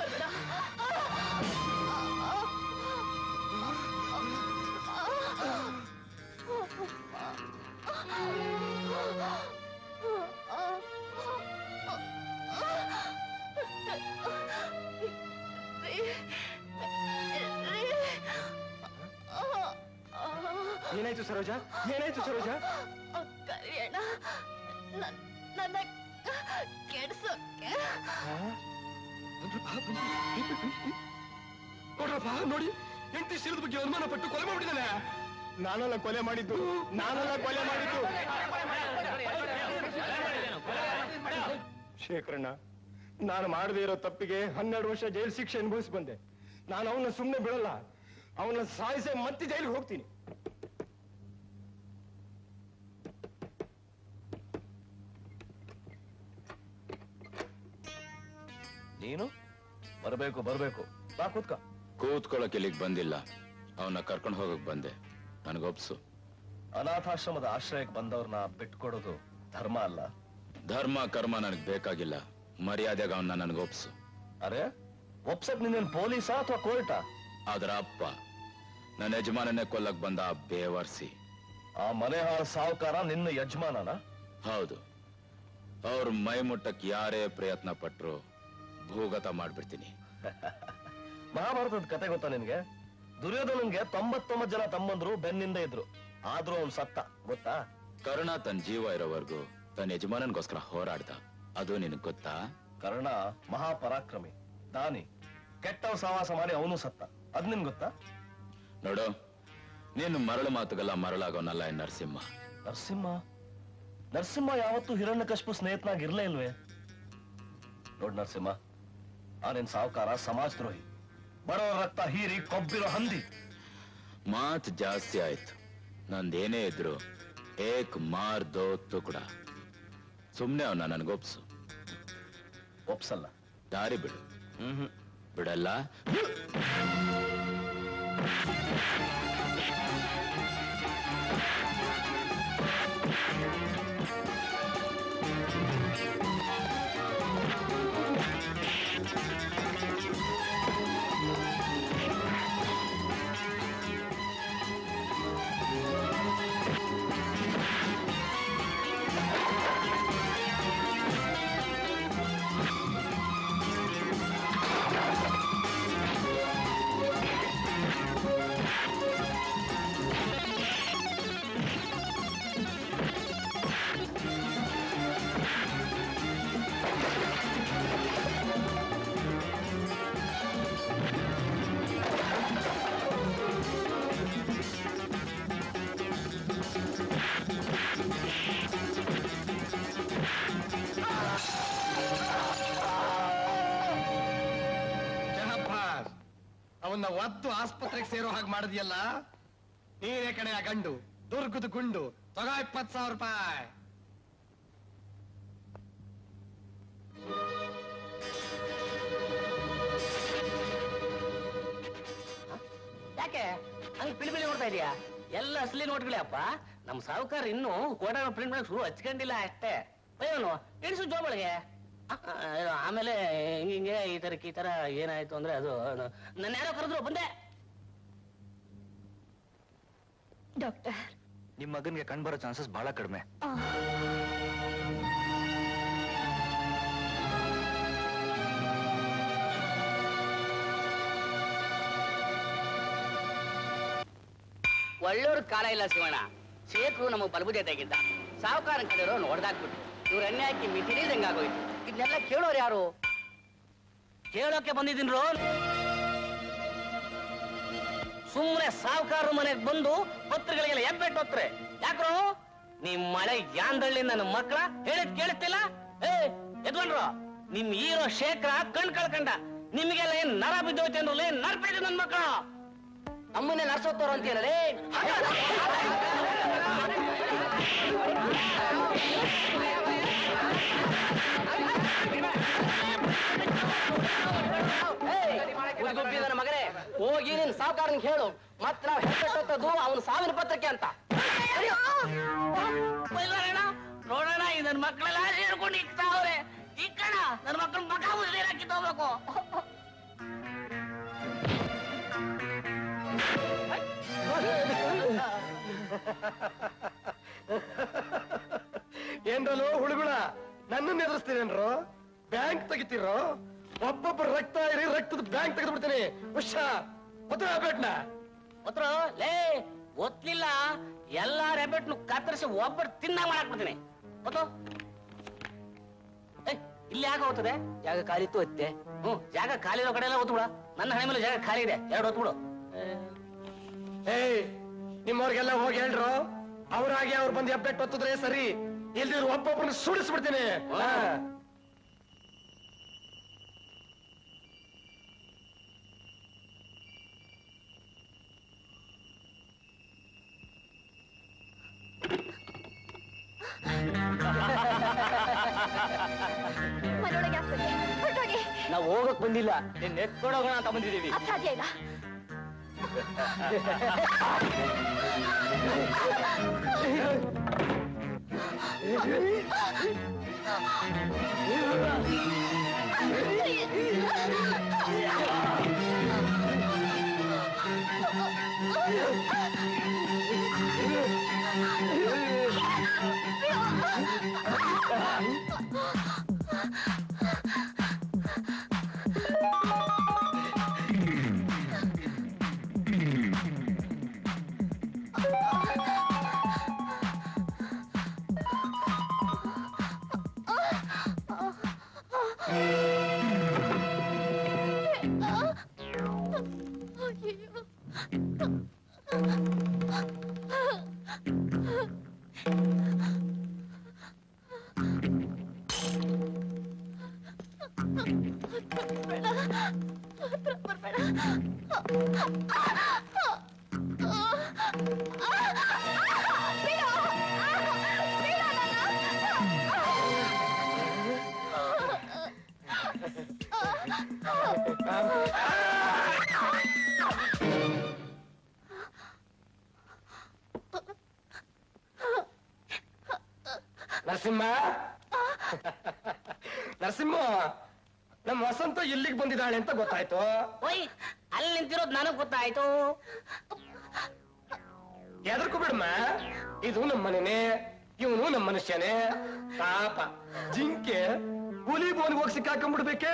ಏನಾಯ್ತು ಸರೋಜ ಏನಾಯ್ತು ಸರೋಜ ಕರಿಯಣ್ಣ ನನ್- ನನ್ನ ಕೆಡ್ಸೋಕೆ ನೋಡ್ರಪ್ಪ ನೋಡಿ ಹೆಂಡತಿ ಶಿರದ ಬಗ್ಗೆ ಅನುಮಾನ ಪಟ್ಟು ಕೊಲೆ ಮಾಡ್ಬಿಟ್ಟಿದ್ದಾನೆ ನಾನೆಲ್ಲ ಕೊಲೆ ಮಾಡಿದ್ದು ನಾನೆಲ್ಲ ಕೊಲೆ ಮಾಡಿದ್ದು ಶೇಖರಣ್ಣ ನಾನು ಮಾಡದೇ ಇರೋ ತಪ್ಪಿಗೆ ಹನ್ನೆರಡು ವರ್ಷ ಜೈಲು ಶಿಕ್ಷೆ ಅನುಭವಿಸಿ ಬಂದೆ ನಾನು ಅವನ್ನ ಸುಮ್ಮನೆ ಬಿಡಲ್ಲ ಅವನ್ನ ಸಾಯಿಸೆ ಮತ್ತೆ ಜೈಲಿಗೆ ಹೋಗ್ತೀನಿ ನೀನು ಬರಬೇಕು ಬರಬೇಕು ಬಾ ಕೂತ್ಕ ಕೂತ್ಕೊಳ್ಳೋಕೆ ಇಲ್ಲಿಗೆ ಬಂದಿಲ್ಲ ಅವನ್ನ ಕರ್ಕೊಂಡು ಹೋಗಕ್ ಬಂದೆ ನನಗೊಪ್ಸು ಅನಾಥಾಶ್ರಮದ ಆಶ್ರಯಕ್ಕೆ ಬಂದವ್ರನ್ನ ಬಿಟ್ಕೊಡೋದು ಧರ್ಮ ಅಲ್ಲ ಧರ್ಮ ಕರ್ಮ ನನಗ್ ಬೇಕಾಗಿಲ್ಲ ಮರ್ಯಾದೆಗೆ ಅವನ್ನ ನನಗೊಪ್ಸು ಅರೆ ಒಪ್ಸಕ್ ನಿನ್ನೇನ್ ಪೊಲೀಸಾ ಅಥವಾ ಕೋರ್ಟಾ ಅದರ ಅಪ್ಪ ನನ್ನ ಯಜಮಾನನ್ನೇ ಕೊಲ್ಲಕ್ ಬಂದ ಆ ಬೇವರ್ಸಿ ಆ ಮನೆ ಹಾಳು ಸಾವುಕಾರ ನಿನ್ನ ಯಜಮಾನನ ಹೌದು ಅವ್ರ ಮೈ ಮುಟ್ಟಕ್ ಯಾರೇ ಪ್ರಯತ್ನ ಪಟ್ರು ಭೂಗತ ಮಾಡ್ಬಿಡ್ತೀನಿ ಮಹಾಭಾರತದ ಕತೆ ಗೊತ್ತಾ ನಿನ್ಗೆ ದುರ್ಯೋಧನನ್ಗೆ ತೊಂಬತ್ತೊಂಬತ್ತು ಜನ ತಮ್ಮಂದ್ರು ಬೆನ್ನಿಂದ ಇದ್ರು ಆದ್ರೂ ಅವ್ನು ಸತ್ತ ಗೊತ್ತಾ ಕರ್ಣ ತನ್ನ ಜೀವ ಇರೋವರೆಗೂ ತನ್ನ ಯಜಮಾನನ್ಗೋಸ್ಕರ ಹೋರಾಡ್ದ ಅದು ನಿನಗ್ ಗೊತ್ತಾ ಕರ್ಣ ಮಹಾಪರಾಕ್ರಮಿ ದಾನಿ ಕೆಟ್ಟವ್ ಸಹವಾಸ ಮಾಡಿ ಅವನು ಸತ್ತ ಅದ್ ನಿನ್ ಗೊತ್ತಾ ನೋಡು ನೀನು ಮರಳು ಮಾತುಗೆಲ್ಲ ಮರಳಾಗೋನಲ್ಲ ಈ ನರಸಿಂಹ ನರಸಿಂಹ ನರಸಿಂಹ ಯಾವತ್ತೂ ಹಿರಣ್ಯಕಶ್ಯಪು ಸ್ನೇಹಿತನಾಗಿ ಇರ್ಲೇ ಇಲ್ವೇ ನೋಡ್ ನರಸಿಂಹ ಆ ನಿನ್ ಸಾವುಕಾರ ಸಮಾಜ ದ್ರೋಹಿ ಬಡವರ ರಕ್ತ ಹೀರಿ ಕೊಬ್ಬಿರೋ ಹಂದಿ ಮಾತ್ ಜಾಸ್ತಿ ಆಯ್ತು ನಂದೇನೇ ಇದ್ರು ಏಕ್ ಮಾರ್ ದೋ ತುಕುಡ ಸುಮ್ನೆ ಅವನ್ನ ನನ್ಗೊಪ್ಸು ಒಪ್ಸಲ್ಲ ದಾರಿ ಬಿಡು ಹ್ಮ್ ಬಿಡಲ್ಲ ಜಹಬ್ಬಾಸ್ ಅವನ್ನ ಒದ್ದು ಆಸ್ಪತ್ರೆಗೆ ಸೇರೋ ಹಾಗೆ ಮಾಡಿದ್ಯಲ್ಲ ನೀನೇ ಕಡೆ ಆ ಗಂಡು ದುರ್ಗದ ಗುಂಡು ತಗೋ ಇಪ್ಪತ್ ಸಾವಿರ ರೂಪಾಯಿ ಯಾಕೆ ಹಂಗ್ ಪಿಳಿ ಪಿಳಿ ನೋಡ್ತಾ ಇದೀಯಾ ಎಲ್ಲ ಅಸಲಿ ನೋಟ್ಗಳೇ ಅಪ್ಪ ನಮ್ ಸಾಹುಕಾರ ಇನ್ನು ಕೋಟ ಪ್ರಿಂಟ್ ಮಾಡಕ್ ಶುರು ಹಚ್ಕೊಂಡಿಲ್ಲ ಅಷ್ಟೇ ಅಯ್ಯೋನು ಇಳಿಸು ಜೋಬಳಿಗೆ ಆಮೇಲೆ ಹಿಂಗೆ ಈ ತರಕ್ಕೆ ಈ ತರ ಏನಾಯ್ತು ಅಂದ್ರೆ ಅದು ನನ್ನ ಯಾರೋ ಕರೆದ್ರು ಬಂದೆ ಡಾಕ್ಟರ್ ನಿಮ್ ಮಗನ್ಗೆ ಕಂಡ್ಬರೋ ಚಾನ್ಸಸ್ ಬಹಳ ಕಡಿಮೆ ಒಳ್ಳೋರ್ ಕಾಲ ಇಲ್ಲ ಶಿವಣ್ಣ ಶೇಖರು ನಮ್ಮ ಬಲಬುದೆ ತೆಗಿದ್ದ ಸಾಹುಕಾರ ಕಡೆಯವರು ನೋಡ್ದಾಕ್ಬಿಟ್ಟು ಇವ್ರ ಎಣ್ಣೆ ಹಾಕಿ ಮಿತಿರಿದಂಗ ಆಗೋಯ್ತು ಇದನ್ನೆಲ್ಲ ಕೇಳೋರು ಯಾರು ಕೇಳೋಕೆ ಬಂದಿದ್ದೀನ್ರು ಸುಮ್ಮನೆ ಸಾಹುಕಾರ ಮನೆಗೆ ಬಂದು ಪತ್ರಗಳಿಗೆಲ್ಲ ಎಬ್ಬೆಟ್ಟು ಹೋಗ್ತಾರೆ ಯಾಕ್ರು ನಿಮ್ ಮಳೆ ಯಾಂದಳ್ಳಿ ನನ್ನ ಮಕ್ಕಳ ಹೇಳಿದ್ ಕೇಳಿಸ್ತಿಲ್ಲ ಏ ಎದ್ವನ್ರು ನಿಮ್ ಹೀರೋ ಶೇಖರ ಕಣ್ ಕಳ್ಕಂಡ ನಿಮ್ಗೆಲ್ಲ ಏನ್ ನರ ಬಿದ್ದೋಯ್ತು ಅಂದ್ರೆ ಏನ್ ನರ್ಪಿದ್ದು ನನ್ ಮಕ್ಕಳು ಅಮ್ಮನೇ ನರ್ಸೋತ್ತವ್ರು ಅಂತೀರಲೇ ನನ್ನ ಮಗನೇ ಹೋಗಿ ನಿನ್ ಸಾವುಕಾರನ್ ಹೇಳು ಮತ್ ನಾವ್ ಹೆಸರು ಅವನ ಸಾವಿನ ಪತ್ರಕ್ಕೆ ಅಂತ ಬೈಲೋರಣ್ಣ, ನೋಡೋಣ ಈ ನನ್ ಮಕ್ಕಳೆಲ್ಲ ಸೇರ್ಕೊಂಡು ಇಕ್ತಾವ್ರೆ ಇಕ್ಕಣ ನನ್ ಮಕ್ಕಳ ಮಕ ಮುಸ್ಲಿರ ಕಿತ್ತೋಗ್ಬೇಕು ಏನ್ರಲ್ಲೋ ಹುಡುಗುಳ ನನ್ನನ್ನ ಎದುರಿಸ್ತೀರೇನ್ರು ಬ್ಯಾಂಕ್ ತೆಗಿತೀರೋ ಒಬ್ಬೊಬ್ಬರು ರಕ್ತ ಇರಿ ರಕ್ತದ ಬ್ಯಾಂಕ್ ತೆಗೆದು ಬಿಡ್ತೀನಿ ಹುಷಾರ್ ಮದುವೆ ಬೇಟ್ನ ಒತ್ರು ಲೇ ಒತ್ಲಿಲ್ಲ ಎಲ್ಲಾ ರೆಬೆಟ್ನು ಕತ್ತರಿಸಿ ಒಬ್ಬರು ತಿನ್ನ ಮಾಡಕ್ ಬಿಡ್ತೀನಿ ಒತ್ತು ಏ, ಇಲ್ಲಿ ಯಾಕೆ ಹೋಗ್ತದೆ ಜಾಗ ಕಾಲಿತ್ತು ಅತ್ತೆ ಹ್ಮ್ ಜಾಗ ಖಾಲಿ ಇರೋ ಕಡೆ ಎಲ್ಲ ಒತ್ತು ಬಿಡ ನನ್ನ ಹಣೆ ಮೇಲೆ ಜಾಗ ಖಾಲಿ ಇದೆ ಎರಡು ಒತ್ತು ಬಿಡು ಏಯ್ ನಿಮ್ಮವ್ರಿಗೆಲ್ಲ ಹೋಗಿ ಹೇಳ್ರು ಅವ್ರಾಗೆ ಅವ್ರು ಬಂದು ಹೆಬ್ಬೆಟ್ಟು ಒತ್ತಿದ್ರೆ ಸರಿ ಇಲ್ದಿದ್ರು ಒಬ್ಬೊಬ್ಬರನ್ನ ಸುಡಿಸ್ಬಿಡ್ತೀನಿ ಹಾ. ಮನೆಯೊಳಗೆ ಯಾಕೆ ಬಂದೆ ಹೊರಟೋಗಿ ನಾವು ಹೋಗಕ್ ಬಂದಿಲ್ಲ ನಿನ್ ಎತ್ಕೊಂಡೋಗೋಣ ಅಂತ ಬಂದಿದೀವಿ ಅಸಾಧ್ಯ ಇಲ್ಲ ಹತ್ರ ಬರ್ಬೇಡ ನರಸಿಂಹ ನರಸಿಂಹ ನಮ್ಮ ವಸಂತ ಇಲ್ಲಿಗೆ ಬಂದಿದ್ದಾಳೆ ಅಂತ ಗೊತ್ತಾಯ್ತು ಓಯ್ ಅಲ್ಲಿ ನಿಂತಿರೋದು ನನಗ್ ಗೊತ್ತಾಯ್ತು ಎದರ್ಕು ಬಿಡಮ್ಮ ಇದು ನಮ್ಮ ಮನೆನೇ ಇವನು ನಮ್ಮ ಮನುಷ್ಯನೇ ಪಾಪ ಜಿಂಕೆ ಹುಲಿ ಬೋನ್ಗೆ ಹೋಗಿ ಸಿಕ್ಕಾಕೊಂಡ್ಬಿಡ್ಬೇಕೆ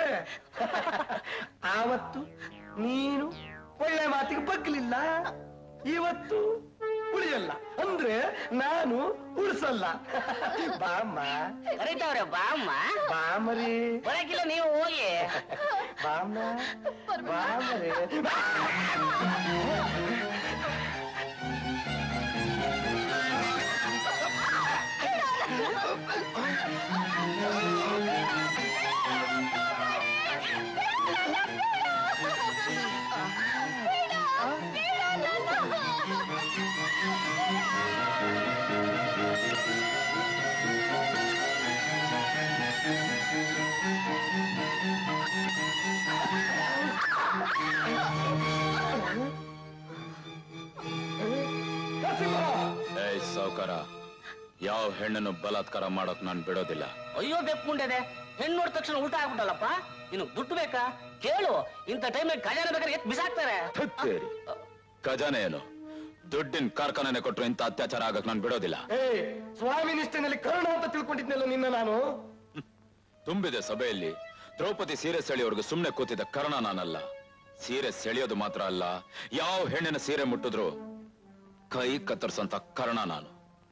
ಆವತ್ತು ನೀನು ಒಳ್ಳೆ ಮಾತಿಗೆ ಬಗ್ಲಿಲ್ಲ ಇವತ್ತು ಉಳಿಯಲ್ಲ ಅಂದ್ರೆ ನಾನು ಉಳಿಸಲ್ಲ ಬಾಮ್ಮ ಕರೀತಾವ್ರೆ ಬಾ ಅಮ್ಮ ಬಾಮರಿ ಬರಕಿಲ್ಲ ನೀವು ಹೋಗಿ ಬಾಮ್ಮ ಬಾಮರಿ ಏಯ್ ಸಾವ್ಕಾರ ಯಾವ ಹೆಣ್ಣನ್ನು ಬಲಾತ್ಕಾರ ಮಾಡೋಕ್ ನಾನ್ ಬಿಡೋದಿಲ್ಲ ಅಯ್ಯೋ ಬೆಕ್ಕೊಂಡದೆ ಹೆಣ್ಣು ನೋಡಿದ ತಕ್ಷಣ ಉಲ್ಟಾ ಆಗ್ಬಿಟ್ಟಲ್ಲಪ್ಪ ಇನ್ನು ದುಡ್ಡು ಬೇಕಾ ಕೇಳು ಇಂಥ ಟೈಮ್ನಾಗ ಖಜಾನೆ ಬೇಕಾದ್ರೆ ಎತ್ ಬಿಸಾಕ್ತಾರೆ ಥತ್ತೇರಿ. ಖಜಾನೆ ಏನು ದುಡ್ಡಿನ ಕಾರ್ಖಾನೆ ಕೊಟ್ರು ಇಂಥ ಅತ್ಯಾಚಾರ ಆಗಕ್ ನಾನ್ ಬಿಡೋದಿಲ್ಲ ಏ ಸ್ವಾಮಿ ನಿಷ್ಠೆನಲ್ಲಿ ಕರ್ಣ ಅಂತ ತಿಳ್ಕೊಂಡಿದ್ನಲ್ಲ ನಿನ್ನ ನಾನು ತುಂಬಿದೆ ಸಭೆಯಲ್ಲಿ ದ್ರೌಪದಿ ಸೀರೆ ಸೆಳೆಯೋರ್ಗೆ ಸುಮ್ನೆ ಕೂತಿದ್ದ ಕರ್ಣ ನಾನಲ್ಲ ಸೀರೆ ಸೆಳೆಯೋದು ಮಾತ್ರ ಅಲ್ಲ ಯಾವ ಹೆಣ್ಣಿನ ಸೀರೆ ಮುಟ್ಟಿದ್ರು ಕೈ ಕತ್ತರಿಸಂತ ಕರ್ಣ ನಾನು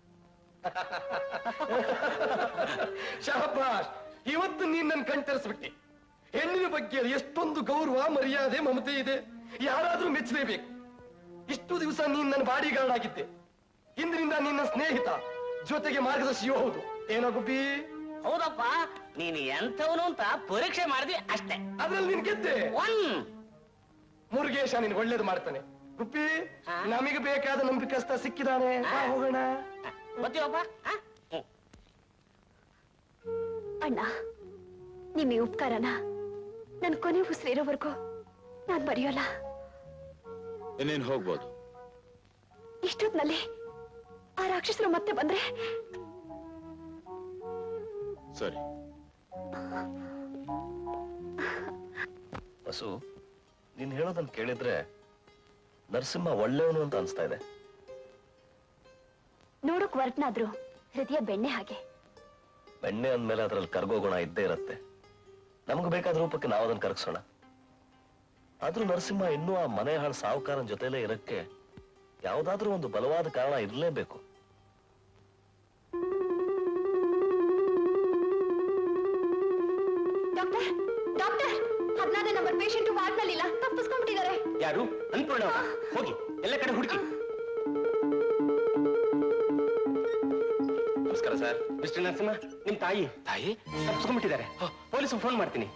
ಶಹಬಾಷ್ ಇವತ್ತು ನೀನ್ ನನ್ ಕಣ್ ತೆರೆಸ್ಬಿಟ್ಟೆ ಹೆಣ್ಣಿನ ಬಗ್ಗೆ ಎಷ್ಟೊಂದು ಗೌರವ ಮರ್ಯಾದೆ ಮಮತೆ ಇದೆ ಯಾರಾದ್ರೂ ಮೆಚ್ಚಲೇಬೇಕು ಇಷ್ಟು ದಿವಸ ನೀನ್ ನನ್ನ ಬಾಡಿ ಗಾರ್ಡ್ ಆಗಿದ್ದೆ ಇಂದಿನಿಂದ ನಿನ್ನ ಸ್ನೇಹಿತ ಜೊತೆಗೆ ಮಾರ್ಗದರ್ಶಿಯೂ ಹೌದು ಏನೋ ಗುಬ್ಬಿ ಹೌದಪ್ಪ ನೀನು ಎಂಥವನು ಅಂತ ಪರೀಕ್ಷೆ ಮಾಡಿದ್ವಿ ಅಷ್ಟೇ ಅದ್ರಲ್ಲಿ ನೀನ್ ಗೆದ್ದೆ ಒನ್ ಮುರುಗೇಶ ನಿನ್ ಒಳ್ಳೇದು ಮಾಡ್ತಾನೆ ಗುಬ್ಬಿ ನಮಗೆ ಬೇಕಾದ ನಂಬಿಕಸ್ತ ಸಿಕ್ಕಿದಾನೆ ಬಾ ಹೋಗೋಣ ಗೊತ್ತೀವಪ್ಪ ಆ? ಹ್ಮ್. ಅಣ್ಣ ನಿಮ್ಮ ಈ ಉಪಕಾರನ ನನ್ ಕೊನೆ ಉಸಿರಿರೋವರೆಗೂ ನಾನ್ ಬರೆಯೋಲ್ಲ ಇನ್ನೇನ್ ಹೋಗ್ಬೋದು ಇಷ್ಟೊತ್ನಲ್ಲಿ ಆ ರಾಕ್ಷಸರು ಮತ್ತೆ ಬಂದ್ರೆ ಸರಿ ವಸು ನೀನ್ ಹೇಳೋದನ್ನ ಕೇಳಿದ್ರೆ ನರಸಿಂಹ ಒಳ್ಳೆಯವನು ಅಂತ ಅನ್ಸ್ತಾ ಇದೆ ನೋಡಕ್ ವರ್ಟ್ನಾದ್ರು ಹೃದಯ ಬೆಣ್ಣೆ ಹಾಗೆ ಬೆಣ್ಣೆ ಅಂದ್ಮೇಲೆ ಅದ್ರಲ್ಲಿ ಕರ್ಗೋ ಗುಣ ಇದ್ದೇ ಇರತ್ತೆ ನಮ್ಗೆ ಬೇಕಾದ ರೂಪಕ್ಕೆ ನಾವು ಅದನ್ನ ಕರಗಿಸೋಣ ಆದ್ರೂ ನರಸಿಂಹ ಇನ್ನೂ ಆ ಮನೆ ಹಾಳು ಸಾಹುಕಾರನ ಜೊತೆಲೇ ಇರಕ್ಕೆ ಯಾವ್ದಾದ್ರೂ ಒಂದು ಬಲವಾದ ಕಾರಣ ಇರಲೇಬೇಕು ಡಾಕ್ಟರ್ ಡಾಕ್ಟರ್ ಹದಿನಾರನೇ ನಂಬರ್ ಪೇಷಂಟ್ ವಾರ್ಡ್ನಲ್ಲಿಲ್ಲ ತಪ್ಪಿಸ್ಕೊಂಡ್ಬಿಟ್ಟಿದ್ದಾರೆ ಯಾರು ಅನ್ಪೂರ್ಣ ಹೋಗಿ ಎಲ್ಲ ಕಡೆ ಹುಡುಕಿ ನಮಸ್ಕಾರ ಸರ್ ಮಿಸ್ಟರ್ ನರಸಿಂಹ ನಿಮ್ ತಾಯಿ ತಾಯಿ ತಪ್ಪಿಸ್ಕೊಂಡ್ಬಿಟ್ಟಿದ್ದಾರೆ ಪೊಲೀಸ್ ಫೋನ್ ಮಾಡ್ತೀನಿ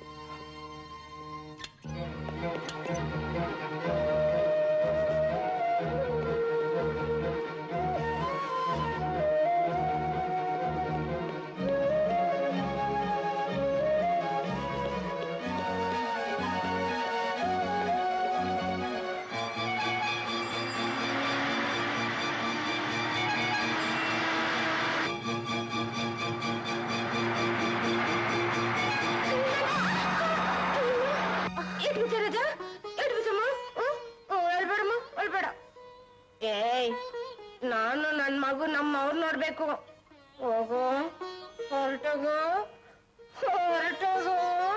ಏಟ್ ಬಿಚ್ಚ ರಜ ಏಟ್ ಬಿಚ್ಚಮ್ಮ ಹೇಳ್ಬೇಡಮ್ಮ ಹೇಳ್ಬೇಡ ಏಯ್ ನಾನು ನನ್ ಮಗು ನಮ್ಮ ಅವ್ರು ನೋಡ್ಬೇಕು ಹೋಗು ಹೊರಟೋಗು ಹೊರಟೋಗು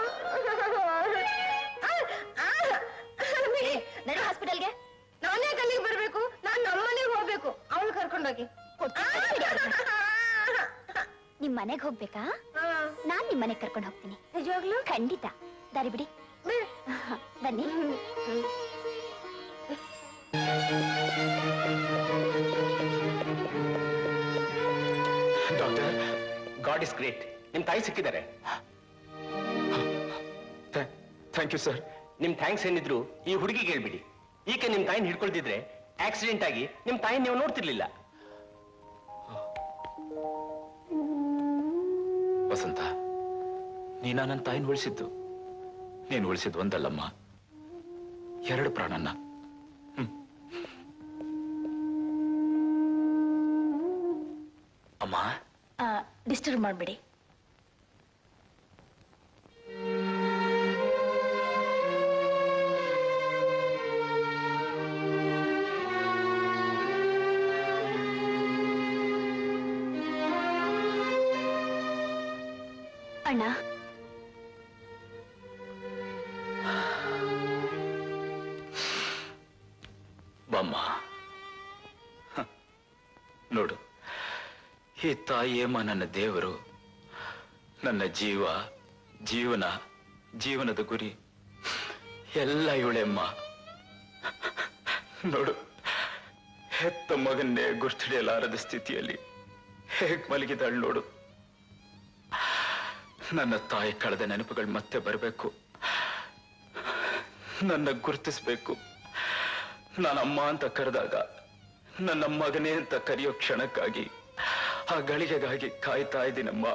ನಡಿ ಹಾಸ್ಪಿಟಲ್ಗೆ ನಾನೇ ಅಲ್ಲಿಗೆ ಬರ್ಬೇಕು ನಾನ್ ನಮ್ಮನೆಗೆ ಹೋಗ್ಬೇಕು ಅವಳು ಕರ್ಕೊಂಡೋಗಿ ನಿಮ್ ಮನೆಗ್ ಹೋಗ್ಬೇಕಾ ನಾನ್ ನಿಮ್ ಮನೆಗ್ ಕರ್ಕೊಂಡು ಹೋಗ್ತೀನಿ ನಿಜವಾಗ್ಲು ಖಂಡಿತ ದಾರಿ ಬಿಡಿ ಬನ್ನಿ ಡಾಕ್ಟರ್ ಗಾಡ್ ಇಸ್ ಗ್ರೇಟ್ ನಿಮ್ ತಾಯಿ ಸಿಕ್ಕಿದ್ದಾರೆ ಥ್ಯಾಂಕ್ ಯು ಸರ್ ನಿಮ್ ಥ್ಯಾಂಕ್ಸ್ ಏನಿದ್ರು ಈ ಹುಡುಗಿಗೆ ಹೇಳ್ಬಿಡಿ ಈಕೆ ನಿಮ್ ತಾಯಿನ ಹಿಡ್ಕೊಳ್ತಿದ್ರೆ ಆಕ್ಸಿಡೆಂಟ್ ಆಗಿ ನಿಮ್ ತಾಯಿನ ನೀವು ನೋಡ್ತಿರ್ಲಿಲ್ಲ ವಸಂತ ನೀನ ನನ್ನ ತಾಯಿನ ಉಳಿಸಿದ್ದು ನೀನು ಉಳಿಸಿದ್ ಒಂದಲ್ಲಮ್ಮ ಎರಡು ಪ್ರಾಣನ್ನ ಹ್ಮ್. ಅಮ್ಮ ಡಿಸ್ಟರ್ಬ್ ಮಾಡಬೇಡಿ ಅಣ್ಣ ಬಮ್ಮ ಹ. ನೋಡು ಈ ತಾಯಿಯಮ್ಮ ನನ್ನ ದೇವರು ನನ್ನ ಜೀವ ಜೀವನ ಜೀವನದ ಗುರಿ ಎಲ್ಲ ಇವಳೆಮ್ಮ ನೋಡು ಹೆತ್ತ ಮಗನ್ನೇ ಗುರ್ತಿಡಿಯಲಾರದ ಸ್ಥಿತಿಯಲ್ಲಿ ಹೇಗ್ ಮಲಗಿದಾಳು ನೋಡು ನನ್ನ ತಾಯಿ ಕಳೆದ ನೆನಪುಗಳು ಮತ್ತೆ ಬರಬೇಕು ನನ್ನ ಗುರುತಿಸ್ಬೇಕು ನಾನು ಅಮ್ಮ ಅಂತ ಕರೆದಾಗ ನನ್ನ ಮಗನೇ ಅಂತ ಕರೆಯೋ ಕ್ಷಣಕ್ಕಾಗಿ ಆ ಗಳಿಗೆಗಾಗಿ ಕಾಯ್ತಾ ಇದ್ದೀನಮ್ಮ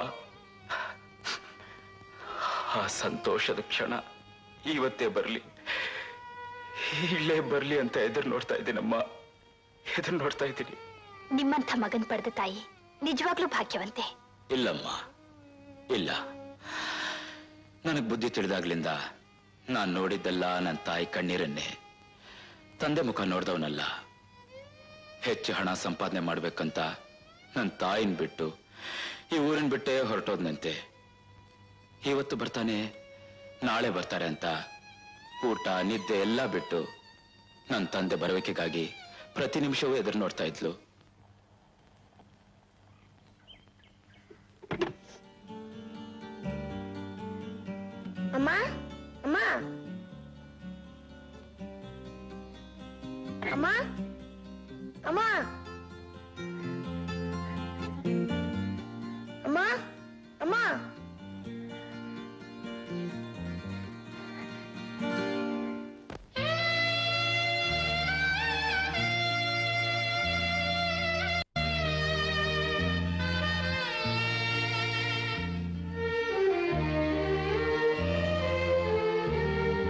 ಆ ಸಂತೋಷದ ಕ್ಷಣ ಇವತ್ತೇ ಬರ್ಲಿ ಈಗಲೇ ಬರ್ಲಿ ಅಂತ ಎದುರು ನೋಡ್ತಾ ಇದ್ದೀನಮ್ಮ ಎದುರು ನೋಡ್ತಾ ಇದ್ದೀನಿ ನಿಮ್ಮಂಥ ಮಗನ್ ಪಡೆದ ತಾಯಿ ನಿಜವಾಗ್ಲೂ ಭಾಗ್ಯವಂತೆ ಇಲ್ಲಮ್ಮ ಇಲ್ಲ ನನಗ್ ಬುದ್ಧಿ ತಿಳಿದಾಗ್ಲಿಂದ ನಾನ್ ನೋಡಿದ್ದಲ್ಲ ನನ್ನ ತಾಯಿ ಕಣ್ಣೀರನ್ನೇ ತಂದೆ ಮುಖ ನೋಡ್ದವನಲ್ಲ ಹೆಚ್ಚು ಹಣ ಸಂಪಾದನೆ ಮಾಡ್ಬೇಕಂತ ನನ್ನ ತಾಯಿನ ಬಿಟ್ಟು ಈ ಊರಿನ ಬಿಟ್ಟೇ ಹೊರಟೋದ್ನಂತೆ ಇವತ್ತು ಬರ್ತಾನೆ ನಾಳೆ ಬರ್ತಾರೆ ಅಂತ ಊಟ ನಿದ್ದೆ ಎಲ್ಲ ಬಿಟ್ಟು ನನ್ನ ತಂದೆ ಬರುವಿಕೆಗಾಗಿ ಪ್ರತಿ ನಿಮಿಷವೂ ಎದುರು ನೋಡ್ತಾ ಇದ್ಲು ಅಮ್ಮ ಅಮ್ಮ ಅಮ್ಮ ಅಮ್ಮ ಅಮ್ಮ ಅಮ್ಮ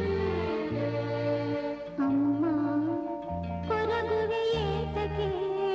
ಕೊರಗುವೆ ಏತಕ್ಕೆ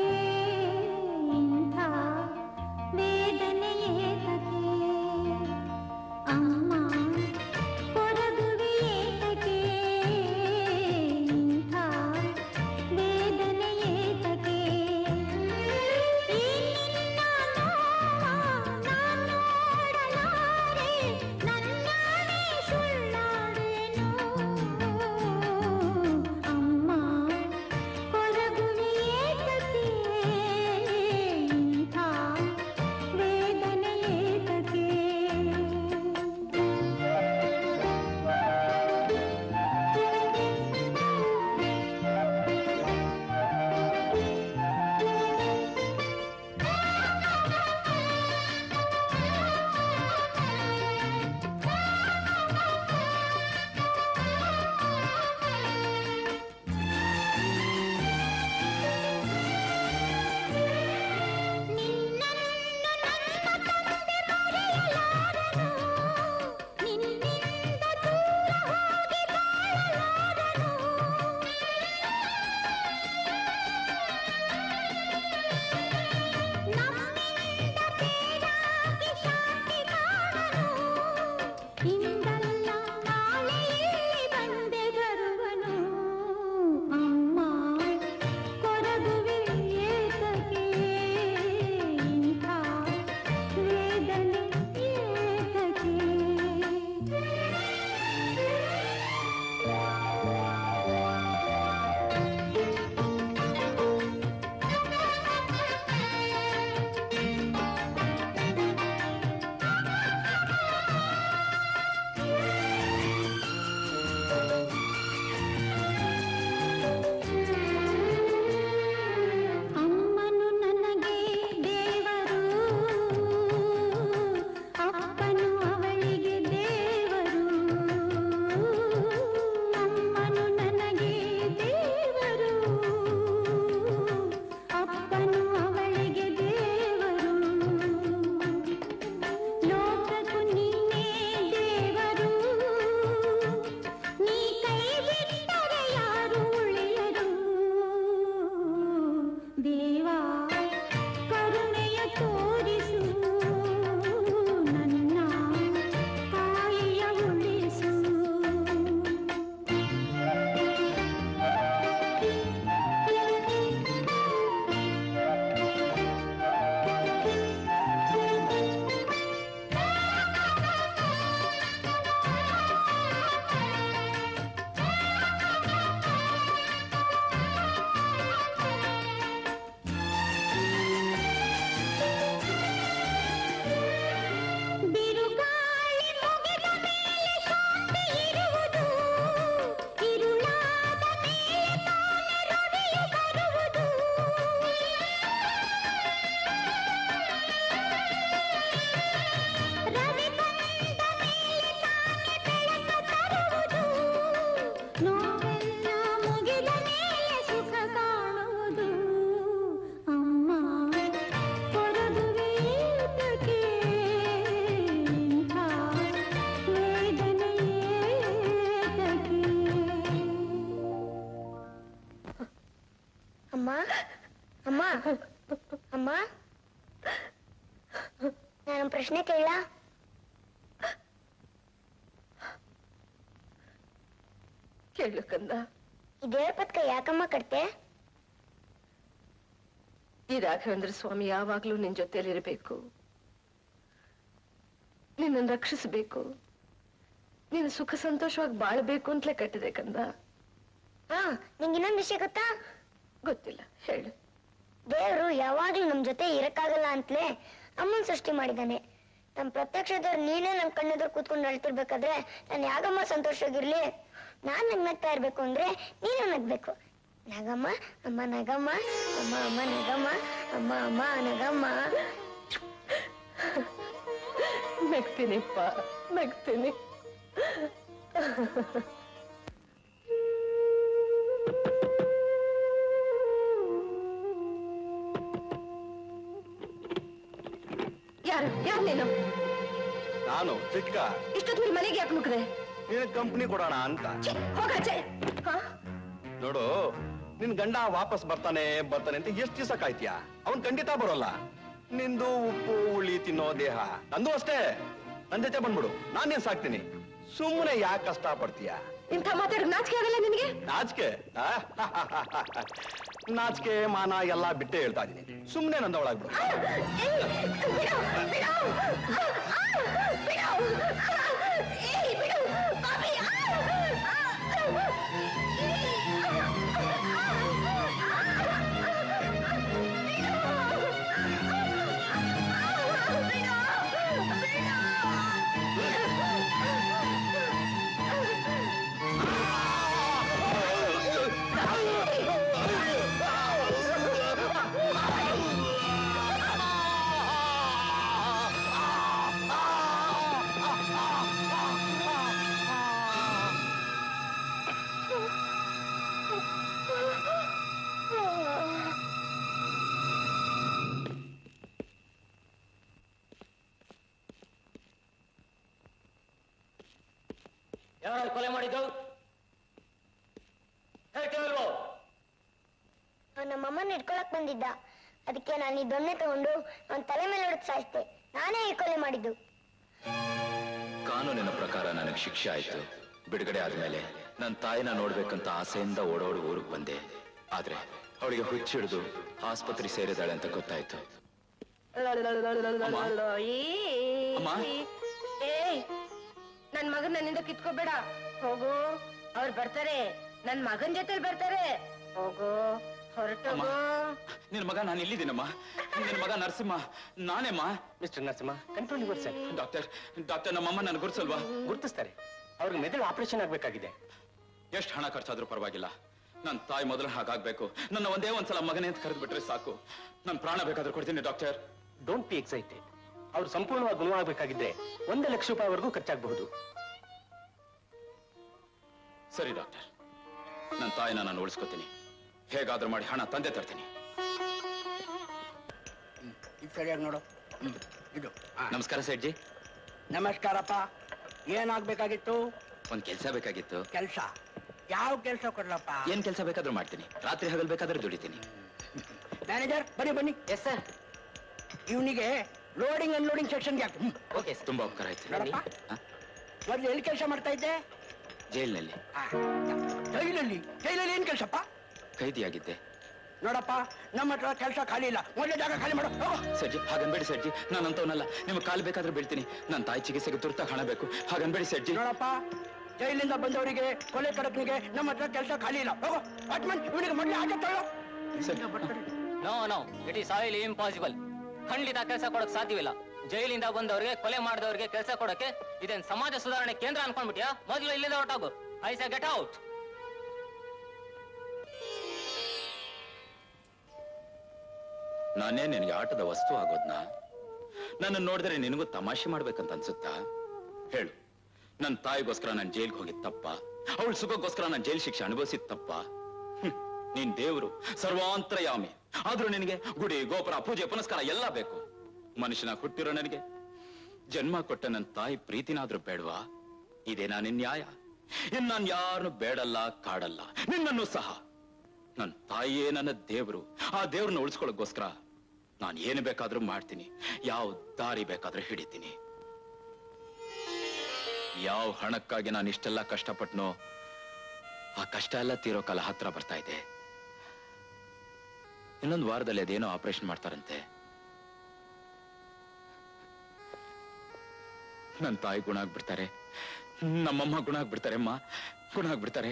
ಅಮ್ಮ ಅಮ್ಮ ನಾನು ಪ್ರಶ್ನೆ ಕೇಳ ಕೇಳು ಕಂದ ಈ ದೇವ್ರ ಪತ್ಕ ಯಾಕಮ್ಮ ಕಟ್ತೆ ಈ ರಾಘವೇಂದ್ರ ಸ್ವಾಮಿ ಯಾವಾಗ್ಲೂ ನಿನ್ ಜೊತೆಲಿರ್ಬೇಕು ನಿನ್ನನ್ನು ರಕ್ಷಿಸ್ಬೇಕು ನೀನು ಸುಖ ಸಂತೋಷವಾಗಿ ಬಾಳ್ಬೇಕು ಅಂತಲೇ ಕಟ್ಟಿದೆ ಕಂದ ಹಾ ನಿಂಗೆ ಇನ್ನೊಂದು ವಿಷಯ ಗೊತ್ತಾ ಗೊತ್ತಿಲ್ಲ ಹೇಳು ದೇವ್ರು ಯಾವಾಗ್ಲೂ ನಮ್ ಜೊತೆ ಇರಕ್ಕಾಗಲ್ಲ ಅಂತಲೇ ಅಮ್ಮನ್ ಸೃಷ್ಟಿ ಮಾಡಿದಾನೆ ನಮ್ ಪ್ರತ್ಯಕ್ಷದವ್ರು ನೀನೇ ನಮ್ ಕಣ್ಣೆದುರು ಕೂತ್ಕೊಂಡು ಅಳ್ತಿರ್ಬೇಕಾದ್ರೆ ನಾನು ಯಾಗಮ್ಮ ಸಂತೋಷವಾಗಿರ್ಲಿ ನಾನ್ ನಗ್ನಗ್ತಾ ಇರ್ಬೇಕು ಅಂದ್ರೆ ನೀನು ನಗ್ಬೇಕು ನಗಮ್ಮ ಅಮ್ಮ ನಗಮ್ಮ ಅಮ್ಮ ಅಮ್ಮ ನಗಮ್ಮ ಅಮ್ಮ ಅಮ್ಮ ನಗಮ್ಮ ನಗ್ತೀನಿಪ್ಪ ನಗ್ತೀನಿ ಯಾರು ಯಾರು ನೀನು ನಾನು ಚಿಕ್ಕ ಇಷ್ಟೊತ್ತು ಮನೆಗೆ ಯಾಕೆ ನುಗ್ಗದೆ ನಿನ್ ಕಂಪ್ನಿ ಕೊಡೋಣ ಅಂತ ಹೋಗಾಚೆ ಹಾ ನೋಡು ನಿನ್ ಗಂಡ ವಾಪಸ್ ಬರ್ತಾನೆ ಬರ್ತಾನೆ ಅಂತ ಎಷ್ಟ್ ದಿವಸ ಕಾಯ್ತೀಯ ಅವನ್ ಖಂಡಿತ ಬರೋಲ್ಲ ನಿಂದು ಉಪ್ಪು ಹುಳಿ ತಿನ್ನೋ ದೇಹ ನಂದು ಅಷ್ಟೇ ನನ್ ಜೊತೆ ಬಂದ್ಬಿಡು ನಾನ್ ನೀನ್ ಸಾಕ್ತೀನಿ ಸುಮ್ಮನೆ ಯಾಕೆ ಕಷ್ಟ ಪಡ್ತೀಯ ಇಂಥ ಮಾತಾಡ ನಾಚಿಕೆ ಆಗಲ್ಲ ನಿನಗೆ ನಾಚಿಕೆ ಆ? ನಾಚಿಕೆ ಮಾನ ಎಲ್ಲಾ ಬಿಟ್ಟೆ ಹೇಳ್ತಾ ಇದೀನಿ ಸುಮ್ಮನೆ ನಂದವಳಾಗ್ಬಿಡು ಯಾರು ಕೊಲೆ ಮಾಡಿದ್ದು ಹೇಳ್ತೀವಲ್ವೋ ಅವ್ನ್ ನಮ್ಮ ಅಮ್ಮನ ಇಟ್ಕೊಳಕ್ ಬಂದಿದ್ದ ಅದಕ್ಕೆ ನಾನು ಈ ದೊಣ್ಣೆ ತಗೊಂಡು ಅವನ್ ತಲೆ ಮೇಲೆ ಹೊಡೆದು ಸಾಯಿಸ್ದೆ ನಾನೇ ಈ ಕೊಲೆ ಮಾಡಿದ್ದು ಕಾನೂನಿನ ಪ್ರಕಾರ ನನಗೆ ಶಿಕ್ಷೆ ಆಯ್ತು ಬಿಡುಗಡೆ ಆದ್ಮೇಲೆ ನನ್ನ ತಾಯಿನ ನೋಡ್ಬೇಕಂತ ಆಸೆಯಿಂದ ಓಡೋಡಿ ಊರಿಗೆ ಬಂದೆ ಆದ್ರೆ ಅವಳಿಗೆ ಹುಚ್ಚಿಡಿದು ಆಸ್ಪತ್ರೆ ಸೇರಿದಾಳೆ ಅಂತ ಗೊತ್ತಾಯ್ತು ಅಮ್ಮ? ಏಯ್ ನನ್ ಮಗನ್ ನನ್ನಿಂದ ಕಿತ್ಕೋಬೇಡ ಹೋಗು ಅವ್ರು ಬರ್ತಾರೆ ನನ್ ಮಗನ್ ಜೊತೆಲಿ ಬರ್ತಾರೆ ಹೋಗು ಹೊರಟೋಗು ನಿನ್ನ ಮಗ ನಾನು ಇಲ್ಲಿದ್ದೀನಮ್ಮ ನಿನ್ನ ಮಗ ನರಸಿಂಹ ನಾನೇಮ್ಮ mister Narasimha control yourself doctor doctor ನಮ್ಮಮ್ಮ ನನಗೆ ಗುರ್ಸಲ್ವಾ ಗುರುತಿಸ್ತಾರೆ ಅವ್ರಿಗೆ ಮೆದುಳು ಆಪರೇಷನ್ ಆಗ್ಬೇಕಾಗಿದೆ ಎಷ್ಟು ಹಣ ಖರ್ಚಾದ್ರೂ ಪರವಾಗಿಲ್ಲ ನನ್ನ ತಾಯಿ ಮೊದಲು ಹಾಗಾಗ್ಬೇಕು ನನ್ನ ಒಂದೇ ಒಂದ್ಸಲ ಮಗನೇ ಅಂತ ಕರೆದು ಬಿಟ್ರೆ ಸಾಕು ನನ್ನ ಪ್ರಾಣ ಬೇಕಾದ್ರೂ ಕೊಡ್ತೀನಿ ಡಾಕ್ಟರ್ ಡೋಂಟ್ ಬಿ ಎಕ್ಸೈಟೆಡ್ ಅವ್ರು ಸಂಪೂರ್ಣವಾಗಿ ಗುಣವಾಗಬೇಕಾಗಿದ್ರೆ ಒಂದು ಲಕ್ಷ ರೂಪಾಯಿವರೆಗೂ ಖರ್ಚಾಗಬಹುದು ಸರಿ ಡಾಕ್ಟರ್ ನನ್ನ ತಾಯಿನ ನಾನು ಉಳಿಸ್ಕೊತೀನಿ ಹೇಗಾದ್ರೂ ಮಾಡಿ ಹಣ ತಂದೆ ತರ್ತೀನಿ ಇದು ಸರಿಯಾಗಿ ನೋಡು ಹ್ಮ್, ಇದು ಆ. ನಮಸ್ಕಾರ ಸೇಠ್ಜಿ ನಮಸ್ಕಾರಪ್ಪ ಏನಾಗ್ಬೇಕಾಗಿತ್ತು ಒಂದ್ ಕೆಲ್ಸ ಬೇಕಾಗಿತ್ತು ಕೆಲ್ಸ ಯಾವ ಕೆಲ್ಸ ಕೊಡ್ಲಪ್ಪ ಏನ್ ಕೆಲ್ಸ ಬೇಕಾದ್ರೂ ಮಾಡ್ತೀನಿ ರಾತ್ರಿ ಹಗಲ್ ಬೇಕಾದ್ರೆ ದುಡಿತೀನಿ ಮ್ಯಾನೇಜರ್ ಬನ್ನಿ ಬನ್ನಿ ಎಸ್ ಸರ್ ಇವನಿಗೆ ಲೋಡಿಂಗ್ ಅನ್ಲೋಡಿಂಗ್ ಸೆಕ್ಷನ್ಗೆ ಹಾಕು ಹ್ಮ್. ಓಕೆ ತುಂಬಾ ಉಪಕಾರ ಆಯ್ತು ನೋಡಪ್ಪ ಮೊದ್ಲು ಎಲ್ಲಿ ಕೆಲಸ ಮಾಡ್ತಾ ಇದ್ದೆ ಜೈಲ್ನಲ್ಲಿ ಆ, ಜೈಲಲ್ಲಿ ಜೈಲಲ್ಲಿ ಏನ್ ಕೆಲ್ಸಪ್ಪ ಕೈದಿಯಾಗಿದ್ದೆ ನೋಡಪ್ಪ ನಮ್ಮ ಹತ್ರ ಕೆಲಸ ಖಾಲಿ ಇಲ್ಲ ಮೊದಲೇ ಜಾಗ ಖಾಲಿ ಮಾಡು ಹೋಗು. ಸಜ್ಜಿ ಹಾಗನ್ಬೇಡಿ ಸಜ್ಜಿ ನಾನು ಅಂತವನಲ್ಲ ನಿಮ್ಗೆ ಕಾಲ್ ಬೇಕಾದ್ರೆ ಬೀಳ್ತೀನಿ ನನ್ನ ತಾಯಿ ಚಿಕಿತ್ಸೆಗೆ ತುರ್ತಾಗಿ ಹಣ ಬೇಕು ಹಾಗನ್ಬೇಡಿ ಸಜ್ಜಿ ನೋಡಪ್ಪ ಜೈಲಿಂದ ಬಂದವರಿಗೆ ಕೊಲೆ ಕಡಕ್ನಿಗೆ ನಮ್ಮ ಹತ್ರ ಕೆಲಸ ಖಾಲಿ ಇಲ್ಲ ಹೋಗು ವಾಚ್ಮನ್ ಇವನಿಗೆ ಮೊದಲೇ ಆಚೆ ತಳ್ಳೋ no no it is oil impossible ಖಂಡಿತ ಕೆಲಸ ಕೊಡಕ್ ಸಾಧ್ಯವಿಲ್ಲ ಜೈಲಿಂದ ಬಂದವರಿಗೆ ಕೊಲೆ ಮಾಡಿದವರಿಗೆ ಕೆಲಸ ಕೊಡಕ್ಕೆ ಇದೇನ್ ಸಮಾಜ ಸುಧಾರಣೆ ಕೇಂದ್ರ ಅನ್ಕೊಂಡ್ಬಿಟ್ಯಾ ಮೊದಲು ಇಲ್ಲಿಂದ ಹೊರಟೋಗು ಐ ಸೆ ಗೆಟ್ ಔಟ್ ನಾನೇ ನಿನಗೆ ಆಟದ ವಸ್ತು ಆಗೋದ್ನ ನನ್ನ ನೋಡಿದ್ರೆ ನಿನಗೂ ತಮಾಷೆ ಮಾಡ್ಬೇಕಂತ ಅನ್ಸುತ್ತಾ ಹೇಳು ನನ್ನ ತಾಯಿಗೋಸ್ಕರ ನಾನು ಜೈಲ್ಗೆ ಹೋಗಿದ್ ತಪ್ಪ ಅವಳ ಸುಖಕ್ಕೋಸ್ಕರ ನಾನು ಜೈಲ್ ಶಿಕ್ಷೆ ಅನುಭವಿಸಿದ ತಪ್ಪ ಹ್ಮ್. ನೀನ್ ದೇವರು ಸರ್ವಾಂತರಯಾಮಿ ಆದ್ರೂ ನಿನಗೆ ಗುಡಿ ಗೋಪುರ ಪೂಜೆ ಪುನಸ್ಕಾರ ಎಲ್ಲ ಬೇಕು ಮನುಷ್ಯನ ಹುಟ್ಟಿರೋ ನನಗೆ ಜನ್ಮ ಕೊಟ್ಟ ನನ್ನ ತಾಯಿ ಪ್ರೀತಿನಾದ್ರೂ ಬೇಡವಾ ಇದೇ ನಿನ್ ನ್ಯಾಯ ಇನ್ ನಾನು ಯಾರನ್ನು ಬೇಡಲ್ಲ ಕಾಡಲ್ಲ ನಿನ್ನನ್ನು ಸಹ ನನ್ನ ತಾಯಿಯೇ ನನ್ನ ದೇವ್ರು ಆ ದೇವ್ರನ್ನ ಉಳಿಸ್ಕೊಳ್ಳೋಕ್ಕೋಸ್ಕರ ನಾನು ಏನು ಬೇಕಾದ್ರೂ ಮಾಡ್ತೀನಿ ಯಾವ ದಾರಿ ಬೇಕಾದ್ರೂ ಹಿಡಿತೀನಿ ಯಾವ ಹಣಕ್ಕಾಗಿ ನಾನು ಇಷ್ಟೆಲ್ಲ ಕಷ್ಟಪಟ್ನೋ ಆ ಕಷ್ಟ ಎಲ್ಲ ತೀರೋ ಕಾಲ ಹತ್ರ ಬರ್ತಾ ಇದೆ ಇನ್ನೊಂದು ವಾರದಲ್ಲಿ ಅದೇನೋ ಆಪರೇಷನ್ ಮಾಡ್ತಾರಂತೆ ನನ್ನ ತಾಯಿ ಗುಣ ಆಗ್ಬಿಡ್ತಾರೆ ನಮ್ಮಮ್ಮ ಗುಣ ಆಗ್ಬಿಡ್ತಾರೆ ಅಮ್ಮ ಗುಣ ಆಗ್ಬಿಡ್ತಾರೆ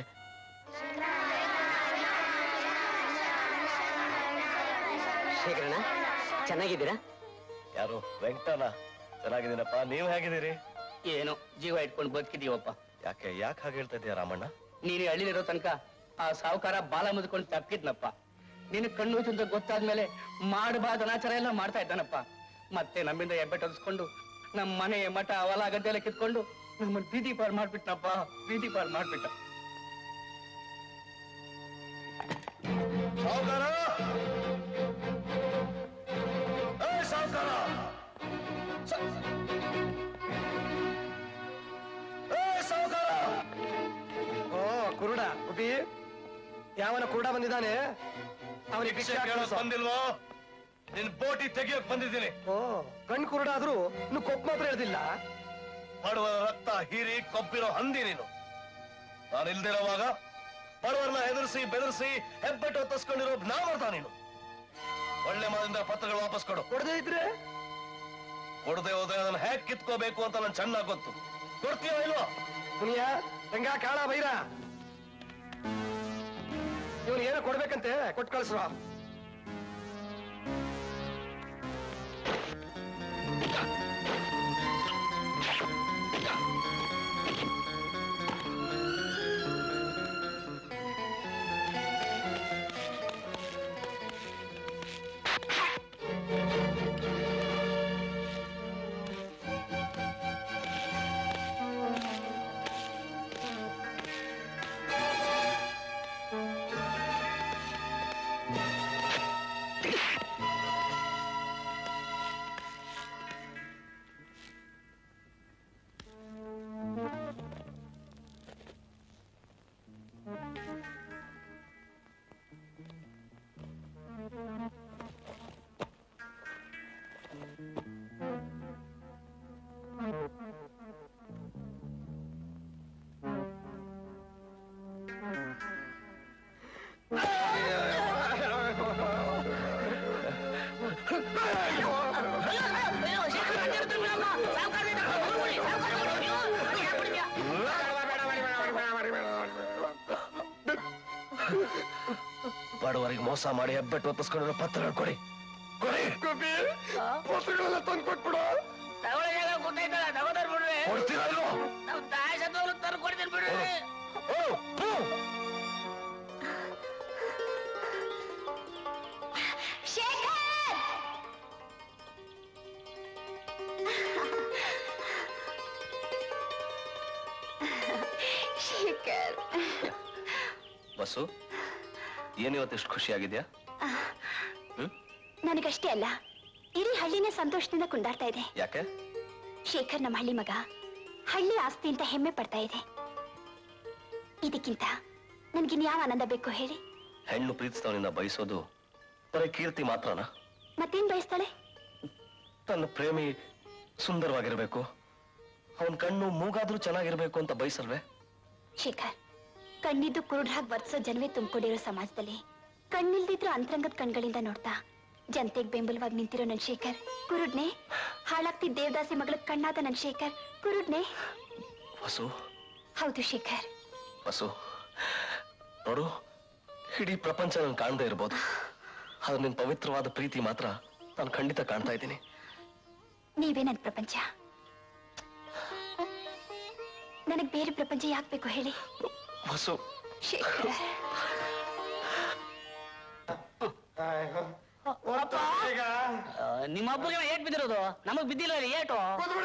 ಶೇಖರಣ್ಣ ಚೆನ್ನಾಗಿದ್ದೀರಾ ಯಾರು ವೆಂಕಟನ ಚೆನ್ನಾಗಿದ್ದೀನಪ್ಪ ನೀವು ಹೇಗಿದ್ದೀರಿ ಏನು ಜೀವ ಇಟ್ಕೊಂಡು ಬದುಕಿದೀವಪ್ಪ ಯಾಕೆ ಯಾಕೆ ಹಾಗೆ ಹೇಳ್ತಾ ಇದೀಯ ರಾಮಣ್ಣ ನೀನು ಹಳ್ಳಿಲಿರೋ ತನಕ ಆ ಸಾವುಕಾರ ಬಾಲ ಮುದ್ಕೊಂಡು ತಪ್ಪಿದ್ನಪ್ಪ ನಿನ್ ಕಣ್ಣು ಹೋಯ್ತು ಅಂತ ಗೊತ್ತಾದ್ಮೇಲೆ ಮಾಡಬಾರ್ದು ಅನಾಚಾರ ಎಲ್ಲ ಮಾಡ್ತಾ ಇದ್ದಾನಪ್ಪ ಮತ್ತೆ ನಮ್ಮಿಂದ ಎಬ್ಬೆಟ್ ಹೊಲಿಸ್ಕೊಂಡು ನಮ್ಮ ಮನೆ ಮಠ ಹೊಲ ಗದ್ದೆ ಎಲ್ಲ ಕಿತ್ಕೊಂಡು ನಮ್ಮನ್ನ ಬೀದಿ ಪಾಲ್ ಮಾಡ್ಬಿಟ್ನಪ್ಪ ಬೀದಿ ಪಾಲ್ ಮಾಡ್ಬಿಟ್ಟ ಸಾವುಕಾರ ಏ ಸಾವುಕಾರ ಏ ಸಾವುಕಾರ ಓ ಕುರುಡ ಗುಬ್ಬಿ ಯಾವನ ಕುರುಡ ಬಂದಿದ್ದಾನೆ ಅವನಿಗೆ ಭಿಕ್ಷೆ ಕೇಳೋಕ್ ಬಂದಿಲ್ವೋ ನಿನ್ ಬೋಟಿ ತೆಗಿಯೋಕ್ ಬಂದಿದ್ದೀನಿ ಓ ಕಣ್ ಕುರುಡ ಆದ್ರೂ ಇನ್ನು ಕೊಪ್ಪು ಮಾತ್ರ ಹೇಳ್ದಿಲ್ಲ ಬಡವರ ರಕ್ತ ಹೀರಿ ಕೊಬ್ಬಿರೋ ಹಂದಿ ನೀನು ನಾನು ಇಲ್ದಿರೋವಾಗ ಬಡವರನ್ನ ಹೆದರ್ಸಿ ಬೆದರ್ಸಿ ಹೆಬ್ಬೆಟ್ಟು ಹೊತ್ತಿಸ್ಕೊಂಡಿರೋ ನಾ ಮಾಡ್ತಾ ನೀನು ಒಳ್ಳೆ ಮಾದಿಂದ ಪತ್ರಗಳು ವಾಪಸ್ ಕೊಡು ಕೊಡದೇ ಇದ್ರೆ ಕೊಡದೆ ಹೋದ್ರೆ ಅದನ್ನ ಹೇಗ್ ಕಿತ್ಕೋಬೇಕು ಅಂತ ನನ್ ಚೆನ್ನಾಗ್ ಗೊತ್ತು ಕೊಡ್ತೀಯೋ ಇಲ್ವೋ ಮುನಿಯ ರಂಗ ಕಾಳ ಬೈರ ಇವನು ಏನೋ ಕೊಡ್ಬೇಕಂತೆ ಕೊಟ್ಟು ಕಳಿಸ್ರು ಬಡವರಿಗೆ ಮೋಸ ಮಾಡಿ ಹೆಬ್ಬೆಟ್ಟು ಒಪ್ಪಿಸ್ಕೊಂಡಿರೋ ಪತ್ರಗಳು ಕೊಡಿ ಕೊಡಿ ಪತ್ರಗಳೆಲ್ಲ ತಂದು ಕೊಟ್ಬಿಡು ಕೊಡ್ತೀರಾ ಇಲ್ವೋ? ಶೇಖರ್ ಶೇಖರ್ ಬಸ್ಸು ಏನಿವತ್ತು ಇಷ್ಟು ಖುಷಿಯಾಗಿದ್ಯಾ ನನಗಷ್ಟೇ ಅಲ್ಲ ಇಡೀ ಹಳ್ಳಿನೇ ಸಂತೋಷದಿಂದ ಕುಂದಾಡ್ತಾ ಇದೆ ಯಾಕೆ ಶೇಖರ್ ನಮ್ಮ ಹಳ್ಳಿ ಮಗ ಹಳ್ಳಿ ಆಸ್ತಿ ಅಂತ ಹೆಮ್ಮೆ ಪಡ್ತಾ ಇದೆ ಇದಕ್ಕಿಂತ ನನ್ಗಿನ್ಯಾವ ಆನಂದ ಬೇಕು ಹೇಳಿ ಹೆಣ್ಣು ಪ್ರೀತಿಸಿದವನಿಂದ ಬಯಸೋದು ಬರೀ ಕೀರ್ತಿ ಮಾತ್ರನಾ ಮತ್ತೇನ್ ಬಯಸ್ತಾಳೆ ತನ್ನ ಪ್ರೇಮಿ ಸುಂದರವಾಗಿರ್ಬೇಕು ಅವನ್ ಕಣ್ಣು ಮೂಗಾದ್ರೂ ಚೆನ್ನಾಗಿರ್ಬೇಕು ಅಂತ ಬಯಸಲ್ವೇ ಶೇಖರ್ ಕಣ್ಣಿದ್ದು ಕುರುಡ್ರಾಗ್ ವರ್ತಿಸೋ ಜನವೇ ತುಂಬಿಕೊಂಡಿರೋ ಸಮಾಜದಲ್ಲಿ ಕಣ್ಣಿಲ್ದಿದ್ರು ಅಂತರಂಗದ ಕಣ್ಗಳಿಂದ ನೋಡ್ತಾ ಜನತೆಗ್ ಬೆಂಬಲವಾಗಿ ನಿಂತಿರೋ ನನ್ ಶೇಖರ್ ಕುರುಡ್ನೆ ಹಾಳಾಗ್ತಿದ್ದ ದೇವದಾಸಿ ಮಗಳ ಕಣ್ಣಾದ ನನ್ ಶೇಖರ್ ಕುರುಡ್ನೆ ವಸು ಹೌದು ಶೇಖರ್ ವಸು ನೋಡು ಇಡೀ ಪ್ರಪಂಚ ನಾನು ಕಾಣದೇ ಇರ್ಬೋದು ಆದ್ರೆ ನಿನ್ ಪವಿತ್ರವಾದ ಪ್ರೀತಿ ಮಾತ್ರ ನಾನು ಖಂಡಿತ ಕಾಣ್ತಾ ಇದ್ದೀನಿ ನೀವೇ ನನ್ ಪ್ರಪಂಚ ನನಗ್ ಬೇರೆ ಪ್ರಪಂಚ ಯಾಕೆ ಬೇಕು ಹೇಳಿ ವಸು ಶೇಖರ್ ನಿಮ್ಮ ಅಪ್ಪಗೆ ಏಟ್ ಬಿದ್ದಿರೋದು ನಮಗ್ ಬಿದ್ದಿಲ್ಲ ರೀ ಏಟು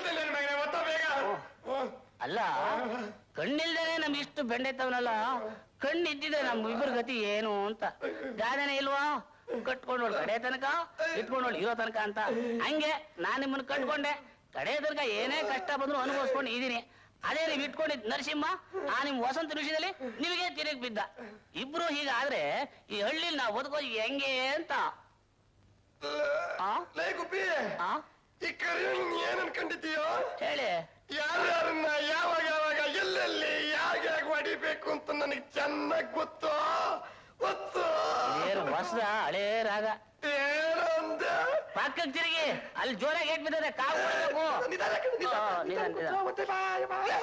ಅಲ್ಲ ಕಣ್ಣಿಲ್ದೇನೆ ನಮ್ ಇಷ್ಟು ಬೆಂಡೈತವನಲ್ಲ ಕಣ್ಣು ಇದ್ದಿದೆ ನಮ್ ಇಬ್ಬರ ಗತಿ ಏನು ಅಂತ ಗಾದೆನೆ ಇಲ್ವಾ ಕಟ್ಕೊಂಡು ನೋಡಿ ಕಡೆ ತನಕ ಇಟ್ಕೊಂಡು ನೋಡಿ ಇರೋ ತನಕ ಅಂತ ಹಂಗೆ ನಾನ್ ನಿಮ್ಮನ್ನ ಕಟ್ಕೊಂಡೆ ಕಡೆ ತನಕ ಏನೇ ಕಷ್ಟ ಬಂದ್ರು ಅನುಭವಿಸ್ಕೊಂಡು ಇದೀನಿ ಅದೇ ನೀವು ಇಟ್ಕೊಂಡಿದ್ ನರಸಿಂಹ ಆ ನಿಮ್ ವಸಂತ ವಿಷಯದಲ್ಲಿ ನಿಮಗೆ ತಿರುಗಿ ಬಿದ್ದ ಇಬ್ರು ಹೀಗಾದ್ರೆ ಈ ಹಳ್ಳಿಲಿ ನಾವು ಬದುಕೋದು ಹೆಂಗೆ ಅಂತ ಲೇ ಗುಬ್ಬಿ ಈ ಕರಿಯಣ್ಣ ಏನ್ ಅನ್ಕೊಂಡಿದ್ದೀಯೋ ಹೇಳಿ ಯಾರ್ಯಾರನ್ನ ಯಾವಾಗ ಯಾವಾಗ ಎಲ್ಲೆಲ್ಲಿ ಯಾಕೆ ಯಾಕೆ ಹೊಡಿಬೇಕು ಅಂತ ನನಗೆ ಚೆನ್ನಾಗ್ ಗೊತ್ತು ಗೊತ್ತು ಏನು ಹೊಸದ ಹಳೇ ರಾಗ ಏನು ಅಂದೆ ಪಕ್ಕಕ್ಕೆ ತಿರುಗಿ ಅಲ್ಲಿ ಜೋರಾಗಿ ಹೇಟ್ ಬಿದ್ದದೆ ಕಾವು ಕೊಡ್ಬೇಕು. ಆ, ನಿಧಾನ, ನಿಧಾನ.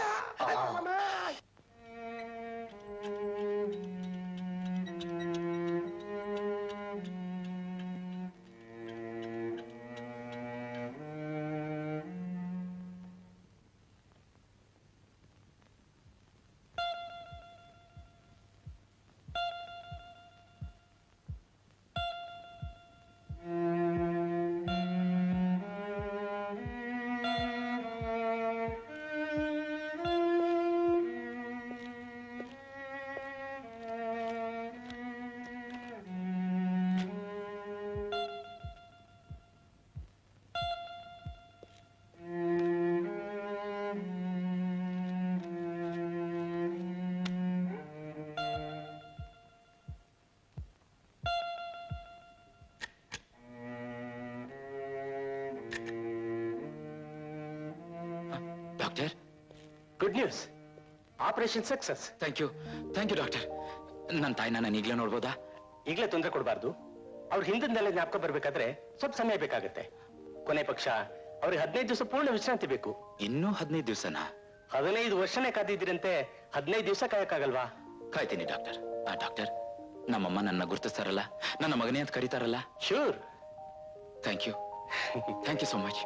Doctor good news operation success thank you thank you doctor ನನ್ನ ತಾಯಿನ ನಾನು ಈಗಲೇ ನೋಡ್ಬೋದಾ ಈಗಲೇ ತೊಂದರೆ ಕೊಡಬಾರ್ದು ಅವ್ರ ಹಿಂದಿನಲ್ಲೇ ಜ್ಞಾಪಕ ಬರ್ಬೇಕಾದ್ರೆ ಸ್ವಲ್ಪ ಸಮಯ ಬೇಕಾಗುತ್ತೆ ಕೊನೆ ಪಕ್ಷ ಅವ್ರಿಗೆ ಹದಿನೈದು ದಿವಸ ಪೂರ್ಣ ವಿಶ್ರಾಂತಿ ಬೇಕು ಇನ್ನೂ ಹದಿನೈದು ದಿವಸನಾ ಹದಿನೈದು ವರ್ಷನೇ ಕಾದಿದ್ದೀರಂತೆ ಹದಿನೈದು ದಿವಸ ಕಾಯಕ್ಕಾಗಲ್ವಾ ಕಾಯ್ತೀನಿ ಡಾಕ್ಟರ್ ಆ ಡಾಕ್ಟರ್ ನಮ್ಮಮ್ಮ ನನ್ನ ಗುರ್ತಿಸ್ತಾರಲ್ಲ ನನ್ನ ಮಗನೇ ಅಂತ ಕರೀತಾರಲ್ಲ sure thank you thank you so much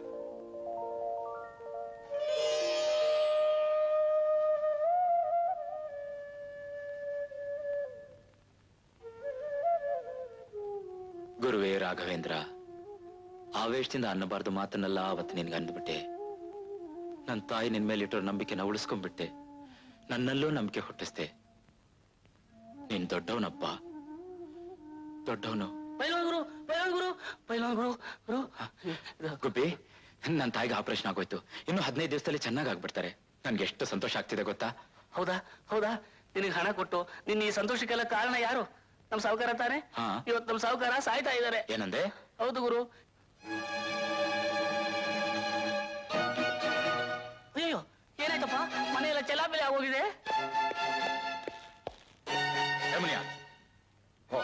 ಗುರುವೇ ರಾಘವೇಂದ್ರ ಆವೇಶದಿಂದ ಅನ್ನಬಾರ್ದು ಮಾತನ್ನೆಲ್ಲ ಅವತ್ತು ನಿನ್ಗೆ ಅಂದ್ಬಿಟ್ಟೆ ನನ್ನ ತಾಯಿ ನಿನ್ ಮೇಲೆ ಇಟ್ಟಿರೋ ನಂಬಿಕೆನ ಉಳಿಸ್ಕೊಂಡ್ಬಿಟ್ಟೆ ನನ್ನಲ್ಲೂ ನಂಬಿಕೆ ಹುಟ್ಟಿಸ್ದೆ ನೀನ್ ದೊಡ್ಡವನಪ್ಪ ದೊಡ್ಡವನು ಪೈಲ್ವಾನ್ ಗುರು ಪೈಲ್ವಾನ್ ಗುರು ಪೈಲ್ವಾನ್ ಗುರು ಗುರು ಗುಬ್ಬಿ ನನ್ನ ತಾಯಿಗೆ ಆಪರೇಷನ್ ಆಗೋಯ್ತು ಇನ್ನು ಹದಿನೈದು ದಿವಸದಲ್ಲಿ ಚೆನ್ನಾಗಿ ಆಗ್ಬಿಡ್ತಾರೆ ನನ್ಗೆ ಎಷ್ಟು ಸಂತೋಷ ಆಗ್ತಿದೆ ಗೊತ್ತಾ ಹೌದಾ ಹೌದಾ ನಿನಗೆ ಹಣ ಕೊಟ್ಟು ನಿನ್ನ ಈ ಸಂತೋಷಕ್ಕೆಲ್ಲ ಕಾರಣ ಯಾರು ನಮ್ ಸಾವುಕಾರ ತಾನೆ ಹಾ ಇವತ್ತು ನಮ್ ಸಾವುಕಾರ ಸಾಯ್ತಾ ಇದ್ದಾರೆ ಏನಂದೆ ಹೌದು ಗುರು ಅಯ್ಯೋ ಏನಾಯ್ತಪ್ಪ ಮನೆಯೆಲ್ಲ ಚೆಲ್ಲಾಪಿಲಿ ಆಗೋಗಿದೆ ಯಮುನಿಯಾ ಹೋ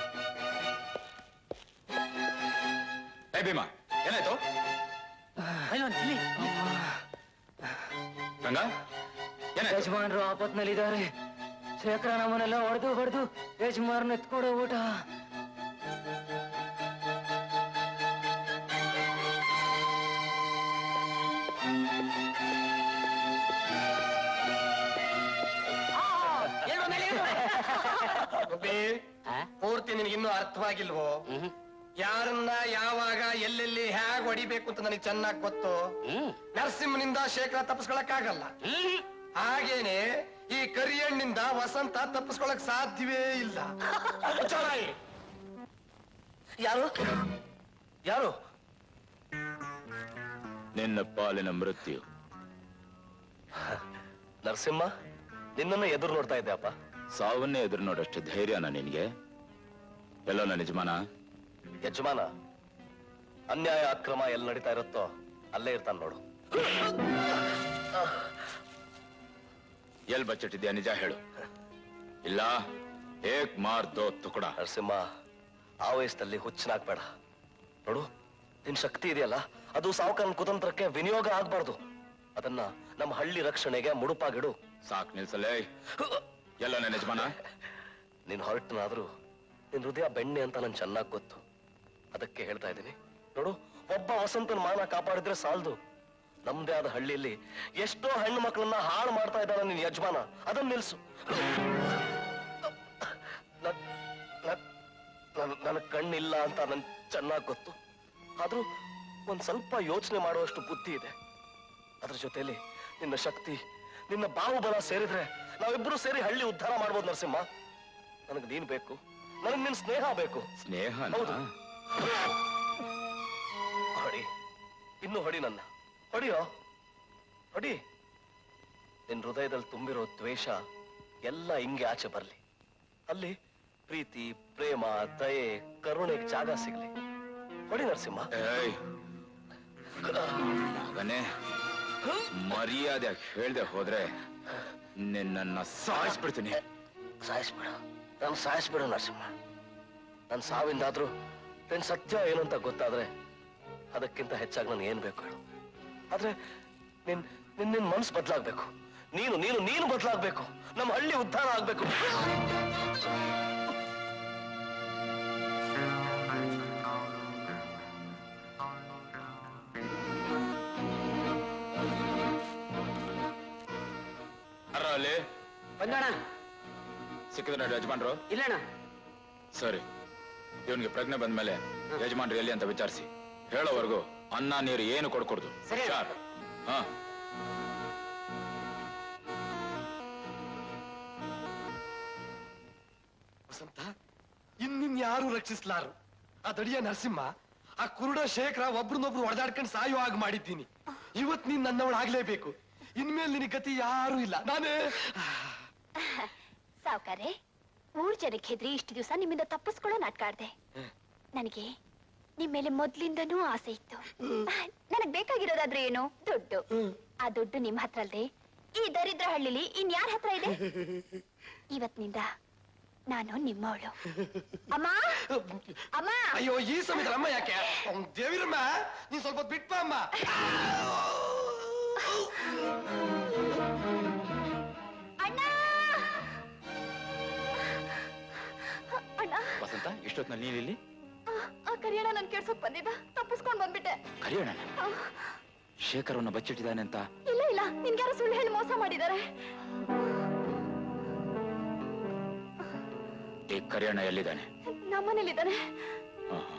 ಏ ಭೀಮಾ ಏನಾಯ್ತು ಅಯ್ಯೋ ಇಲ್ಲಿ ಗಂಗಾ ಏನಾಯ್ತು ಯಜಮಾನ್ರು ಆಪತ್ನಲ್ಲಿದ್ದಾರೆ ಶೇಖರ ನಮ್ಮನ್ನೆಲ್ಲ ಹೊಡೆದು ಹೊಡೆದು ಯಜಮಾನ್ ಎತ್ಕೊಡೋ ಊಟ ಏಳು ಮೇಲೆ ಏಳು. ಗುಬ್ಬಿ ಪೂರ್ತಿ ನಿನಗಿನ್ನೂ ಅರ್ಥವಾಗಿಲ್ವೋ ಯಾರನ್ನ ಯಾವಾಗ ಎಲ್ಲೆಲ್ಲಿ ಹೇಗ್ ಹೊಡಿಬೇಕು ಅಂತ ನನಗೆ ಚೆನ್ನಾಗಿ ಗೊತ್ತು ನರಸಿಂಹನಿಂದ ಶೇಖರ ತಪ್ಪಿಸ್ಕೊಳಕ್ಕಾಗಲ್ಲ ಹಾಗೇನೆ ಈ ಕರಿಯಣ್ಣಿಂದ ವಸಂತ ತಪ್ಪಿಸ್ಕೊಳಕ್ ಸಾಧ್ಯವೇ ಇಲ್ಲ ಮುಚ್ಚಾರಾಯಿ. ಯಾರು ಯಾರು ನಿನ್ನ ಪಾಲಿನ ಮೃತ್ಯು ನರಸಿಂಹ ನಿನ್ನನ್ನು ಎದುರು ನೋಡ್ತಾ ಇದ್ದೆ ಅಪ್ಪ ಸಾವನ್ನೇ ಎದುರು ನೋಡಷ್ಟು ಧೈರ್ಯನ ನಿನ್ಗೆ ಎಲ್ಲೋ ನನ್ನ ಯಜಮಾನ ಯಜಮಾನ ಅನ್ಯಾಯ ಅಕ್ರಮ ಎಲ್ಲಿ ನಡೀತಾ ಇರುತ್ತೋ ಅಲ್ಲೇ ಇರ್ತಾನೆ ನೋಡು ಎಲ್ ಬಚ್ಚಿಟ್ಟಿದ್ಯಾ ನಿಜ ಹೇಳು ಇಲ್ಲ ಏಕ್ ಮಾರ್ ದೋ ತುಕಡ ನರಸಿಂಹ ಆ ವಯಸ್ಸಲ್ಲಿ ಹುಚ್ಚನಾಗ್ಬೇಡ ನೋಡು ನಿನ್ ಶಕ್ತಿ ಇದೆಯಲ್ಲ ಅದು ಸಾವುಕಾರನ ಕುತಂತ್ರಕ್ಕೆ ವಿನಿಯೋಗ ಆಗ್ಬಾರ್ದು ಅದನ್ನ ನಮ್ಮ ಹಳ್ಳಿ ರಕ್ಷಣೆಗೆ ಮುಡುಪಾಗಿಡು ಸಾಕ್ ನಿಲ್ಸಲೇ ಎಲ್ಲ ನನ್ನ ಯಜಮಾನ ನೀನ್ ಹೊರಟನಾದ್ರೂ ನಿನ್ ಹೃದಯ ಬೆಣ್ಣೆ ಅಂತ ನನ್ ಚೆನ್ನಾಗ್ ಗೊತ್ತು ಅದಕ್ಕೆ ಹೇಳ್ತಾ ಇದ್ದೀನಿ ನೋಡು ಒಬ್ಬ ವಸಂತನ ಮಾನ ಕಾಪಾಡಿದ್ರೆ ಸಾಲದು ನಮ್ದೇ ಆದ ಹಳ್ಳಿಯಲ್ಲಿ ಎಷ್ಟೋ ಹೆಣ್ಣು ಮಕ್ಕಳನ್ನ ಹಾಳು ಮಾಡ್ತಾ ಇದ್ದಾನ ನಿನ್ ಯಜಮಾನ ಅದನ್ನ ನಿಲ್ಸು ನನ್- ನನ್- ನನ್- ನನ್ನ ಕಣ್ಣಿಲ್ಲ ಅಂತ ನನ್ ಚೆನ್ನಾಗ್ ಗೊತ್ತು ಆದ್ರೂ ಒಂದ್ ಸ್ವಲ್ಪ ಯೋಚನೆ ಮಾಡುವಷ್ಟು ಬುದ್ಧಿ ಇದೆ ಅದ್ರ ಜೊತೆಲಿ ನಿನ್ನ ಶಕ್ತಿ ನಿನ್ನ ಬಾಹುಬಲ ಸೇರಿದ್ರೆ ನಾವಿಬ್ರು ಸೇರಿ ಹಳ್ಳಿ ಉದ್ಧಾರ ಮಾಡ್ಬೋದು ನರಸಿಂಹ ನನಗ್ ನೀನ್ ಬೇಕು ನನಗ್ ನಿನ್ ಸ್ನೇಹ ಬೇಕು ಸ್ನೇಹ ಹೌದು ಹೊಡಿ ಇನ್ನು ಹೊಡಿ ನನ್ನ ಹೊಡಿಯೋ ಹೊಡಿ ನಿನ್ ಹೃದಯದಲ್ಲಿ ತುಂಬಿರೋ ದ್ವೇಷ ಎಲ್ಲ ಹಿಂಗೆ ಆಚೆ ಬರ್ಲಿ ಅಲ್ಲಿ ಪ್ರೀತಿ ಪ್ರೇಮ ದಯೆ ಕರುಣೆಗೆ ಜಾಗ ಸಿಗ್ಲಿ ಹೊಡಿ ನರಸಿಂಹ ಏಯ್ ಮಗನೇ ಮರ್ಯಾದೆ ಹೇಳ್ದೆ ಹೋದ್ರೆ ನಿನ್ನನ್ನ ಸಾಯಿಸ್ಬಿಡ್ತೀನಿ ಸಾಯಿಸ್ಬೇಡ ನಾನು ಸಾಯಿಸ್ಬೇಡ ನರಸಿಂಹ ನನ್ನ ಸಾವಿಂದಾದ್ರೂ ನಿನ್ ಸತ್ಯ ಏನು ಅಂತ ಗೊತ್ತಾದ್ರೆ ಅದಕ್ಕಿಂತ ಹೆಚ್ಚಾಗಿ ನಾನು ಏನ್ ಬೇಕು ಹೇಳು ಆದ್ರೆ ನಿನ್ ನಿನ್ ನಿನ್ ಮನ್ಸು ಬದಲಾಗ್ಬೇಕು ನೀನು ನೀನು ನೀನು ಬದಲಾಗ್ಬೇಕು ನಮ್ಮ ಹಳ್ಳಿ ಉದ್ಧಾರ ಆಗ್ಬೇಕು ಅರ ಅಲ್ಲಿ ಬಂದೋಣ ಸಿಕ್ಕಿದ್ರ ಯಜಮಾನ್ರು ಇಲ್ಲಣ್ಣ ಸರಿ ಇವನ್ಗೆ ಪ್ರಜ್ಞೆ ಬಂದ್ಮೇಲೆ ಯಜಮಾನ್ರು ಎಲ್ಲಿ ಅಂತ ವಿಚಾರಿಸಿ ಹೇಳೋವರೆಗೂ ಅನ್ನ ನೀರು ಏನು ಕೊಡ್ಕೊಡ್ದು ಸರಿ. ಹುಷಾರ್. ಹಾ ವಸಂತ ಇನ್ನಿನ್ ಯಾರು ರಕ್ಷಿಸ್ಲಾರು ಆ ದಡಿಯ ನರಸಿಂಹ ಆ ಕುರುಡ ಶೇಖರ ಒಬ್ರನ್ನೊಬ್ರು ಹೊಡೆದಾಡ್ಕೊಂಡು ಸಾಯೋ ಹಾಗೆ ಮಾಡಿದ್ದೀನಿ ಇವತ್ ನೀನ್ ನನ್ನವಳು ಆಗ್ಲೇಬೇಕು ಇನ್ಮೇಲೆ ನಿನಗೆ ಗತಿ ಯಾರು ಇಲ್ಲ ನಾನೇ ಸಾವ್ಕಾರೆ ಮೂರ್ ಜನಕ್ಕೆ ಹೆದ್ರಿ ಇಷ್ಟು ದಿವಸ ನಿಮ್ಮಿಂದ ತಪ್ಪಿಸ್ಕೊಳ್ಳೋ ನಾಟಕ ಆಡ್ದೆ ನನಗೆ ನಿಮ್ ಮೇಲೆ ಮೊದ್ಲಿಂದನೂ ಆಸೆ ಇತ್ತು ನನಗ್ ಬೇಕಾಗಿರೋದಾದ್ರೆ ಏನು ದುಡ್ಡು ಆ ದುಡ್ಡು ನಿಮ್ ಹತ್ರ ಅಲ್ದೆ ಈ ದರಿದ್ರ ಹಳ್ಳಿಲಿ ಇನ್ ಯಾರ ಹತ್ರ ಇದೆ ಇವತ್ತಿನಿಂದ ನಾನು ನಿಮ್ಮವಳು ಅಮ್ಮ ಅಮ್ಮ ಅಯ್ಯೋ ಈ ಸಮಯದಲ್ಲಿ ಅಮ್ಮ ಯಾಕೆ ಅವ್ನ್ ದೇವಿರಮ್ಮ ನೀನ್ ಸ್ವಲ್ಪ ಹೊತ್ತು ಬಿಟ್ಪ ಅಮ್ಮ ಅಣ್ಣ ಅಣ್ಣ ವಸಂತ ಇಷ್ಟೊತ್ನಲ್ಲಿ ನೀನಿಲ್ಲಿ ಆ ಕರಿಯಣ್ಣ ನನ್ ಕೆಡ್ಸಕ್ ಬಂದಿದ್ದ ತಪ್ಪಿಸ್ಕೊಂಡ್ ಬಂದ್ಬಿಟ್ಟೆ ಕರಿಯೋಣ ಶೇಖರವನ್ನ ಬಚ್ಚಿಟ್ಟಿದ್ದಾನೆ ಅಂತ ಇಲ್ಲ ಇಲ್ಲ ನಿನ್ಗ್ಯಾರೋ ಸುಳ್ಳು ಹೇಳಿ ಮೋಸ ಮಾಡಿದ್ದಾರೆ ಈ ಕರಿಯಣ್ಣ ಎಲ್ಲಿದ್ದಾನೆ ನಮ್ಮನೇಲಿದ್ದಾನೆ ಹಾ, ಹಾ.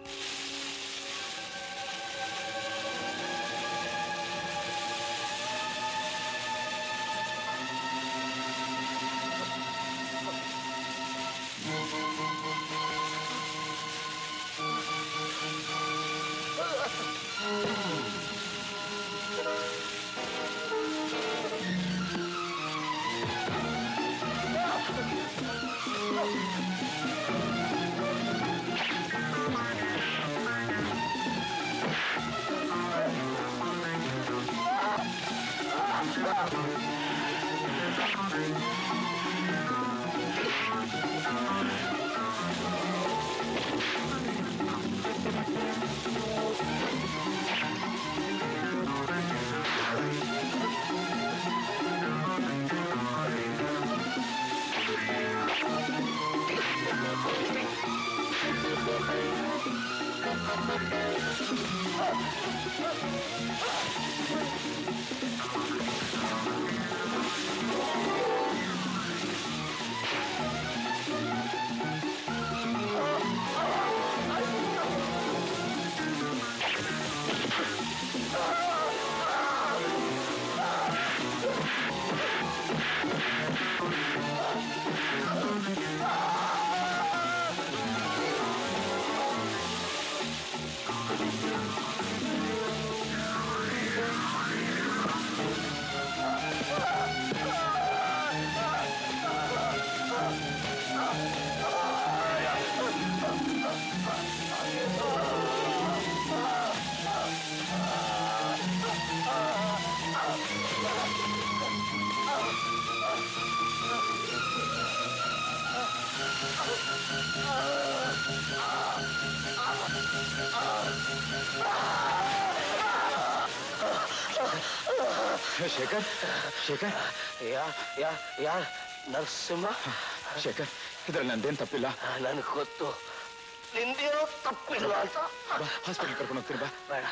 ಶೇಖರ್ ಶೇಖರ್ ಯಾ ಯಾ ಯಾ ನರಸಿಂಹ ಶೇಖರ್ ಇದ್ರಲ್ಲಿ ನಂದೇನ್ ತಪ್ಪಿಲ್ಲ ನನಗೆ ಗೊತ್ತು ನಿಂದೇನೋ ತಪ್ಪಿಲ್ಲ ಅಂತ ಹಾಸ್ಪಿಟಲ್ ಕರ್ಕೊಂಡು ಹೋಗ್ತೀನಿ ಬಾ ಬೇಡ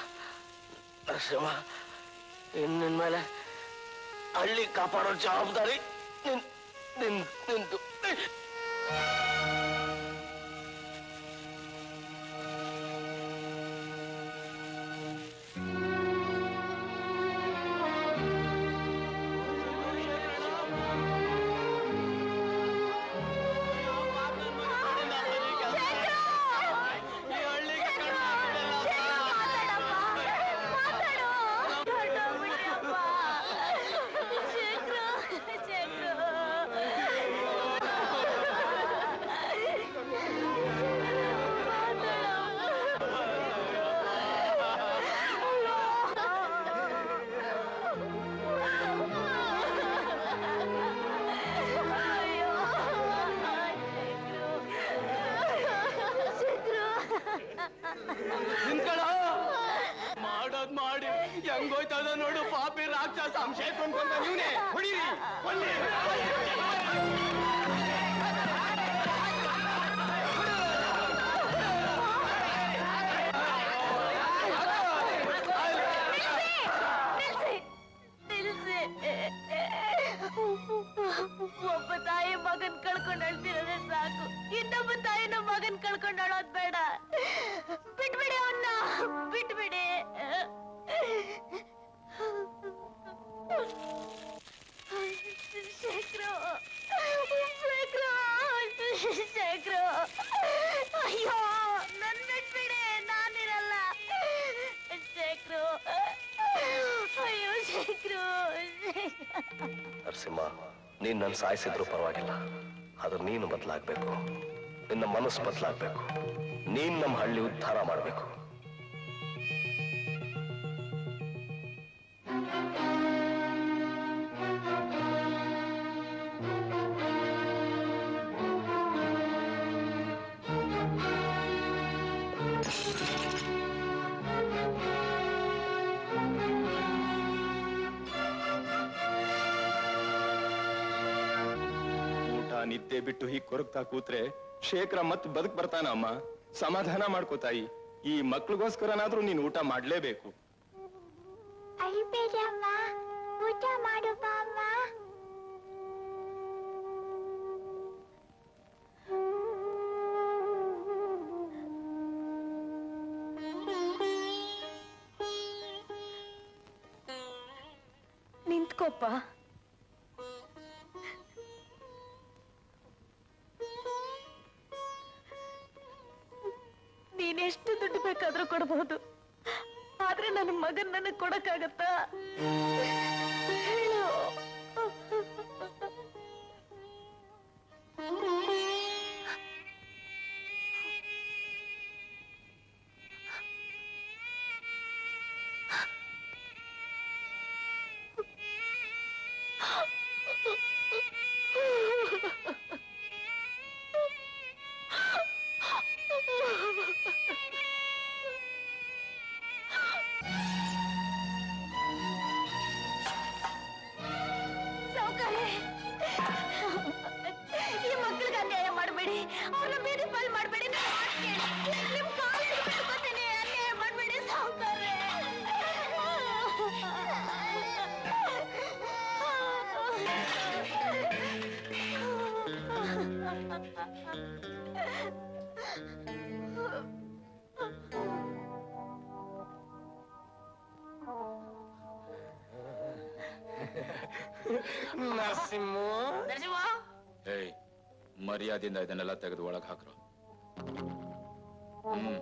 ನರಸಿಂಹ ಇನ್ಮೇಲೆ ಮೇಲೆ ಹಳ್ಳಿ ಕಾಪಾಡೋ ಜವಾಬ್ದಾರಿ ನಿನ್ ನಿನ್ ನಿಂದು ಮಾತಾಡು ಹೆಂಗೋಯ್ತಾ ಇದ ನೋಡು ಪಾಪಿ ರಾಕ್ಷಸ ಅಂಶ ಕೊಂಡ್ಕೊಂಡ ನೀವ್ನೇ ಹೊಡೀರಿ ಕೊಲ್ಲಿರಿ. ನಿಲ್ಸಿ ಒಬ್ಬ ತಾಯಿ ಮಗನ್ ಕಳ್ಕೊಂಡು ಅಳ್ತಿರೋದೇ ಸಾಕು ಇನ್ನೊಬ್ಬ ತಾಯಿನ ಮಗನ್ ಕಳ್ಕೊಂಡು ಅಳೋದ್ ಬೇಡ ಬಿಟ್ಬಿಡಿ ಅವನ್ನ ಬಿಟ್ಬಿಡಿ ಶೇಖರು ಶೇಖರು ಶೇಖರು ಅಯ್ಯೋ ನನ್ ಬಿಟ್ಬಿಡಿ ನಾನಿರಲ್ಲ ಶೇಖರು ಅಯ್ಯೋ ಶೇಖರು ನರಸಿಂಹ ನೀನ್ ನನ್ ಸಾಯಿಸಿದ್ರು ಪರವಾಗಿಲ್ಲ ಆದ್ರೆ ನೀನು ಬದಲಾಗ್ಬೇಕು ನಿನ್ನ ಮನಸ್ಸು ಬದಲಾಗ್ಬೇಕು ನೀನ್ ನಮ್ಮ ಹಳ್ಳಿ ಉದ್ಧಾರ ಮಾಡ್ಬೇಕು ಊಟ ನಿದ್ದೆ ಬಿಟ್ಟು ಹೀಗ್ ಕೊರಗ್ತಾ ಕೂತ್ರೆ ಶೇಖರ ಮತ್ ಬದುಕ್ ಬರ್ತಾನ ಅಮ್ಮ ಸಮಾಧಾನ ಮಾಡ್ಕೋ ತಾಯಿ ಈ ಮಕ್ಳಿಗೋಸ್ಕರನಾದ್ರೂ ನೀನ್ ಊಟ ಮಾಡ್ಲೇಬೇಕು ಅಳ್ಬೇಡಿ ಅಮ್ಮ ಊಟ ಮಾಡು ಬಾ ಅಮ್ಮ ನಿಂತ್ಕೋಪ್ಪ ನೀನೆಷ್ಟು ದುಡ್ಡು ಬೇಕಾದ್ರೂ ಕೊಡ್ಬೋದು ಆದ್ರೆ ನನ್ನ ಮಗನ್ ನನಗ್ ಕೊಡಕ್ಕಾಗತ್ತಾ ಹೇಳು ಸಾವ್ಕಾರೆ ಈ ಮಕ್ಳಿಗೆ ಅನ್ಯಾಯ ಮಾಡಬೇಡಿ ಅವ್ರನ್ನ ಬೀದಿ ಪಾಲ್ ಮಾಡಬೇಡಿ ನಿಮ್ ಕಾಲು ಹಿಡ್ಕೊತೀನಿ ಅನ್ಯಾಯ ಮಾಡಬೇಡಿ ಸಾವ್ಕಾರೆ ನರಸಿಂಹ ಏಯ್ ಮರ್ಯಾದೆಯಿಂದ ಇದನ್ನೆಲ್ಲ ತೆಗೆದು ಒಳಗ್ ಹಾಕ್ರು ಹ್ಮ್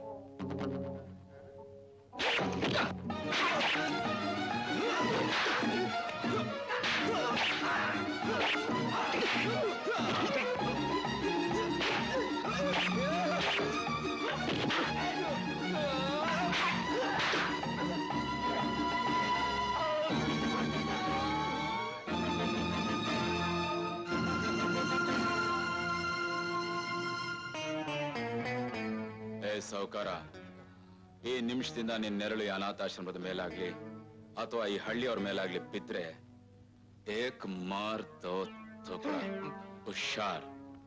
ಏ ಸಾವುಕಾರ ಈ ನಿಮಿಷದಿಂದ ನಿನ್ ನೆರಳು ಈ ಅನಾಥಾಶ್ರಮದ ಮೇಲಾಗ್ಲಿ ಅಥವಾ ಈ ಹಳ್ಳಿಯವ್ರ ಮೇಲಾಗ್ಲಿ ಬಿದ್ರೆ ಏಕ್ ಮಾರ್ ದೋ ತುಕಡ ಹುಷಾರ್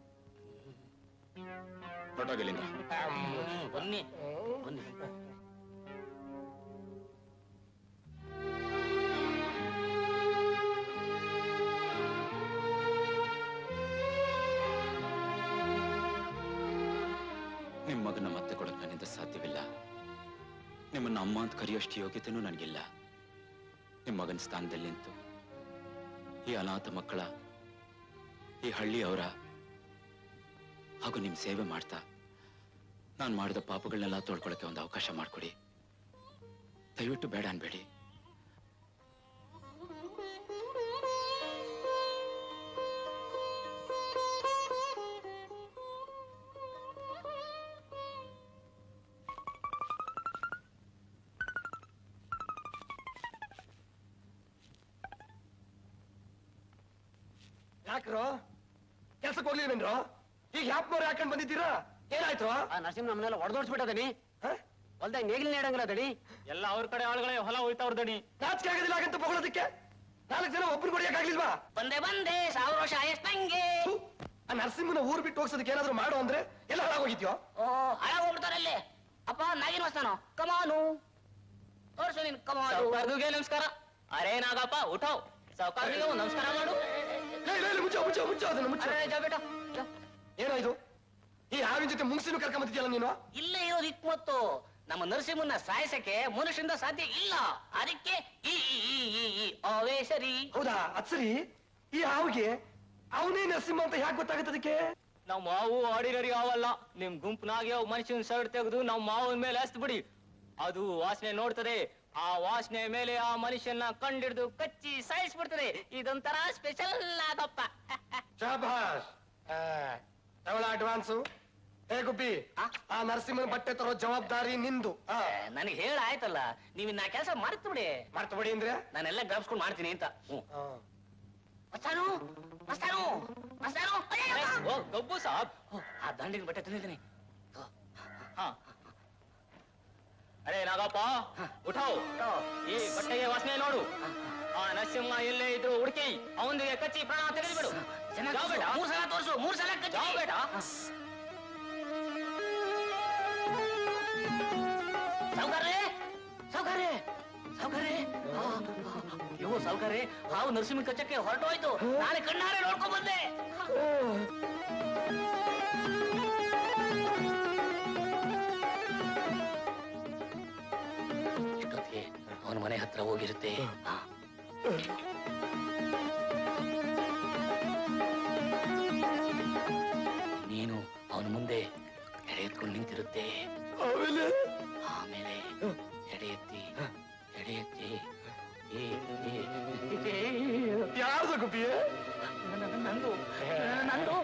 ಹೊರಟೋಗಿಲ್ಲಿಂದ ಬನ್ನಿ ಬನ್ನಿ ನಿಮ್ ಮಗನ ಮತ್ತೆ ಕೊಡಕ್ ನನ್ನಿಂದ ಸಾಧ್ಯವಿಲ್ಲ ನಿಮ್ಮನ್ನ ಅಮ್ಮ ಅಂತ ಕರೆಯೋಷ್ಟು ಯೋಗ್ಯತೆನೂ ನನಗಿಲ್ಲ ನಿಮ್ ಮಗನ ಸ್ಥಾನದಲ್ಲಿ ನಿಂತು ಈ ಅನಾಥ ಮಕ್ಕಳ ಈ ಹಳ್ಳಿಯವರ ಹಾಗೂ ನಿಮ್ ಸೇವೆ ಮಾಡ್ತಾ ನಾನು ಮಾಡಿದ ಪಾಪಗಳನ್ನೆಲ್ಲ ತೊಳ್ಕೊಳಕ್ಕೆ ಒಂದು ಅವಕಾಶ ಮಾಡಿಕೊಡಿ ದಯವಿಟ್ಟು ಬೇಡ ಅನ್ಬೇಡಿ ಯಾಕ್ರೋ ಕೆಲ್ಸಕ್ಕೆ ಹೋಗ್ಲಿಲ್ವೇನ್ರೋ ಈಗ ಯಾಪ್ನವ್ರು ಹಾಕೊಂಡ್ ಬಂದಿದ್ದೀರಾ ಏನಾಯ್ತು ನರಸಿಂಹ ನಮ್ಮನ್ನೆಲ್ಲ ಹೊಡೆದೋಡ್ಸ್ಬಿಟ್ಟದನಿ ಹೊಲ್ದಾಗ ನೇಗಿಲ್ ನೀಡಂಗಿಲ್ಲ ದಣಿ ಎಲ್ಲ ಅವ್ರ ಕಡೆ ಆಳುಗಳೇ ಹೊಲ ಹೋಯ್ತಾವ್ರ ದಣಿ ನಾಚಿಕೆ ಆಗೋದಿಲ್ಲ ಹಾಗಂತ ಹೊಗಳೋದಕ್ಕೆ ನಾಲ್ಕು ಜನ ಒಬ್ಬರು ಹೊಡಿಯಕ್ಕಾಗ್ಲಿಲ್ವಾ ಬಂದೆ ಬಂದೆ ಸಾವಿರ ವರ್ಷ ಆಯಷ್ಟಂಗೆ ಆ ನರಸಿಂಹನ ಊರ್ ಬಿಟ್ಟು ಹೋಗ್ಸೋದಕ್ಕೆ ಏನಾದ್ರು ಮಾಡು ಅಂದ್ರೆ ಎಲ್ಲ ಹಾಳಾಗೋಗಿದ್ಯೋ ಓ ಹಾಳಾಗೋಗ್ಬಿಡ್ತಾರಲ್ಲಿ ಅಪ್ಪ ನಾಗಿನ ವಸ್ತಾನು ಕಮಾನು ತೋರ್ಸು ನೀನ್ ಕಮಾನು ಸಾವುಕಾರ್ದುಗೆ ನಮಸ್ಕಾರ ಅರೇ ನಾಗಪ್ಪ ಉಠೋ ಸಾವುಕಾರ್ದಿಗೆ ಒಂದ್ ನಮಸ್ಕಾರ ಮಾಡು ಲೇ, ಲೇ, ಲೇ, ಮುಚ್ಚು ಮುಚ್ಚು ಮುಚ್ಚು ಅದನ್ನ ಮುಚ್ಚು ಅರೆ, ಜಾ ಬೇಟ ಏನೋ ಇದು ಈ ಹಾವಿನ ಜೊತೆ ಮುಂಗ್ಸಿನೂ ಕರ್ಕೊಂಬಂದಿದ್ಯಲ್ಲ ನೀನು ಇಲ್ಲೇ ಇರೋದು ಇಕ್ಮತ್ತು ನಮ್ಮ ನರಸಿಂಹನ ಸಾಯಿಸಕ್ಕೆ ಮನುಷ್ಯರಿಂದ ಸಾಧ್ಯ ಇಲ್ಲ ಅದಕ್ಕೆ ಈ ಈ ಈ ಈ ಈ ಅವೇ ಸರಿ ಹೌದಾ ಅದ್ ಸರಿ ಈ ಹಾವಿಗೆ ಅವನೇ ನರಸಿಂಹ ಅಂತ ಯಾಕೆ ಗೊತ್ತಾಗುತ್ತೆ ಅದಕ್ಕೆ ನಾವ್ ಮಾವು ಆರ್ಡಿನರಿ ಅವಲ್ಲ ನಿಮ್ ಗುಂಪನಾಗಿ ಅವ್ ಮನುಷ್ಯನ್ ಶರ್ಟ್ ತೆಗೆದು ನಾವ್ ಮಾವನ್ ಮೇಲೆ ಹಸ್ತ್ ಬಿಡಿ ಅದು ವಾಸನೆ ನೋಡ್ತದೆ ಆ ವಾಸನೆ ಮೇಲೆ ಆ ಮನುಷ್ಯನ ಕಂಡಿಡ್ದು ಕಚ್ಚಿ ಸಾಯಿಸ್ಬಿಡ್ತದೆ ಇದೊಂಥರ ಸ್ಪೆಷಲ್ ಆಗಪ್ಪ ಶಾಬಾಷ್ ತಗೊಳ ಅಡ್ವಾನ್ಸು ಹೇ ಗುಬ್ಬಿ ಆ ನರಸಿಂಹನ ಬಟ್ಟೆ ತರೋ ಜವಾಬ್ದಾರಿ ನಿಂದು ನನಗೆ ಹೇಳ ಆಯ್ತಲ್ಲ ನೀವ್ ನಾ ಕೆಲಸ ಮರ್ತು ಬಿಡಿ ಮರ್ತು ಬಿಡಿ ಅಂದ್ರೆ ನಾನೆಲ್ಲ ಗಾಬ್ಸ್ಕೊಂಡ್ ಮಾಡ್ತೀನಿ ಅಂತ ಹ್ಞೂ ಮಸ್ತಾನು ಮಸ್ತಾನು ಮಸ್ತಾನು ಅಯ್ಯಯ್ಯಪ್ಪ. ಓ ಗಬ್ಬು ಸಾಬ್ ಓ, ಆ ದಂಡಿನ ಬಟ್ಟೆ ತಂದಿದ್ದೀನಿ ಹಾ ಅರೆ ನಾಗಪ್ಪ ಉಠೋ ಈ ಬಟ್ಟೆಗೆ ವಾಸನೆ ನೋಡು ಆ ನರಸಿಂಹ ಎಲ್ಲೇ ಇದ್ರು ಹುಡುಕಿ ಅವನಿಗೆ ಕಚ್ಚಿ ಪ್ರಾಣ ತೆಗೆದುಬಿಡು ಚೆನ್ನಾಗಿ ಜಾವ್ ಬೇಡ ಮೂರ್ ಸಲ ತೋರ್ಸು ಮೂರ್ ಸಲ ಕಚ್ಚಿ. ಜಾವ್ ಬೇಡ ಸಾವ್ಕಾರ್ರೆ ಸಾವ್ಕಾರ್ರೆ ಸಾವ್ಕಾರ್ರೆ ಆ, ಅಯ್ಯೋ ಸಾವ್ಕಾರ್ರೆ ಹಾವು ನರಸಿಂಹ ಕಚ್ಚಕ್ಕೆ ಹೊರಟೋಯ್ತು ನಾಳೆ ಕಣ್ಣಾರೆ ನೋಡ್ಕೊಂಡ್ ಬಂದೆ ಇಷ್ಟೊತ್ತಿಗೆ ಅವನ ಮನೆ ಹತ್ರ ಹೋಗಿರುತ್ತೆ ಆ. ನೀನು ಅವನ ಮುಂದೆ ಎಡೆ ಎತ್ಕೊಂಡು ನಿಂತಿರುತ್ತೆ ಆಮೇಲೆ ಆಮೇಲೆ ಎಡೆ ಎತ್ತಿ ಎಡೆ ಎತ್ತಿ ಏ, ಏ, ಏ, ಯಾರ್ದು ಗುಬ್ಬಿ ನಂದು ನಂದು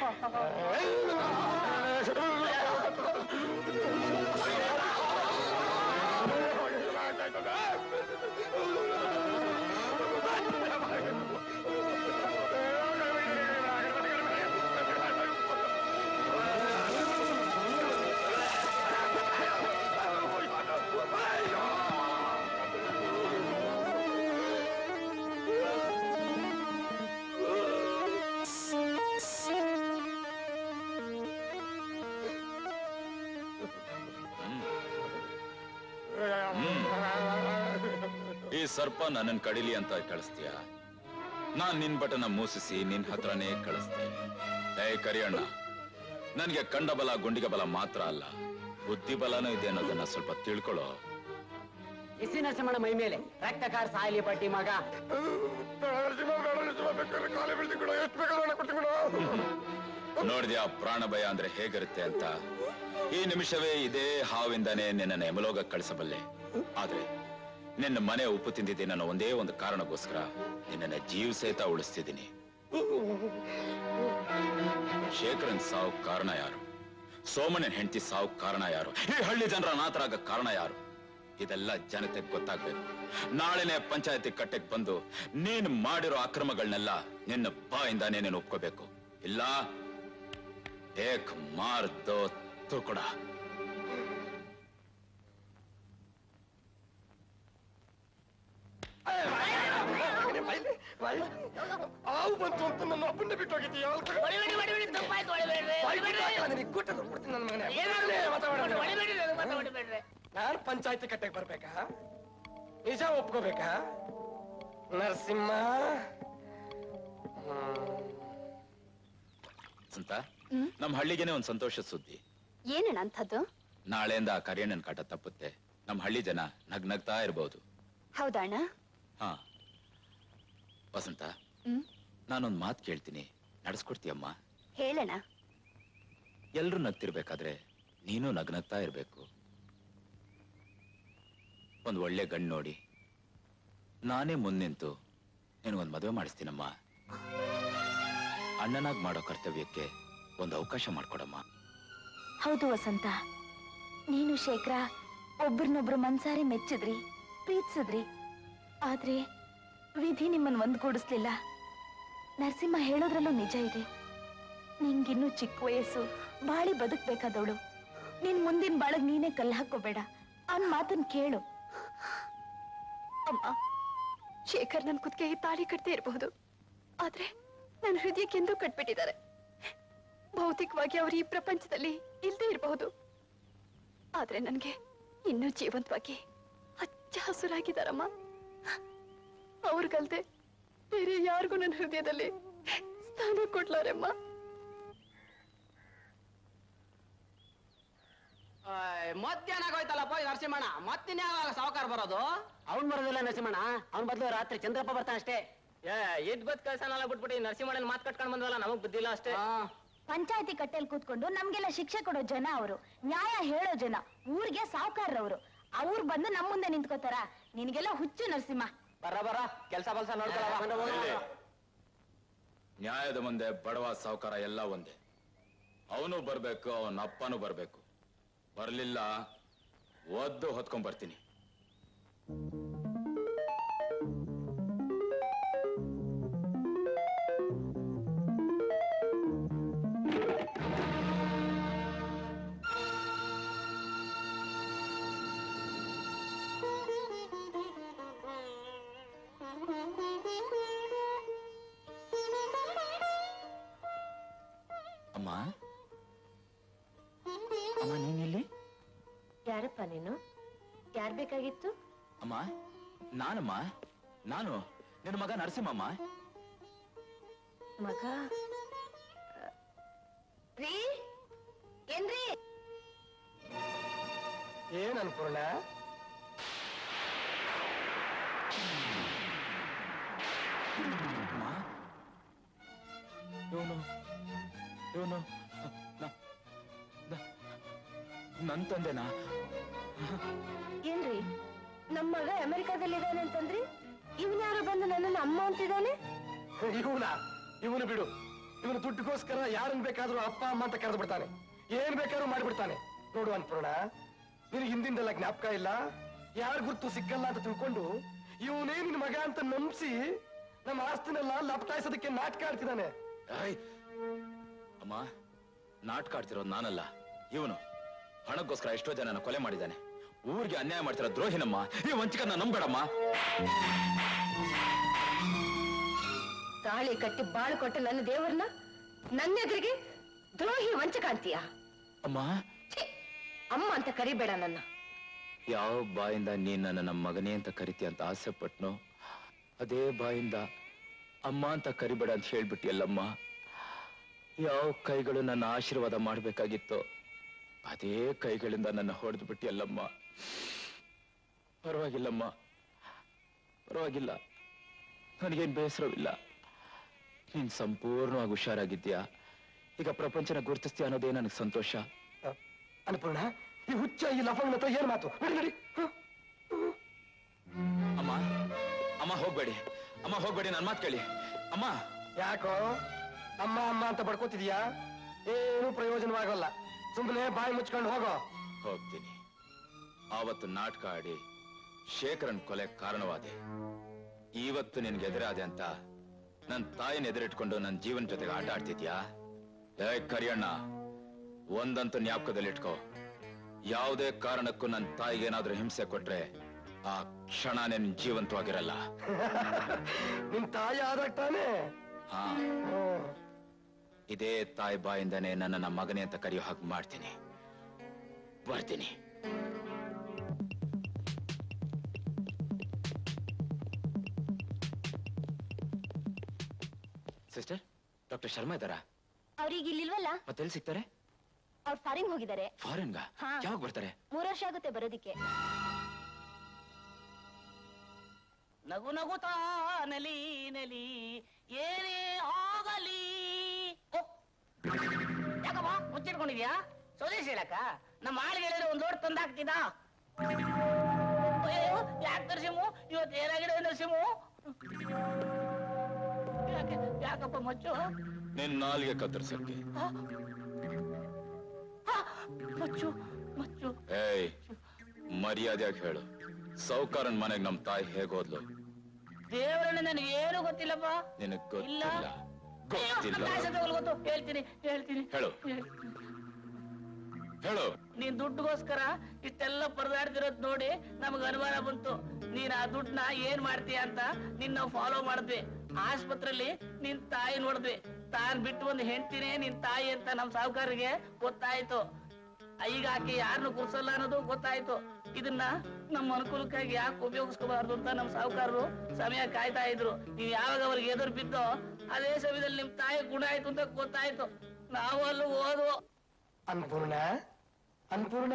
ಈ ಸರ್ಪ ನನ್ನನ್ ಕಡಿಲಿ ಅಂತ ಕಳಿಸ್ತೀಯ ನಾನ್ ನಿನ್ ಬಟನ ಮೂಸಿಸಿ ನಿನ್ ಹತ್ರನೇ ಕಳಿಸ್ತೆ ಏ ಕರಿಯಣ್ಣ ನನ್ಗೆ ಕಂಡ ಬಲ ಗುಂಡಿಗೆ ಬಲ ಮಾತ್ರ ಅಲ್ಲ ಬುದ್ಧಿ ಬಲನೂ ಇದೆ ಅನ್ನೋದನ್ನ ಸ್ವಲ್ಪ ತಿಳ್ಕೊಳ್ಳೋ ಇಸಿ ನರಸಿಂಹನ ಮೈ ಮೇಲೆ ರಕ್ತ ಕಾರ್ ಸಾಯಲಿ ಬಟ್ಟಿ ಮಗ ನೋಡಿದ್ಯಾ ಪ್ರಾಣ ಭಯ ಅಂದ್ರೆ ಹೇಗಿರುತ್ತೆ ಅಂತ ಈ ನಿಮಿಷವೇ ಇದೇ ಹಾವಿಂದಾನೇ ನಿನ್ನ ಯಮಲೋಗ ಕಳಿಸಬಲ್ಲೆ ಆದ್ರೆ ನಿನ್ನ ಮನೆ ಉಪ್ಪು ತಿಂದಿದ್ದೀನಿ ಅನ್ನೋ ಒಂದೇ ಒಂದು ಕಾರಣಕ್ಕೋಸ್ಕರ ನಿನ್ನ ಜೀವ ಸಹಿತ ಉಳಿಸ್ತಿದ್ದೀನಿ ಶೇಖರನ್ ಸಾವು ಕಾರಣ ಯಾರು ಸೋಮಣ್ಣನ ಹೆಂಡತಿ ಸಾವು ಕಾರಣ ಯಾರು ಈ ಹಳ್ಳಿ ಜನರ ಅನಾಥರಾಗ ಕಾರಣ ಯಾರು ಇದೆಲ್ಲ ಜನತೆಗೆ ಗೊತ್ತಾಗ್ಬೇಕು ನಾಳೆನೆ ಪಂಚಾಯತಿ ಕಟ್ಟೆಗೆ ಬಂದು ನೀನ್ ಮಾಡಿರೋ ಅಕ್ರಮಗಳನ್ನೆಲ್ಲ ನಿನ್ನ ಬಾಯಿಂದಾನೇ ನೀನು ಒಪ್ಕೋಬೇಕು ಇಲ್ಲ ಏಕ್ ಮಾರ್ ದೋ ತುಕುಡ ಹಾವು ಬಂತು ಅಂತ ನನ್ನ ಒಬ್ಬನ್ನೇ ಬಿಟ್ಟು ಹೋಗಿದ್ದೀಯ ಹೊಡಿಬೇಡಿ, ಹೊಡಿಬೇಡಿ, ತಪ್ಪಾಯ್ತು, ಹೊಡಿಬೇಡ್ರಿ, ಹೊಡಿಬೇಡ್ರಿ. ಏನಾದ್ರು ಹೊಡಿಬೇಡ್ರಿ, ಅದು ಮಾತ್ರ ಹೊಡಿಬೇಡ್ರಿ. ನಾನು ಪಂಚಾಯತಿ ಕಟ್ಟೆಗೆ ಬರ್ಬೇಕಾ ನಿಜ ಒಪ್ಕೋಬೇಕಾ ನರಸಿಂಹ ಅಂತ ನಮ್ ಹಳ್ಳಿಗೆನೆ ಒಂದ್ ಸಂತೋಷ ಸುದ್ದಿ ಏನಣ್ಣ ಅಂಥದ್ದು ನಾಳೆಯಿಂದ ಆ ಕರಿಯಣ್ಣನ ಕಾಟ ತಪ್ಪುತ್ತೆ ನಮ್ ಹಳ್ಳಿ ಜನ ನಗ್ನಗ್ತಾ ಇರ್ಬೋದು ಹೌದಾ ಅಣ್ಣ ಹಾ ವಸಂತ ಹ್ಮ್ ನಾನೊಂದ್ ಮಾತು ಕೇಳ್ತೀನಿ ನಡೆಸ್ಕೊಡ್ತೀಯಮ್ಮ ಹೇಳಣ್ಣ ಎಲ್ರು ನಗ್ತಿರ್ಬೇಕಾದ್ರೆ ನೀನು ನಗ್ನಗ್ತಾ ಇರ್ಬೇಕು ಒಂದ್ ಒಳ್ಳೆ ಗಂಡು ನೋಡಿ ನಾನೇ ಮುಂದಿಂತು ನಿನಗೊಂದ್ ಮದುವೆ ಮಾಡಿಸ್ತೀನಮ್ಮ ಅಣ್ಣನಾಗ್ ಮಾಡೋ ಕರ್ತವ್ಯಕ್ಕೆ ಒಂದು ಅವಕಾಶ ಮಾಡ್ಕೊಡಮ್ಮ ಹೌದು ವಸಂತ ನೀನು ಶೇಖರ ಒಬ್ರನ್ನೊಬ್ರು ಮನ್ಸಾರೆ ಮೆಚ್ಚಿದ್ರಿ ಪ್ರೀತಿಸಿದ್ರಿ ಆದ್ರೆ ವಿಧಿ ನಿಮ್ಮನ್ ಒಂದ್ಗೂಡಿಸ್ಲಿಲ್ಲ ನರಸಿಂಹ ಹೇಳೋದ್ರಲ್ಲೂ ನಿಜ ಇದೆ ನಿಂಗಿನ್ನೂ ಚಿಕ್ಕ ವಯಸ್ಸು ಬಾಳಿ ಬದುಕ್ಬೇಕಾದವಳು ನಿನ್ ಮುಂದಿನ ಬಾಳಗ್ ನೀನೇ ಕಲ್ಲು ಹಾಕೋಬೇಡ ಅವನ್ ಮಾತನ್ ಕೇಳು ಅಮ್ಮ ಶೇಖರ್ ನನ್ ಕುತ್ತಿಗೆ ತಾಳಿ ಕಟ್ಟದೇ ಇರಬಹುದು ಆದ್ರೆ ನನ್ನ ಹೃದಯಕ್ಕೆಂದು ಕಟ್ಬಿಟ್ಟಿದ್ದಾರೆ ಭೌತಿಕವಾಗಿ ಅವರು ಈ ಪ್ರಪಂಚದಲ್ಲಿ ಇಲ್ದೇ ಇರಬಹುದು ಆದ್ರೆ ನನ್ಗೆ ಇನ್ನೂ ಜೀವಂತವಾಗಿ ಹಚ್ಚ ಹಸುರಾಗಿದ್ದಾರಮ್ಮ ಅವ್ರಿಗಲ್ದೆ ಬೇರೆ ಯಾರಿಗೂ ನನ್ನ ಹೃದಯದಲ್ಲಿ ಸ್ಥಾನ ಕೊಡ್ಲಾರಮ್ಮ ಮಧ್ಯಾಹ್ನ ಆಗೋಯ್ತಲ್ಲಪ್ಪ ಈ ನರಸಿಂಹಣ್ಣ ಮತ್ತಿನ್ಯಾವಾಗ ಸಾವುಕಾರ ಬರೋದು ಅವ್ನ್ ಬರೋದಿಲ್ಲ ನರಸಿಂಹಣ್ಣ ಅವ್ನ್ ಬದಲು ರಾತ್ರಿ ಚಂದ್ರಪ್ಪ ಬರ್ತಾನ ಅಷ್ಟೇ ಏ ಇದ್ ಗೊತ್ತ ಕೆಲಸನೆಲ್ಲ ಬಿಟ್ಬಿಟ್ಟು ನರಸಿಂಹಣ್ಣನ ಮಾತ್ ಕಟ್ಕೊಂಡ್ ಬಂದ್ವಲ್ಲ ನಮಗ್ ಬುದ್ಧಿಲ್ಲ ಅಷ್ಟೇ ಪಂಚಾಯತಿ ಕಟ್ಟೆಲ್ ಕೂತ್ಕೊಂಡು ನಮ್ಗೆಲ್ಲ ಶಿಕ್ಷೆ ಕೊಡೋ ಜನ ಅವರು ನ್ಯಾಯ ಹೇಳೋ ಜನ ಊರಿಗೆ ಸಾವುಕಾರರವರು ಅವ್ರು ಬಂದು ನಮ್ ಮುಂದೆ ನಿಂತ್ಕೋತಾರ ನಿನ್ಗೆಲ್ಲ ಹುಚ್ಚು ನರಸಿಂಹ ಬರ ಬರ ಕೆಲ್ಸ ಬಲ್ಸ ನೋಡ್ಕೊಳವ ನ್ಯಾಯದ ಮುಂದೆ ಬಡವ ಸಾವುಕಾರ ಎಲ್ಲ ಒಂದೇ ಅವನು ಬರ್ಬೇಕು ಅವನ ಅಪ್ಪನೂ ಬರ್ಬೇಕು ಬರ್ಲಿಲ್ಲ ಒದ್ದು ಹೊತ್ಕೊಂಡ್ ಬರ್ತೀನಿ ಅಮ್ಮ ಅಮ್ಮ ನೀನಿಲ್ಲಿ ಯಾರಪ್ಪ ನೀನು ಯಾರ್ ಬೇಕಾಗಿತ್ತು ಅಮ್ಮ ನಾನಮ್ಮ ನಾನು ನಿನ್ನ ಮಗ ನರಸಿಂಹಮ್ಮ ಮಗ ರೀ ಏನ್ರಿ ಏನ್ ಅನ್ಪೂರ್ಣ ಅಮ್ಮ ಇವನು ಇವನು ನನ್ ತಂದೆನಾ ಏನ್ರಿ ನಮ್ ಮಗ ಅಮೆರಿಕಾದಲ್ಲಿದ್ದಾನೆ ಅಂತಂದ್ರಿ ಇವನ್ ಯಾರು ಬಂದು ನನ್ನನ್ನು ಅಮ್ಮ ಅಂತಿದ್ದಾನೆ ಇವನ ಇವನು ಬಿಡು ಇವನು ದುಡ್ಡಿಗೋಸ್ಕರ ಯಾರನ್ ಬೇಕಾದ್ರೂ ಅಪ್ಪ ಅಮ್ಮ ಅಂತ ಕರೆದು ಬಿಡ್ತಾನೆ ಏನ್ ಬೇಕಾದ್ರೂ ಮಾಡ್ಬಿಡ್ತಾನೆ ನೋಡು ಅನ್ಪೂರ್ಣ ನಿನಗೆ ಹಿಂದಿಂದೆಲ್ಲ ಜ್ಞಾಪಕ ಇಲ್ಲ ಯಾರ ಗುರ್ತು ಸಿಕ್ಕಲ್ಲ ಅಂತ ತಿಳ್ಕೊಂಡು ಇವನೇ ನಿನ್ ಮಗ ಅಂತ ನಂಬಿಸಿ ನಮ್ಮ ಆಸ್ತಿನೆಲ್ಲ ಲಪಟಾಯಿಸೋದಕ್ಕೆ ನಾಟಕ ಆಡ್ತಿದ್ದಾನೆ ಏಯ್! ಅಮ್ಮ ನಾಟಕ ಆಡ್ತಿರೋದು ನಾನಲ್ಲ ಇವನು ಹಣಕ್ಕೋಸ್ಕರ ಎಷ್ಟೋ ಜನನ ಕೊಲೆ ಮಾಡಿದ್ದಾನೆ ಊರಿಗೆ ಅನ್ಯಾಯ ಮಾಡ್ತಿರೋ ದ್ರೋಹಿನಮ್ಮ ಈ ವಂಚಕನ್ನ ನಂಬೇಡಮ್ಮ ತಾಳಿ ಕಟ್ಟಿ ಬಾಳು ಕೊಟ್ಟ ನನ್ನ ದೇವರನ್ನ ನನ್ನ ಎದುರಿಗೆ ದ್ರೋಹಿ ವಂಚಕ ಅಂತೀಯ ಅಮ್ಮ ಅಮ್ಮ ಅಂತ ಕರಿಬೇಡ ನನ್ನ ಯಾವ ಬಾಯಿಂದ ನೀನ್ ನನ್ನ ನಮ್ಮ ಮಗನೇ ಅಂತ ಕರಿತಿ ಅಂತ ಆಸೆ ಪಟ್ನೋ ಅದೇ ಬಾಯಿಂದ ಅಮ್ಮ ಅಂತ ಕರಿಬೇಡ ಅಂತ ಹೇಳ್ಬಿಟ್ಟಿಯಲ್ಲಮ್ಮ ಯಾವ ಕೈಗಳು ನನ್ನ ಆಶೀರ್ವಾದ ಮಾಡ್ಬೇಕಾಗಿತ್ತೋ ಅದೇ ಕೈಗಳಿಂದ ನನ್ನ ಹೊಡೆದು ಬಿಟ್ಟಿಯಲ್ಲಮ್ಮ ಪರವಾಗಿಲ್ಲಮ್ಮ ಪರವಾಗಿಲ್ಲ ನನಗೇನ್ ಬೇಸರವಿಲ್ಲ ನೀನ್ ಸಂಪೂರ್ಣವಾಗಿ ಹುಷಾರಾಗಿದ್ಯಾ ಈಗ ಪ್ರಪಂಚನ ಗುರುತಿಸ್ತೀಯ ಅನ್ನೋದೇ ನನಗೆ ಸಂತೋಷ ಅನ್ಪೂರ್ಣ ಈ ಹುಚ್ಚ ಈ ಲಫಂಗನ ಹತ್ರ ಏನ್ ಮಾತು ನಡಿ ನಡಿ ಹ? ಅಮ್ಮ ಅಮ್ಮ ಹೋಗ್ಬೇಡಿ ಅಮ್ಮ ಹೋಗ್ಬೇಡಿ ನನ್ ಮಾತು ಕೇಳಿ ಅಮ್ಮ ಯಾಕೋ ಅಮ್ಮ ಅಮ್ಮ ಅಂತ ಬಡ್ಕೋತಿದ್ಯಾ ಏನು ಪ್ರಯೋಜನವಾಗಲ್ಲ ಸುಮ್ಮನೆ ಬಾಯಿ ಮುಚ್ಕೊಂಡು ಹೋಗೋ ಹೋಗ್ತೀನಿ ಆವತ್ತು ನಾಟಕ ಆಡಿ ಶೇಖರನ್ ಕೊಲೆ ಕಾರಣವಾದೆ ಇವತ್ತು ನಿನ್ಗೆ ಎದುರಾದೆ ಅಂತ ನನ್ ತಾಯಿನ ಎದುರಿಟ್ಕೊಂಡು ನನ್ನ ಜೀವನ ಜೊತೆಗೆ ಆಟ ಆಡ್ತಿದ್ಯಾ ಏ ಕರಿಯಣ್ಣ ಒಂದಂತೂ ಜ್ಞಾಪಕದಲ್ಲಿಟ್ಕೋ ಯಾವುದೇ ಕಾರಣಕ್ಕೂ ನನ್ನ ತಾಯಿಗೆ ಏನಾದ್ರೂ ಹಿಂಸೆ ಕೊಟ್ರೆ ಆ ಕ್ಷಣ ನಿನ್ ಜೀವಂತವಾಗಿರಲ್ಲ ನಿನ್ ತಾಯಿ ಆದಾಗ ತಾನೇ ಹಾ ಇದೇ ತಾಯಿ ಬಾಯಿಂದನೇ ನನ್ನ ಮಗನೇ ಅಂತ ಕರೆಯೋ ಹಾಗೆ ಮಾಡ್ತೀನಿ ಬರ್ತೀನಿ ಸಿಸ್ಟರ್ ಡಾಕ್ಟರ್ ಶರ್ಮಾ ಇದ್ದಾರಾ ಅವ್ರಿಗೆ ಇಲ್ಲಿಲ್ವಲ್ಲ ಮತ್ತೆಲ್ಲಿ ಸಿಗ್ತಾರೆ ಅವ್ರು ಫಾರಿನ್ ಹೋಗಿದ್ದಾರೆ ಫಾರಿನ್ಗ ಹಾ. ಯಾವಾಗ ಬರ್ತಾರೆ ಮೂರ್ ವರ್ಷ ಆಗುತ್ತೆ ಬರೋದಿಕ್ಕೆ ನಗು ನಗುತ್ತಾ ನಲಿ ನಲಿ ಏನೇ ಆಗಲಿ ಓ, ಯಾಕಮ್ಮ ಮುಚ್ಚಿಟ್ಕೊಂಡಿದ್ಯಾ ಸ್ವದೇಶಿ ಹೇಳಕ್ಕ ನಮ್ಮ ಆಳಿಗೆ ಹೇಳಿದ್ರೆ ಒಂದ್ ಲೋಡ್ ತಂದಾಕ್ತಿದ ಅಯ್ಯೋ ಯಾಕೆ ನರಸಿಂಹು ಇವತ್ತು ಏನಾಗಿದೆ ನರಸಿಂಹು ಯಾಕೆ ಯಾಕಪ್ಪ ಮಚ್ಚು ನಿನ್ ನಾಲ್ಗೆ ಕತ್ತರಿಸಕ್ಕೆ ಆ? ಆ, ಮಚ್ಚು ಮಚ್ಚು ಏಯ್ ಮರ್ಯಾದೆಯಾಗಿ ಹೇಳು ಸೌಕಾರನ್ ಮನೆಗ್ ನಮ್ ತಾಯಿ ಹೇಗೋದ್ಲು ದೇವರನ್ನ ನನಗೆ ಏನು ಗೊತ್ತಿಲ್ಲಪ್ಪ ನಿನಗ್ ಇಲ್ಲ ಗೊತ್ತಿಲ್ಲ ಗೊತ್ತಿಲ್ಲ ಕಾಯ್ಸತ್ತೆ ಗೊತ್ತು ಹೇಳ್ತೀನಿ ಹೇಳ್ತೀನಿ ಹೇಳು ಹೇಳ್ತೀನಿ. ಹೇಳು ನೀನ್ ದುಡ್ಡುಗೋಸ್ಕರ ಇಷ್ಟೆಲ್ಲ ಪರದಾಡ್ತಿರೋದ್ ನೋಡಿ ನಮಗ್ ಅನುಮಾನ ಬಂತು ನೀನ್ ಆ ದುಡ್ಡನ್ನ ಏನ್ ಮಾಡ್ತೀಯ ಅಂತ ನಿನ್ನ ಫಾಲೋ ಮಾಡಿದ್ವಿ ಆಸ್ಪತ್ರೆಯಲ್ಲಿ ನಿನ್ ತಾಯಿ ನೋಡಿದ್ವಿ ತಾನ್ ಬಿಟ್ಟು ಒಂದು ಹೆಂಡ್ತಿನೇ ನಿನ್ ತಾಯಿ ಅಂತ ನಮ್ ಸಾಹುಕಾರಿಗೆ ಗೊತ್ತಾಯ್ತು ಈಗ ಆಕೆ ಯಾರನ್ನು ಕುರ್ಸಲ್ಲ ಅನ್ನೋದು ಗೊತ್ತಾಯ್ತು ಇದನ್ನ ನಮ್ಮ ಅನುಕೂಲಕ್ಕಾಗಿ ಯಾಕೆ ಉಪಯೋಗಿಸ್ಕೋಬಾರ್ದು ಅಂತ ನಮ್ ಸಾಹುಕಾರರು ಸಮಯ ಕಾಯ್ತಾ ಇದ್ರು ನೀವ್ ಯಾವಾಗ ಅವ್ರಿಗೆ ಎದುರು ಬಿದ್ದೋ ಅದೇ ಸಮಯದಲ್ಲಿ ನಿಮ್ ತಾಯಿ ಗುಣ ಆಯ್ತು ಅಂತ ಗೊತ್ತಾಯ್ತು ನಾವು ಅಲ್ಲಿ ಹೋದ್ವು ಅನ್ಪೂರ್ಣ ಅನ್ಪೂರ್ಣ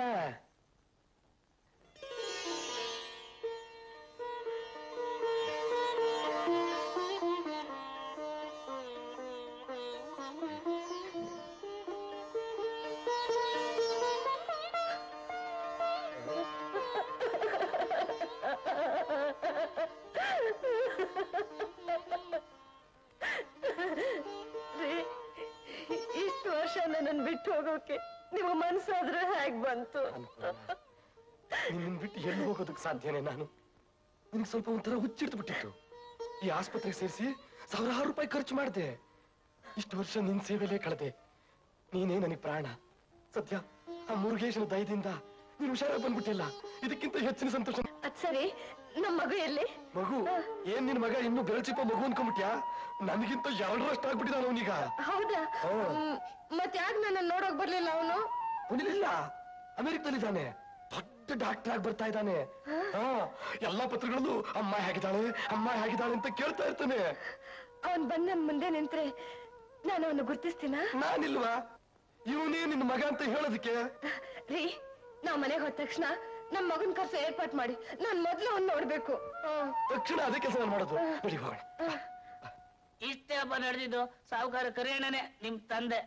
ರೀ, ಇಷ್ಟು ವರ್ಷ ನನ್ನನ್ನು ಬಿಟ್ಟು ಹೋಗೋಕೆ ನಿಮ್ಮ ಮನ್ಸಾದ್ರೆ ಹೇಗ್ ಬಂತು ನಿನ್ನ ಬಿಟ್ಟು ಎಲ್ಲಿ ಹೋಗೋದಕ್ಕೆ ಸಾಧ್ಯನೇ ನಾನು ನಿನಗೆ ಸ್ವಲ್ಪ ಒಂಥರ ಹುಚ್ಚಿಡ್ದು ಬಿಟ್ಟಿತ್ತು ಈ ಆಸ್ಪತ್ರೆಗೆ ಸೇರಿಸಿ ಸಾವಿರಾರು ರೂಪಾಯಿ ಖರ್ಚು ಮಾಡಿದೆ ಇಷ್ಟು ವರ್ಷ ನಿನ್ ಸೇವೆಲೇ ಕಳೆದೆ ನೀನೇ ನನಗೆ ಪ್ರಾಣ ಸತ್ಯ ಆ ಮುರುಗೇಶನ ದಯದಿಂದ ನೀನು ಹುಷಾರಾಗಿ ಬಂದ್ಬಿಟ್ಟಿಲ್ಲ ಇದಕ್ಕಿಂತ ಹೆಚ್ಚಿನ ಸಂತೋಷ ಅದ್ ಸರಿ ನಮ್ಮ ಮಗು ಎಲ್ಲಿ ಮಗು ಏನ್ ನಿನ್ ಮಗ ಇನ್ನು ಬೆರಚಿಪ್ಪ ಮಗು ಅನ್ಕೊಂಬಿಟ್ಯಾ ನನಗಿಂತ ಎರಡರಷ್ಟು ಆಗ್ಬಿಟ್ಟಿದ್ದಾನ ಅವನೀಗ ಹೌದಾ ಹಾ. ಮ್, ಮತ್ ಯಾಕೆ ನನ್ನ ನೋಡೋಕ್ ಬರ್ಲಿಲ್ಲ ಅವನು ಅವನಿಲ್ಲ ಅಮೆರಿಕದಲ್ಲಿದ್ದಾನೆ ದೊಡ್ಡ ಡಾಕ್ಟರ್ ಆಗಿ ಬರ್ತಾ ಇದ್ದಾನೆ ಹಾ ಎಲ್ಲಾ ಪತ್ರಗಳಲ್ಲೂ ಅಮ್ಮ ಹೇಗಿದ್ದಾಳೆ ಅಮ್ಮ ಹೇಗಿದ್ದಾಳೆ ಅಂತ ಕೇಳ್ತಾ ಇರ್ತಾನೆ ಅವನ್ ಬಂದ್ ನನ್ ಮುಂದೆ ನಿಂತ್ರೆ ನಾನು ಅವನು ಗುರ್ತಿಸ್ತೀನ ನಾನಿಲ್ವಾ ಇವನೇ ನಿನ್ನ ಮಗ ಅಂತ ಹೇಳೋದಕ್ಕೆ ರೀ ನಾವ್ ಮನೆಗೆ ಹೋದ ತಕ್ಷಣ ನಮ್ ಮಗನ್ ಕರ್ಸ ಏರ್ಪಾಟ್ ಮಾಡಿ ನಾನ್ ಮೊದ್ಲು ಅವ್ನ್ ನೋಡ್ಬೇಕು ಹ್ಮ್. ತಕ್ಷಣ ಅದೇ ಕೆಲಸ ನಾನು ಮಾಡೋದು ನಡಿ ಹೋಗೋಣ ಇಷ್ಟೇ ಹಬ್ಬ ನಡೆದಿದ್ದು ಸಾಹುಕಾರ ಕರಿಯಣ್ಣನೇ ನಿಮ್ ತಂದೆ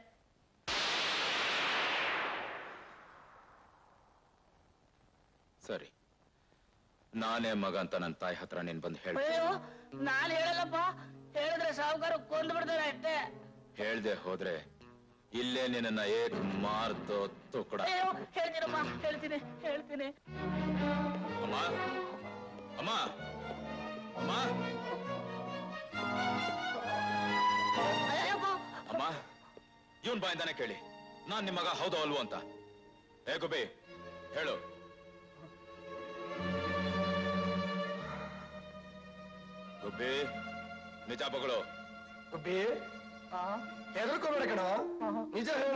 ಸರಿ ನಾನೇ ಮಗ ಅಂತ ನನ್ನ ತಾಯಿ ಹತ್ರ ನೀನ್ ಬಂದು ಹೇಳಿ ಅಯ್ಯೋ ನಾನ್ ಹೇಳಲ್ಲಪ್ಪ ಹೇಳಿದ್ರೆ ಸಾಹುಕಾರ ಕೊಂದು ಬಿಡ್ತಾರೆ ಅಷ್ಟೇ ಹೇಳ್ದೆ ಹೋದ್ರೆ ಇಲ್ಲೇ ನಿನ್ನ ಏಕ್ ಮಾರ್ದು ತುಕಡ ಅಯ್ಯೋ ಹೇಳ್ತೀನಪ್ಪ ಹೇಳ್ತೀನಿ ಹೇಳ್ತೀನಿ ಅಮ್ಮ ಅಮ್ಮ ಅಮ್ಮ ಅಯ್ಯಪ್ಪ ಅಮ್ಮ ಇವನ್ ಬಾಯಿಂದಾನೆ ಕೇಳಿ ನಾನ್ ನಿಮ್ ಮಗ ಹೌದೋ ಅಲ್ವೋ ಅಂತ ಏ ಗುಬ್ಬಿ ಹೇಳು ಗುಬ್ಬಿ ನಿಜ ಬಗಳು ಗುಬ್ಬಿ ಹೆದರ್ಕೋಬೇಡ ಕಣ ನಿಜ ಹೇಳ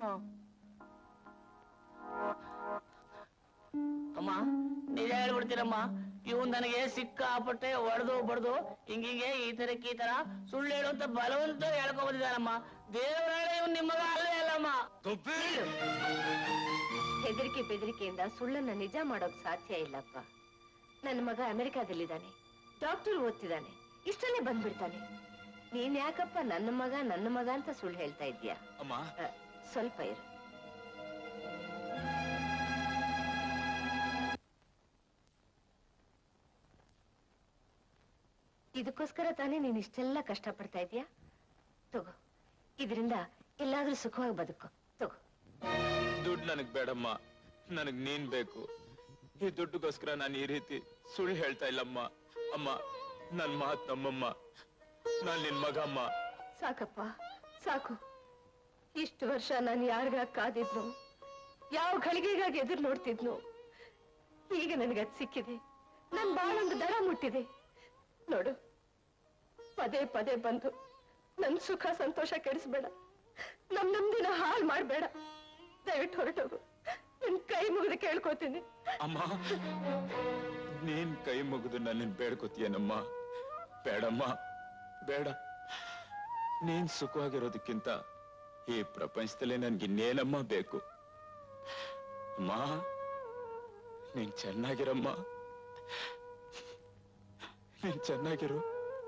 ಅಮ್ಮ ನಿಜ ಹೇಳ್ಬಿಡ್ತೀರಮ್ಮ ಇವ್ ನನಗೆ ಸಿಕ್ಕಾಪಟ್ಟೆ ಹೊಡೆದು ಬಡ್ದು ಹಿಂಗಿಂಗೆ ಈ ತರಕ್ಕೆ ಈ ತರ ಸುಳ್ಳು ಹೇಳು ಅಂತ ಬಲವಂತ ಹೇಳ್ಕೊ ಬಂದಿದ್ದಾನಮ್ಮ ದೇವರಾಳೆ ಇವ್ ನಿಮ್ಮ ಮಗ ಅಲ್ಲೇ ಅಲ್ಲಮ್ಮ ಹೆದರಿಕೆ ಬೆದರಿಕೆಯಿಂದ ಸುಳ್ಳನ್ನ ನಿಜ ಮಾಡೋಕ್ ಸಾಧ್ಯ ಇಲ್ಲಪ್ಪ ನನ್ನ ಮಗ ಅಮೆರಿಕಾದಲ್ಲಿದ್ದಾನೆ ಡಾಕ್ಟರ್ ಓದ್ತಿದ್ದಾನೆ ಇಷ್ಟಲ್ಲೇ ಬಂದ್ಬಿಡ್ತಾನೆ ನೀನ್ ಯಾಕಪ್ಪ ನನ್ನ ಮಗ ನನ್ನ ಮಗ ಅಂತ ಸುಳ್ಳು ಹೇಳ್ತಾ ಇದ್ಯಾ ಅಮ್ಮ ಅ, ಸ್ವಲ್ಪ ಇರು ಇದಕ್ಕೋಸ್ಕರ ತಾನೇ ನೀನ್ ಇಷ್ಟೆಲ್ಲ ಕಷ್ಟ ಪಡ್ತಾ ಇದ್ಯಾ ತಗೋ ಇದರಿಂದ ಎಲ್ಲಾದ್ರೂ ಸುಖವಾಗಿ ಬದುಕು ತಗೋ ದುಡ್ಡು ನನಗ್ ಬೇಡಮ್ಮ ನನಗ್ ನೀನ್ ಬೇಕು ಈ ದುಡ್ಡುಗೋಸ್ಕರ ನಾನು ಈ ರೀತಿ ಸುಳ್ಳು ಹೇಳ್ತಾ ಇಲ್ಲಮ್ಮ ಅಮ್ಮ ನನ್ ಮಾತ್ ನಮ್ಮಮ್ಮ ನಾನ್ ನಿನ್ ಮಗ ಅಮ್ಮ ಸಾಕಪ್ಪ ಸಾಕು ಇಷ್ಟು ವರ್ಷ ನಾನು ಯಾರಿಗಾಗಿ ಕಾದಿದ್ನು ಯಾವ ಗಳಿಗೆಗಾಗಿ ಎದುರು ನೋಡ್ತಿದ್ನು ಈಗ ನನಗೆ ಅದ್ ಸಿಕ್ಕಿದೆ ನನ್ ಬಾಳೊಂದು ದಡ ಮುಟ್ಟಿದೆ ನೋಡು ಪದೇ ಪದೇ ಬಂದು ನನ್ ಸುಖ ಸಂತೋಷ ಕೆಡಿಸ್ಬೇಡ ನಮ್ ನಮ್ದಿನ ಹಾಳು ಮಾಡ್ಬೇಡ ದಯವಿಟ್ಟು ಹೊರಟೋಗು ನಿನ್ ಕೈ ಮುಗಿದು ಕೇಳ್ಕೊತೀನಿ ಅಮ್ಮ ನೀನ್ ಕೈ ಮುಗಿದು ನನ್ನ ಬೇಡ್ಕೋತೀಯನಮ್ಮ ಬೇಡಮ್ಮ ಬೇಡ ನೀನ್ ಸುಖವಾಗಿರೋದಕ್ಕಿಂತ ಈ ಪ್ರಪಂಚದಲ್ಲಿ ನನ್ಗೆ ಇನ್ನೇನಮ್ಮ ಬೇಕು ಅಮ್ಮ ನೀನ್ ಚೆನ್ನಾಗಿರಮ್ಮ ನೀನ್ ಚೆನ್ನಾಗಿರು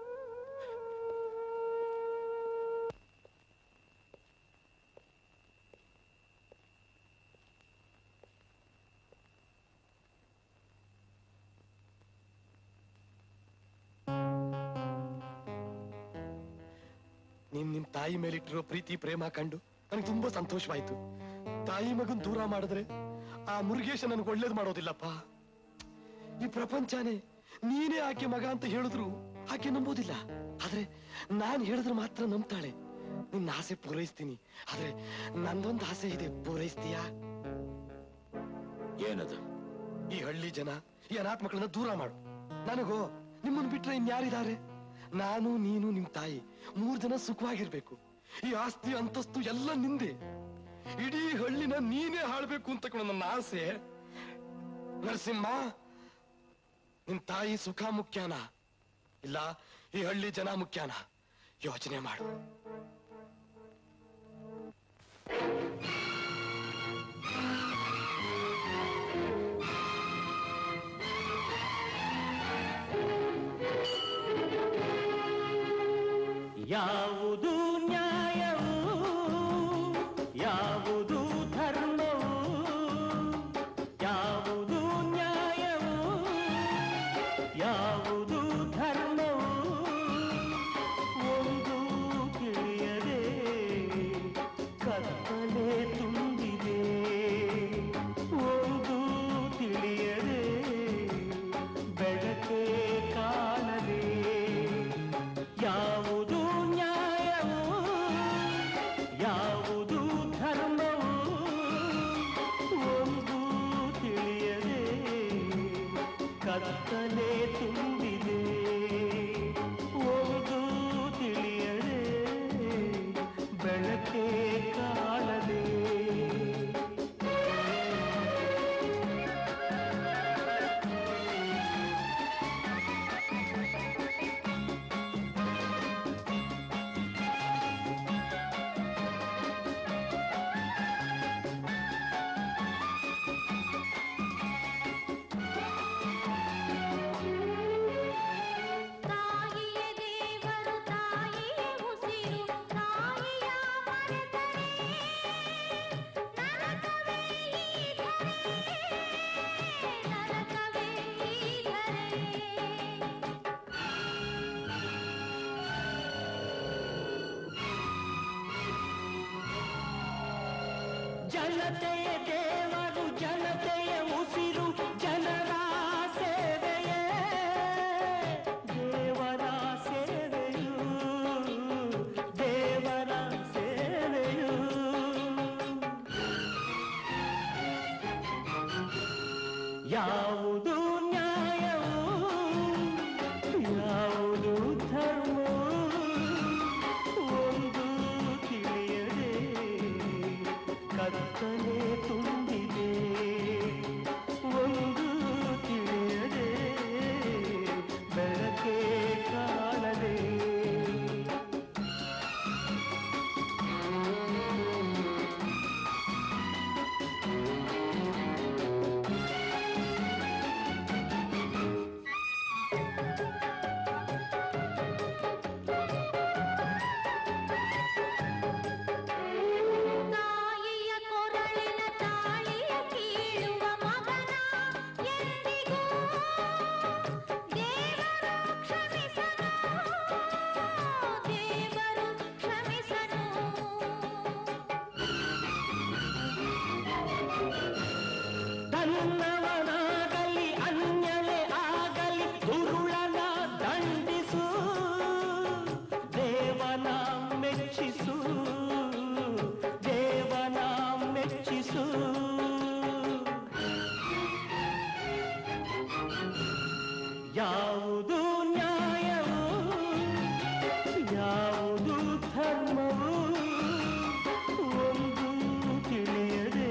ನೀನ್ ನಿಮ್ ತಾಯಿ ಮೇಲಿಟ್ಟಿರೋ ಪ್ರೀತಿ ಪ್ರೇಮ ಕಂಡು ನನಗೆ ತುಂಬಾ ಸಂತೋಷವಾಯ್ತು ತಾಯಿ ಮಗನ್ ದೂರ ಮಾಡಿದ್ರೆ ಆ ಮುರುಗೇಶ ನನ್ಗೆ ಒಳ್ಳೇದ್ ಮಾಡೋದಿಲ್ಲಪ್ಪ ಈ ಪ್ರಪಂಚನೇ ನೀನೇ ಆಕೆ ಮಗ ಅಂತ ಹೇಳಿದ್ರು ಆಕೆ ನಂಬೋದಿಲ್ಲ ಆದ್ರೆ ನಾನ್ ಹೇಳಿದ್ರೆ ಮಾತ್ರ ನಂಬ್ತಾಳೆ ನಿನ್ನ ಆಸೆ ಪೂರೈಸ್ತೀನಿ ಆದ್ರೆ ನಂದೊಂದು ಆಸೆ ಇದೆ ಪೂರೈಸ್ತೀಯಾ ಏನದು ಈ ಹಳ್ಳಿ ಜನ ಈ ಅನಾಥ ಮಕ್ಕಳನ್ನ ದೂರ ಮಾಡು ನನಗೋ ನಿಮ್ಮನ್ನು ಬಿಟ್ರೆ ಇನ್ಯಾರಿದ್ದಾರೆ ನಾನು ನೀನು ನಿಮ್ ತಾಯಿ ಮೂರ್ ಜನ ಸುಖವಾಗಿರ್ಬೇಕು ಈ ಆಸ್ತಿ ಅಂತಸ್ತು ಎಲ್ಲ ನಿಂದೆ ಇಡೀ ಹಳ್ಳಿನ ನೀನೇ ಹಾಳ್ಬೇಕು ಅಂತ ಕಣೋ ನನ್ನ ಆಸೆ ನರಸಿಂಹ ನಿನ್ ತಾಯಿ ಸುಖ ಮುಖ್ಯಾನ ಇಲ್ಲ ಈ ಹಳ್ಳಿ ಜನ ಮುಖ್ಯಾನ ಯೋಚನೆ ಮಾಡು ಯಾವುದು ನ್ಯಾಯವು ಯಾವುದು ಧರ್ಮವು ಯಾವುದು ನ್ಯಾಯವು ಯಾವುದು ಧರ್ಮವು ಒಂದು ತಿಳಿಯದೆ ಕತ್ತಲೆ ತುಂಬಿದೆ ಒಂದು ತಿಳಿಯದೆ ಬೆಳಕೆ ಕಾಣದೆ ಯಾವುದು ನ್ಯಾಯವು ಯಾವುದು ಧರ್ಮವು ಒಂದು ತಿಳಿಯದೆ ಕತ್ತಲೆ ತುಂಬಿದೆ ಒಂದು ತಿಳಿಯದೆ ಬೆಳಕೆ ಕಾಣದೆ ತಾಯಿಯ ದೇವರು ತಾಯಿಯ ಉಸಿರು ತಾಯಿಯ ಮರೆತರೆ ನರಕವೇ ಈ ಧರೆ ನರಕವೇ ಈ ಧರೆ ಜನತೆಯ ದೇವರು ಜನತೆಯ ಉಸಿರು ಜನರ ಸೇವೆಯೇ ದೇವರ ಸೇವೆಯು ದೇವರ ಸೇವೆಯು ಯಾವುದು ನ್ಯಾಯವು ಯಾವುದು ಧರ್ಮವು ಒಂದು ತಿಳಿಯದೆ ಕತ್ತಲೆ ತುಂಬಿದೆ ಒಂದು ತಿಳಿಯದೆ ಬೆಳಕೆ ಕಾಣದೆ ತಾಯಿಯ ಕೊರಳಿನ ತಾಳಿಯ ಕೀಳುವ ಮಗನ ಎಂದಿಗೂ ದೇವರು ಕ್ಷಮಿಸನು ದೇವರು ಕ್ಷಮಿಸನು ತನ್ನವನಾಗಲಿ ಅನ್ಯಲೆ ಆಗಲಿ ದುರುಳನ ದಂಡಿಸು ದೇವನ ಮೆಚ್ಚಿಸು ದೇವನ ಮೆಚ್ಚಿಸು ಯಾವುದು ನ್ಯಾಯವು ಯಾವುದು ಧರ್ಮವು ಒಂದು ತಿಳಿಯದೆ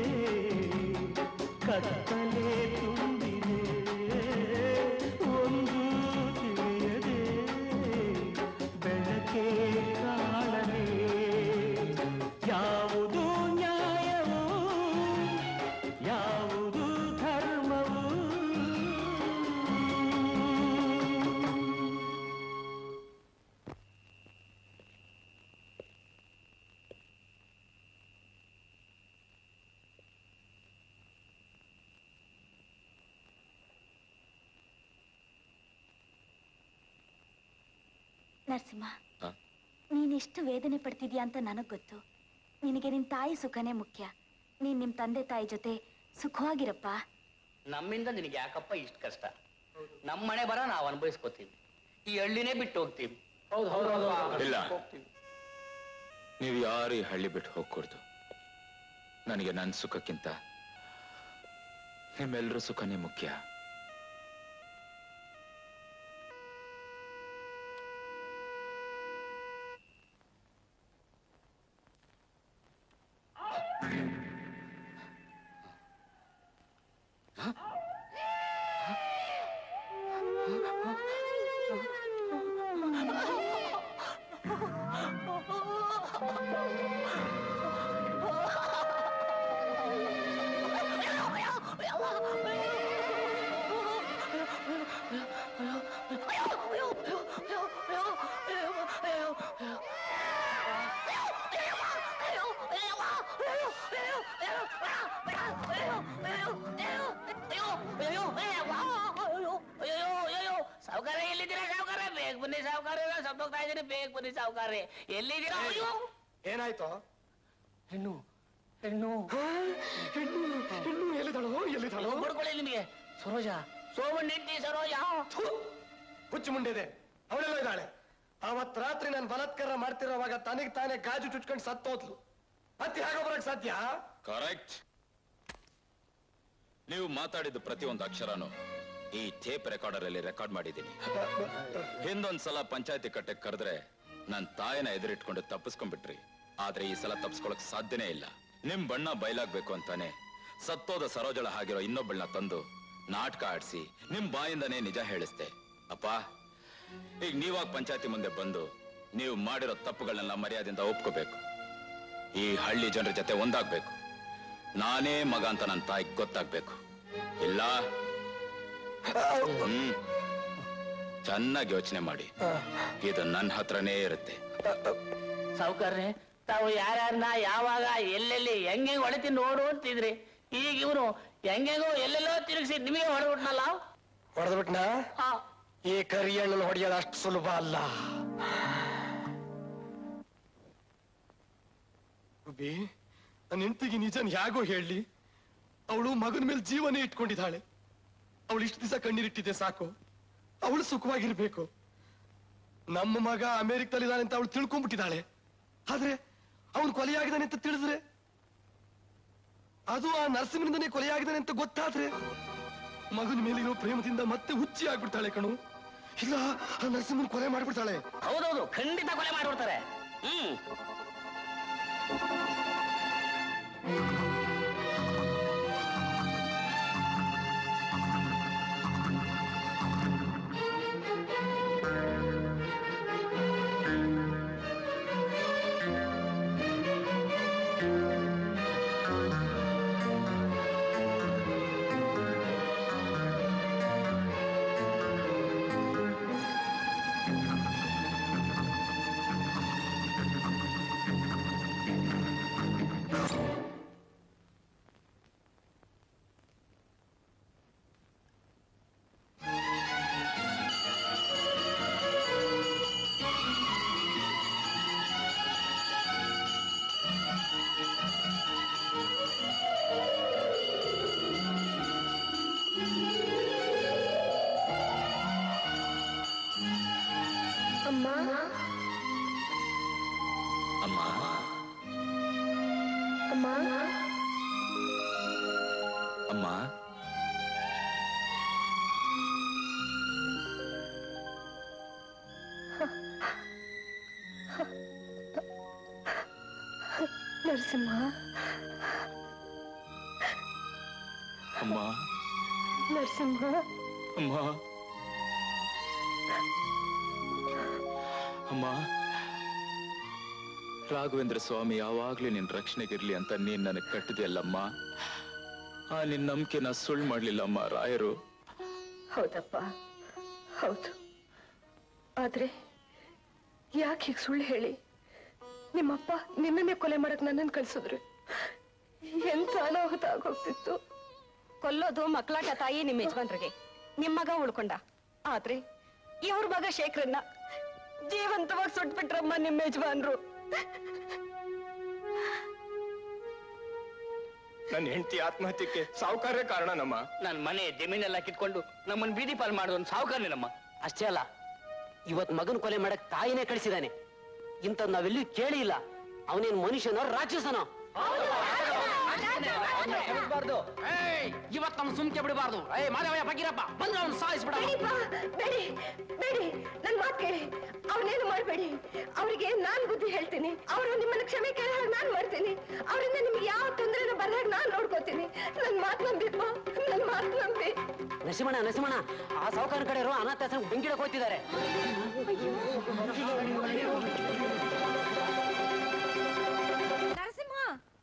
ಕತ್ತಲೆ ತುಂಬಿದೆ ಒಂದು ತಿಳಿಯದೆ ಬೆಳಕೆ ಕಾಣದೆ ಯಾವುದು ನ್ಯಾಯವು ಯಾವುದು ಧರ್ಮವು ನರಸಿಂಹ ಆ? ನೀನೆಷ್ಟು ವೇದನೆ ಪಡ್ತಿದ್ಯಾ ಅಂತ ನನಗ್ ಗೊತ್ತು ನಿನಗೆ ನಿನ್ ತಾಯಿ ಸುಖನೇ ಮುಖ್ಯ ನೀನ್ ನಿಮ್ ತಂದೆ ತಾಯಿ ಜೊತೆ ಸುಖವಾಗಿರಪ್ಪ ನಮ್ಮಿಂದ ನಿನಗೆ ಯಾಕಪ್ಪ ಇಷ್ಟು ಕಷ್ಟ ನಮ್ಮ ಮನೆ ಬರ ನಾವು ಅನುಭವಿಸ್ಕೋತೀವಿ ಈ ಹಳ್ಳಿನೇ ಬಿಟ್ಟು ಹೋಗ್ತೀವಿ ಹೌದು ಹೌದು ಹೌದು ಇಲ್ಲ ನೀವು ಯಾರು ಈ ಹಳ್ಳಿ ಬಿಟ್ಟು ಹೋಗ್ಕೂಡ್ದು ನನಗೆ ನನ್ನ ಸುಖಕ್ಕಿಂತ ನಿಮ್ಮೆಲ್ಲರ ಸುಖನೇ ಮುಖ್ಯ ಸಾವುಕಾರ ಎಲ್ಲಿದ್ದೀರಾ ಸಾವುಕಾರ ಬೇಗ ಬನ್ನಿ ಸಾವುಕಾರ ಸತ್ತೋಗ್ತಾ ಇದ್ದೀನಿ ಬೇಗ ಬನ್ನಿ ಸಾವುಕಾರೆ ಎಲ್ಲಿದ್ದೀರಾ ಅಯ್ಯೋ ಏನಾಯ್ತು ಹೆಣ್ಣು ಹೆಣ್ಣು ಹೆಣ್ಣು ಹೆಣ್ಣು ಎಲ್ಲಿದ್ದಾಳೋ ಎಲ್ಲಿದ್ದಾಳೋ ಬಡ್ಕೊಳ್ಳಿ ನಿಮಗೆ ಸರೋಜ ಸೋಮಣ್ಣ ಹೆಂಡತಿ ಸರೋಜ ಹುಚ್ಚು ಮುಂಡಿದೆ ಅವಳೆಲ್ಲ ಇದ್ದಾಳೆ ಅವತ್ ರಾತ್ರಿ ನಾನು ಬಲಾತ್ಕಾರ ಮಾಡ್ತಿರೋವಾಗ ತನಗ್ ತಾನೇ ಗಾಜು ಚುಚ್ಕೊಂಡು ಸತ್ತೋದ್ಲು ಮತ್ತೆ ಹೇಗೋ ಬರಕ್ ಸಾಧ್ಯ ಕರೆಕ್ಟ್ ನೀವು ಮಾತಾಡಿದ ಪ್ರತಿಯೊಂದು ಅಕ್ಷರನು ಈ ಟೇಪ್ ರೆಕಾರ್ಡರ್ ಅಲ್ಲಿ ರೆಕಾರ್ಡ್ ಮಾಡಿದ್ದೀನಿ ಹಿಂದೊಂದ್ ಸಲ ಪಂಚಾಯತಿ ಕಟ್ಟೆಗೆ ಕರೆದ್ರೆ ನನ್ ತಾಯಿನ ಎದುರಿಟ್ಕೊಂಡು ತಪ್ಪಿಸ್ಕೊಂಡ್ಬಿಟ್ರಿ ಆದ್ರೆ ಈ ಸಲ ತಪ್ಪಿಸ್ಕೊಳಕ್ ಸಾಧ್ಯನೇ ಇಲ್ಲ ನಿಮ್ ಬಣ್ಣ ಬಯಲಾಗ್ಬೇಕು ಅಂತಾನೆ ಸತ್ತೋದ ಸರೋಜಳ ಹಾಗಿರೋ ಇನ್ನೊಬ್ಬಳನ್ನ ತಂದು ನಾಟಕ ಆಡ್ಸಿ ನಿಮ್ ಬಾಯಿಂದನೇ ನಿಜ ಹೇಳಿಸ್ದೆ ಅಪ್ಪ ಈಗ ನೀವಾಗ ಪಂಚಾಯತಿ ಮುಂದೆ ಬಂದು ನೀವು ಮಾಡಿರೋ ತಪ್ಪುಗಳನ್ನೆಲ್ಲ ಮರ್ಯಾದೆಯಿಂದ ಒಪ್ಕೋಬೇಕು ಈ ಹಳ್ಳಿ ಜನರ ಜೊತೆ ಒಂದಾಗ್ಬೇಕು ನಾನೇ ಮಗ ಅಂತ ನನ್ನ ತಾಯಿಗೆ ಗೊತ್ತಾಗ್ಬೇಕು ಇಲ್ಲ ಹ್ಮ್ ಚೆನ್ನಾಗಿ ಯೋಚನೆ ಮಾಡಿ ಇದು ನನ್ನ ಹತ್ರನೇ ಇರುತ್ತೆ ಸಾವುಕಾರ್ರೆ ತಾವು ಯಾರ್ಯಾರನ್ನ ಯಾವಾಗ ಎಲ್ಲೆಲ್ಲಿ ಹೆಂಗೆ ಹೊಡಿತಿ ನೋಡು ಅಂತಿದ್ರಿ ಈಗ ಇವನು ಹೆಂಗೆಂಗೋ ಎಲ್ಲೆಲ್ಲೋ ತಿರುಗಿಸಿ ನಿಮಗೆ ಹೊಡೆದ್ಬಿಟ್ನಲ್ಲ ಹೊಡೆದ್ಬಿಟ್ನಾ ಈ ಕರಿಯಣ್ಣನ ಹೊಡೆಯೋದು ಅಷ್ಟು ಸುಲಭ ಅಲ್ಲ ಗುಬ್ಬಿ ನನ್ನ ಹೆಂಡತಿಗೆ ನಿಜನ್ ಹೇಗೋ ಹೇಳಿ ಅವಳು ಮಗನ ಮೇಲೆ ಜೀವನೇ ಇಟ್ಕೊಂಡಿದ್ದಾಳೆ ಅವಳು ಇಷ್ಟು ದಿವಸ ಕಣ್ಣೀರಿಟ್ಟಿದ್ದೆ ಸಾಕು ಅವಳು ಸುಖವಾಗಿರ್ಬೇಕು ನಮ್ಮ ಮಗ ಅಮೆರಿಕದಲ್ಲಿದ್ದಾನೆ ಅಂತ ಅವಳು ತಿಳ್ಕೊಂಡ್ಬಿಟ್ಟಿದ್ದಾಳೆ ಆದ್ರೆ ಅವನು ಕೊಲೆಯಾಗಿದ್ದಾನೆ ಅಂತ ತಿಳಿದ್ರೆ ಅದು ಆ ನರಸಿಂಹನಿಂದನೇ ಕೊಲೆಯಾಗಿದ್ದಾನೆ ಅಂತ ಗೊತ್ತಾದ್ರೆ ಮಗನ ಮೇಲಿರೋ ಪ್ರೇಮದಿಂದ ಮತ್ತೆ ಹುಚ್ಚಿ ಆಗ್ಬಿಡ್ತಾಳೆ ಕಣು ಇಲ್ಲ ಆ ನರಸಿಂಹನ್ ಕೊಲೆ ಮಾಡ್ಬಿಡ್ತಾಳೆ ಹೌದೌದು ಖಂಡಿತ ಕೊಲೆ ಮಾಡ್ಬಿಡ್ತಾರೆ ಹ್ಮ್ ಅಮ್ಮ ಅಮ್ಮ ಅಮ್ಮ ಅಮ್ಮ ನರಸಿಂಹ ಅಮ್ಮ ನರಸಿಂಹ ಅಮ್ಮ ಅಮ್ಮ ರಾಘವೇಂದ್ರ ಸ್ವಾಮಿ ಯಾವಾಗ್ಲೂ ನಿನ್ ರಕ್ಷಣೆಗಿರ್ಲಿ ಅಂತ ನೀನ್ ನನಗ್ ಕಟ್ಟಿದೆಯಲ್ಲಮ್ಮ ಆ ನಿನ್ ನಂಬಿಕೆನ ಸುಳ್ಳು ಮಾಡ್ಲಿಲ್ಲಮ್ಮ ರಾಯರು ಹೌದಪ್ಪ ಹೌದು ಆದ್ರೆ ಯಾಕೆ ಹೀಗೆ ಸುಳ್ಳು ಹೇಳಿ ನಿಮ್ಮಪ್ಪ ನಿನ್ನನ್ನೇ ಕೊಲೆ ಮಾಡಕ್ ನನ್ನನ್ನು ಕಳ್ಸಿದ್ರು ಎಂತ ಅನಾಹುತ ಆಗೋಗ್ತಿತ್ತು ಕೊಲ್ಲೋದು ಮಕ್ಕಳಾಟ ತಾಯಿ ನಿಮ್ಮ ಯಜಮಾನ್ರಿಗೆ ನಿಮ್ ಮಗ ಉಳ್ಕೊಂಡ ಆದ್ರೆ ಇವ್ರ ಮಗ ಶೇಖರನ್ನ ಜೀವಂತವಾಗಿ ಸುಟ್ಬಿಟ್ರಮ್ಮ ನಿಮ್ಮ ಯಜಮಾನ್ರು ನನ್ನ ಹೆಂಡತಿ ಆತ್ಮಹತ್ಯಕ್ಕೆ ಸಾವುಕಾರೇ ಕಾರಣ ನಮ್ಮ ನನ್ ಮನೆ ಜಮೀನೆಲ್ಲ ಕಿತ್ಕೊಂಡು ನಮ್ಮನ್ ಬೀದಿ ಪಾಲ್ ಮಾಡೋದು ಸಾವುಕಾರನೇ ನಮ್ಮ ಅಷ್ಟೇ ಅಲ್ಲ ಇವತ್ ಮಗನ್ ಕೊಲೆ ಮಾಡಕ್ ತಾಯಿನೇ ಕಳಿಸಿದಾನೆ ಇಂಥದ್ ನಾವೆಲ್ಲೂ ಕೇಳಿ ಇಲ್ಲ ಅವನೇನ್ ಮನುಷ್ಯನೋ ರಾಕ್ಷಸನೋ ಬಿಡಬಾರ್ದು ಏಯ್ ಇವತ್ತು ನಮ್ಮ ಸುಮ್ಕೆ ಬಿಡಬಾರ್ದು ಏಯ್ ಮಾಧವಯ್ಯ ಬಗೀರಪ್ಪ ಬಂದ್ರೆ ಅವ್ನು ಸಾಯಿಸ್ಬಿಡ ಬೇಡಿಪ್ಪ ಬೇಡಿ ಬೇಡಿ ನನ್ ಮಾತು ಕೇಳಿ ಅವನೇನು ಮಾಡಬೇಡಿ ಅವರಿಗೆ ನಾನ್ ಬುದ್ಧಿ ಹೇಳ್ತೀನಿ ಅವರು ನಿಮ್ಮನ್ನ ಕ್ಷಮೆ ಕೇಳ ಹಾಗೆ ನಾನ್ ಮಾಡ್ತೀನಿ ಅವರಿಂದ ನಿಮ್ಗೆ ಯಾವ ತೊಂದರೆನೂ ಬರದಾಗ ನಾನ್ ನೋಡ್ಕೋತೀನಿ ನನ್ ಮಾತು ನಂಬಿಪ್ಪ ನನ್ ಮಾತು ನಂಬಿ ನರಸಿಂಹಣ್ಣ ನರಸಿಂಹಣ್ಣ ಆ ಸಾವುಕಾರ ಕಡೆ ಇರೋ ಅನಾಥಾಶ್ರಮ ಬೆಂಕಿಡಕ್ ಹೋಗ್ತಿದ್ದಾರೆ ನರಸಿಂಹ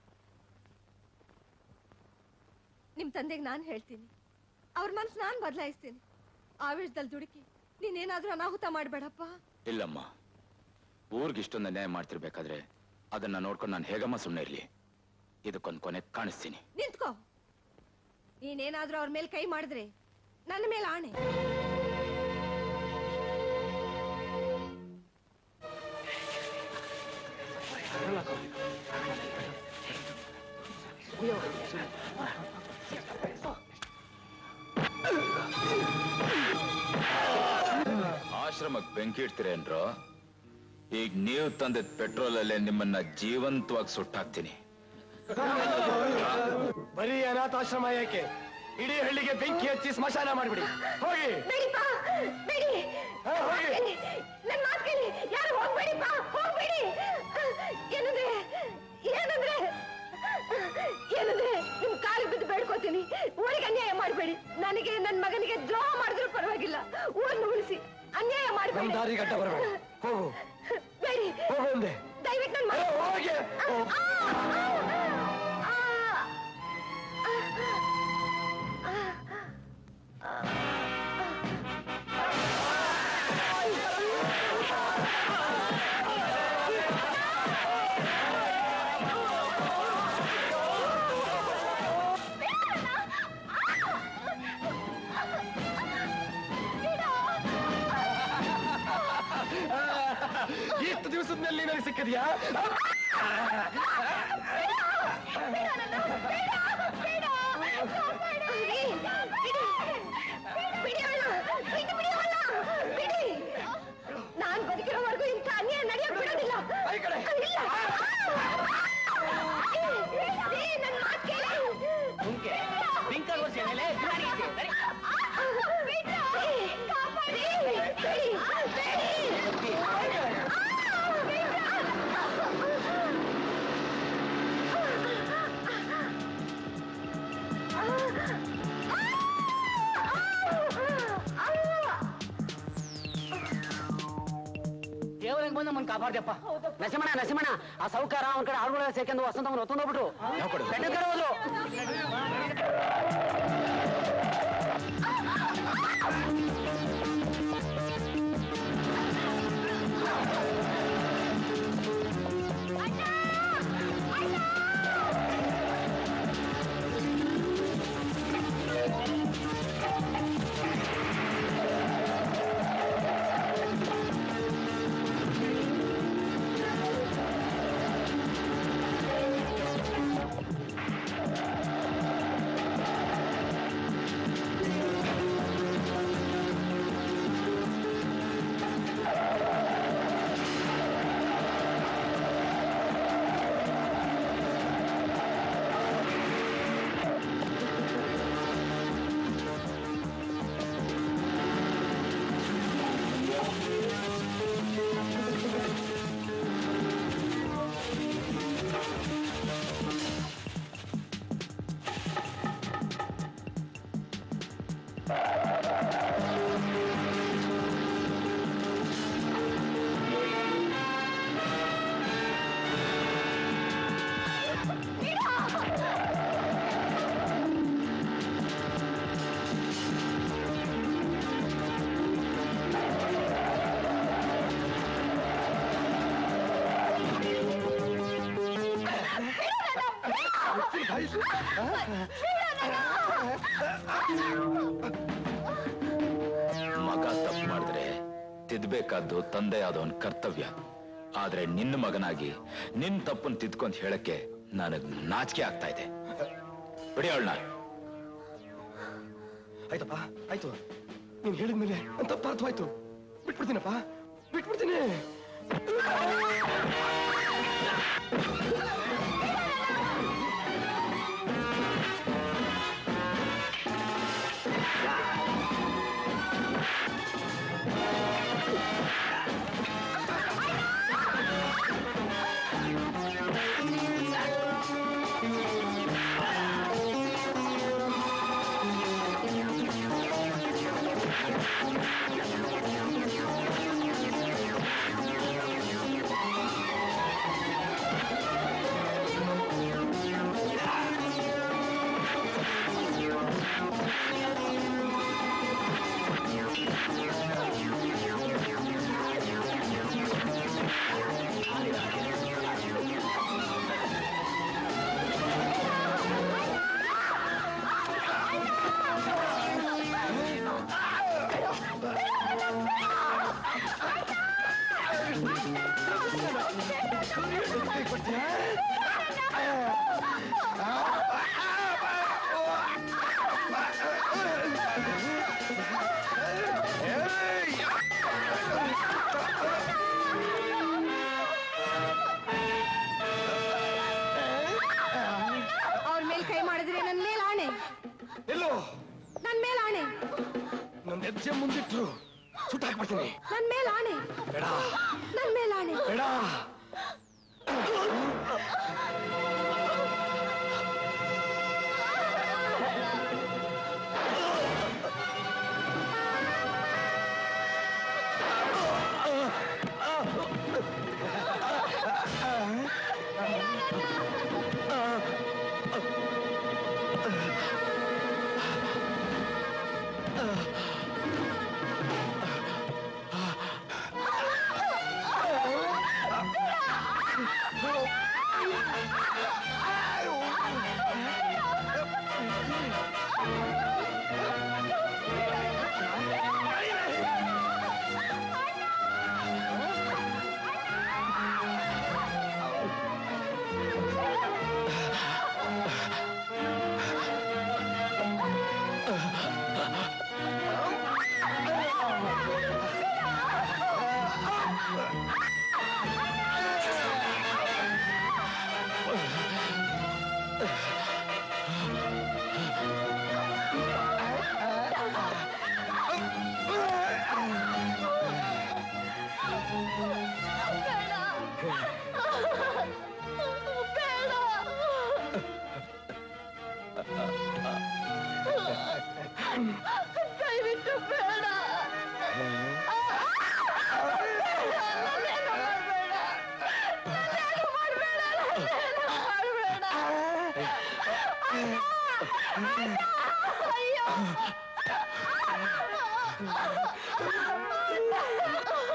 ನಿಮ್ ತಂದೆಗೆ ನಾನ್ ಹೇಳ್ತೀನಿ ಅವ್ರ ಮನ್ಸು ನಾನ್ ಬದಲಾಯಿಸ್ತೀನಿ ಆವೇಶದಲ್ಲಿ ದುಡುಕಿ ನೀನೇನಾದ್ರೂ ಅನಾಹುತ ಮಾಡ್ಬೇಡಪ್ಪ ಇಲ್ಲಮ್ಮ ಊರ್ಗ್ ಇಷ್ಟೊಂದು ನ್ಯಾಯ ಮಾಡ್ತಿರ್ಬೇಕಾದ್ರೆ ಅದನ್ನ ನೋಡ್ಕೊಂಡು ನಾನು ಹೇಗಮ್ಮ ಸುಮ್ಮನೆ ಇರ್ಲಿ ಇದಕ್ಕೊಂದ್ ಕೊನೆ ಕಾಣಿಸ್ತೀನಿ ನಿಂತ್ಕೋ ನೀನೇನಾದ್ರೂ ಅವ್ರ ಮೇಲೆ ಕೈ ಮಾಡಿದ್ರೆ ನನ್ನ ಮೇಲೆ ಆಣೆ ಆಶ್ರಮಕ್ ಬೆಂಕಿ ಇಡ್ತೀರೇನ್ರೋ ಈಗ ನೀವು ತಂದಿದ್ ಪೆಟ್ರೋಲ್ ಅಲ್ಲೇ ನಿಮ್ಮನ್ನ ಜೀವಂತವಾಗಿ ಸುಟ್ಟಾಕ್ತೀನಿ ಬರೀ ಅನಾಥಾಶ್ರಮ ಯಾಕೆ ಇಡೀ ಹಳ್ಳಿಗೆ ಬೆಂಕಿ ಹಚ್ಚಿ ಸ್ಮಶಾನ ಮಾಡ್ಬಿಡಿ ಹೋಗಿ ಬೇಡಿಪ್ಪ ಬೇಡಿ ನನ್ ಮಾತು ಕೇಳಿ ಯಾರು ಹೋಗ್ಬೇಡಿಪ್ಪ ಹೋಗ್ಬೇಡಿ ಏನಂದ್ರೆ ಏನಂದ್ರೆ ಏನಂದ್ರೆ ನಿಮ್ ಕಾಲಿಗೆ ಬಿದ್ದು ಬೇಡ್ಕೋತೀನಿ ಊರಿಗೆ ಅನ್ಯಾಯ ಮಾಡಬೇಡಿ ನನಗೆ ನನ್ನ ಮಗನಿಗೆ ದ್ರೋಹ ಮಾಡಿದ್ರು ಪರವಾಗಿಲ್ಲ ಊರನ್ನು ಉಳಿಸಿ ಅನ್ಯಾಯ ನಮ್ ಮಾಡಬೇಡಿ ದಾರಿ ಗಡ್ಡ ಬರಬೇಡ ಹೋಗು ಬೇಡಿ ಹೋಗು ಅಂದೆ ದಯವಿಟ್ಟು ನನ್ನ ಏ, ಹೋಗಿ. ಇಷ್ಟು ದಿವಸದ ಮೇಲೆ ನನಗೆ ಸಿಕ್ಕಿದ್ಯಾ ನಾನ್ ಬದುಕಿರೋವರೆಗೂ ಇಂಥ ಅನ್ಯಾಯ ನಡೆಯಕ್ ಬಿಡೋದಿಲ್ಲ ಇಲ್ಲ ಏ, ನನ್ ಮಾತ್ ಕೇಳಿ. ಬಿಡ್ರಿ, ಕಾಪಾಡಿ, ಬಿಡಿ, ಬಿಡಿ. ದೇವರಿಗೆ ಬಂದು ನಮ್ಮನ್ನ ಕಾಪಾಡ್ದಪ್ಪ ನರಸಿಂಹಣ್ಣ ನರಸಿಂಹಣ್ಣ ಆ ಸಾವುಕಾರ ಅವನ ಕಡೆ ಆಳುಗಳ ಸೇರ್ಕೊಂಡು ವಸಂತ ಅವನು ಹೊತ್ತೊಂದು ಹೋಗ್ಬಿಟ್ರು ಬೆಟ್ಟದ ಕಡೆ ಹೋದ್ರು ಮಗ ತಪ್ಪು ಮಾಡಿದ್ರೆ ತಿದ್ಬೇಕಾದ್ದು ತಂದೆ ಆದವನ್ ಕರ್ತವ್ಯ ಆದ್ರೆ ನಿನ್ನ ಮಗನಾಗಿ ನಿನ್ ತಪ್ಪನ್ ತಿದ್ಕೊಂತ ಹೇಳಕ್ಕೆ ನನಗ್ ನಾಚಿಕೆ ಆಗ್ತಾ ಇದೆ ಬಿಡಿ ಅವಳನ್ನ ಆಯ್ತಪ್ಪ ಆಯ್ತು ನೀನ್ ಹೇಳಿದ್ಮೇಲೆ ನನ್ ತಪ್ಪ ಅರ್ಥವಾಯ್ತು ಬಿಟ್ಬಿಡ್ತೀನಪ್ಪ ಬಿಟ್ಬಿಡ್ತೀನಿ ಮಾಡಿದ್ರೆ ನನ್ ಮೇಲ್ ಆಣೆ ಎಲ್ಲೋ ನನ್ ಮೇಲ್ ಆಣೆ ನನ್ನ ಹೆಜ್ಜೆ ಮುಂದಿಟ್ರು ಸುಟ್ಟು ಹಾಕ್ಬಿಡ್ತೀನಿ ನನ್ ಮೇಲ್ ಆಣೆ ಬೇಡ ನನ್ ಮೇಲ್ ಆಣೆ ಬೇಡ ದಯವಿಟ್ಟು ಬೇಡ ಅಯ್ಯೋ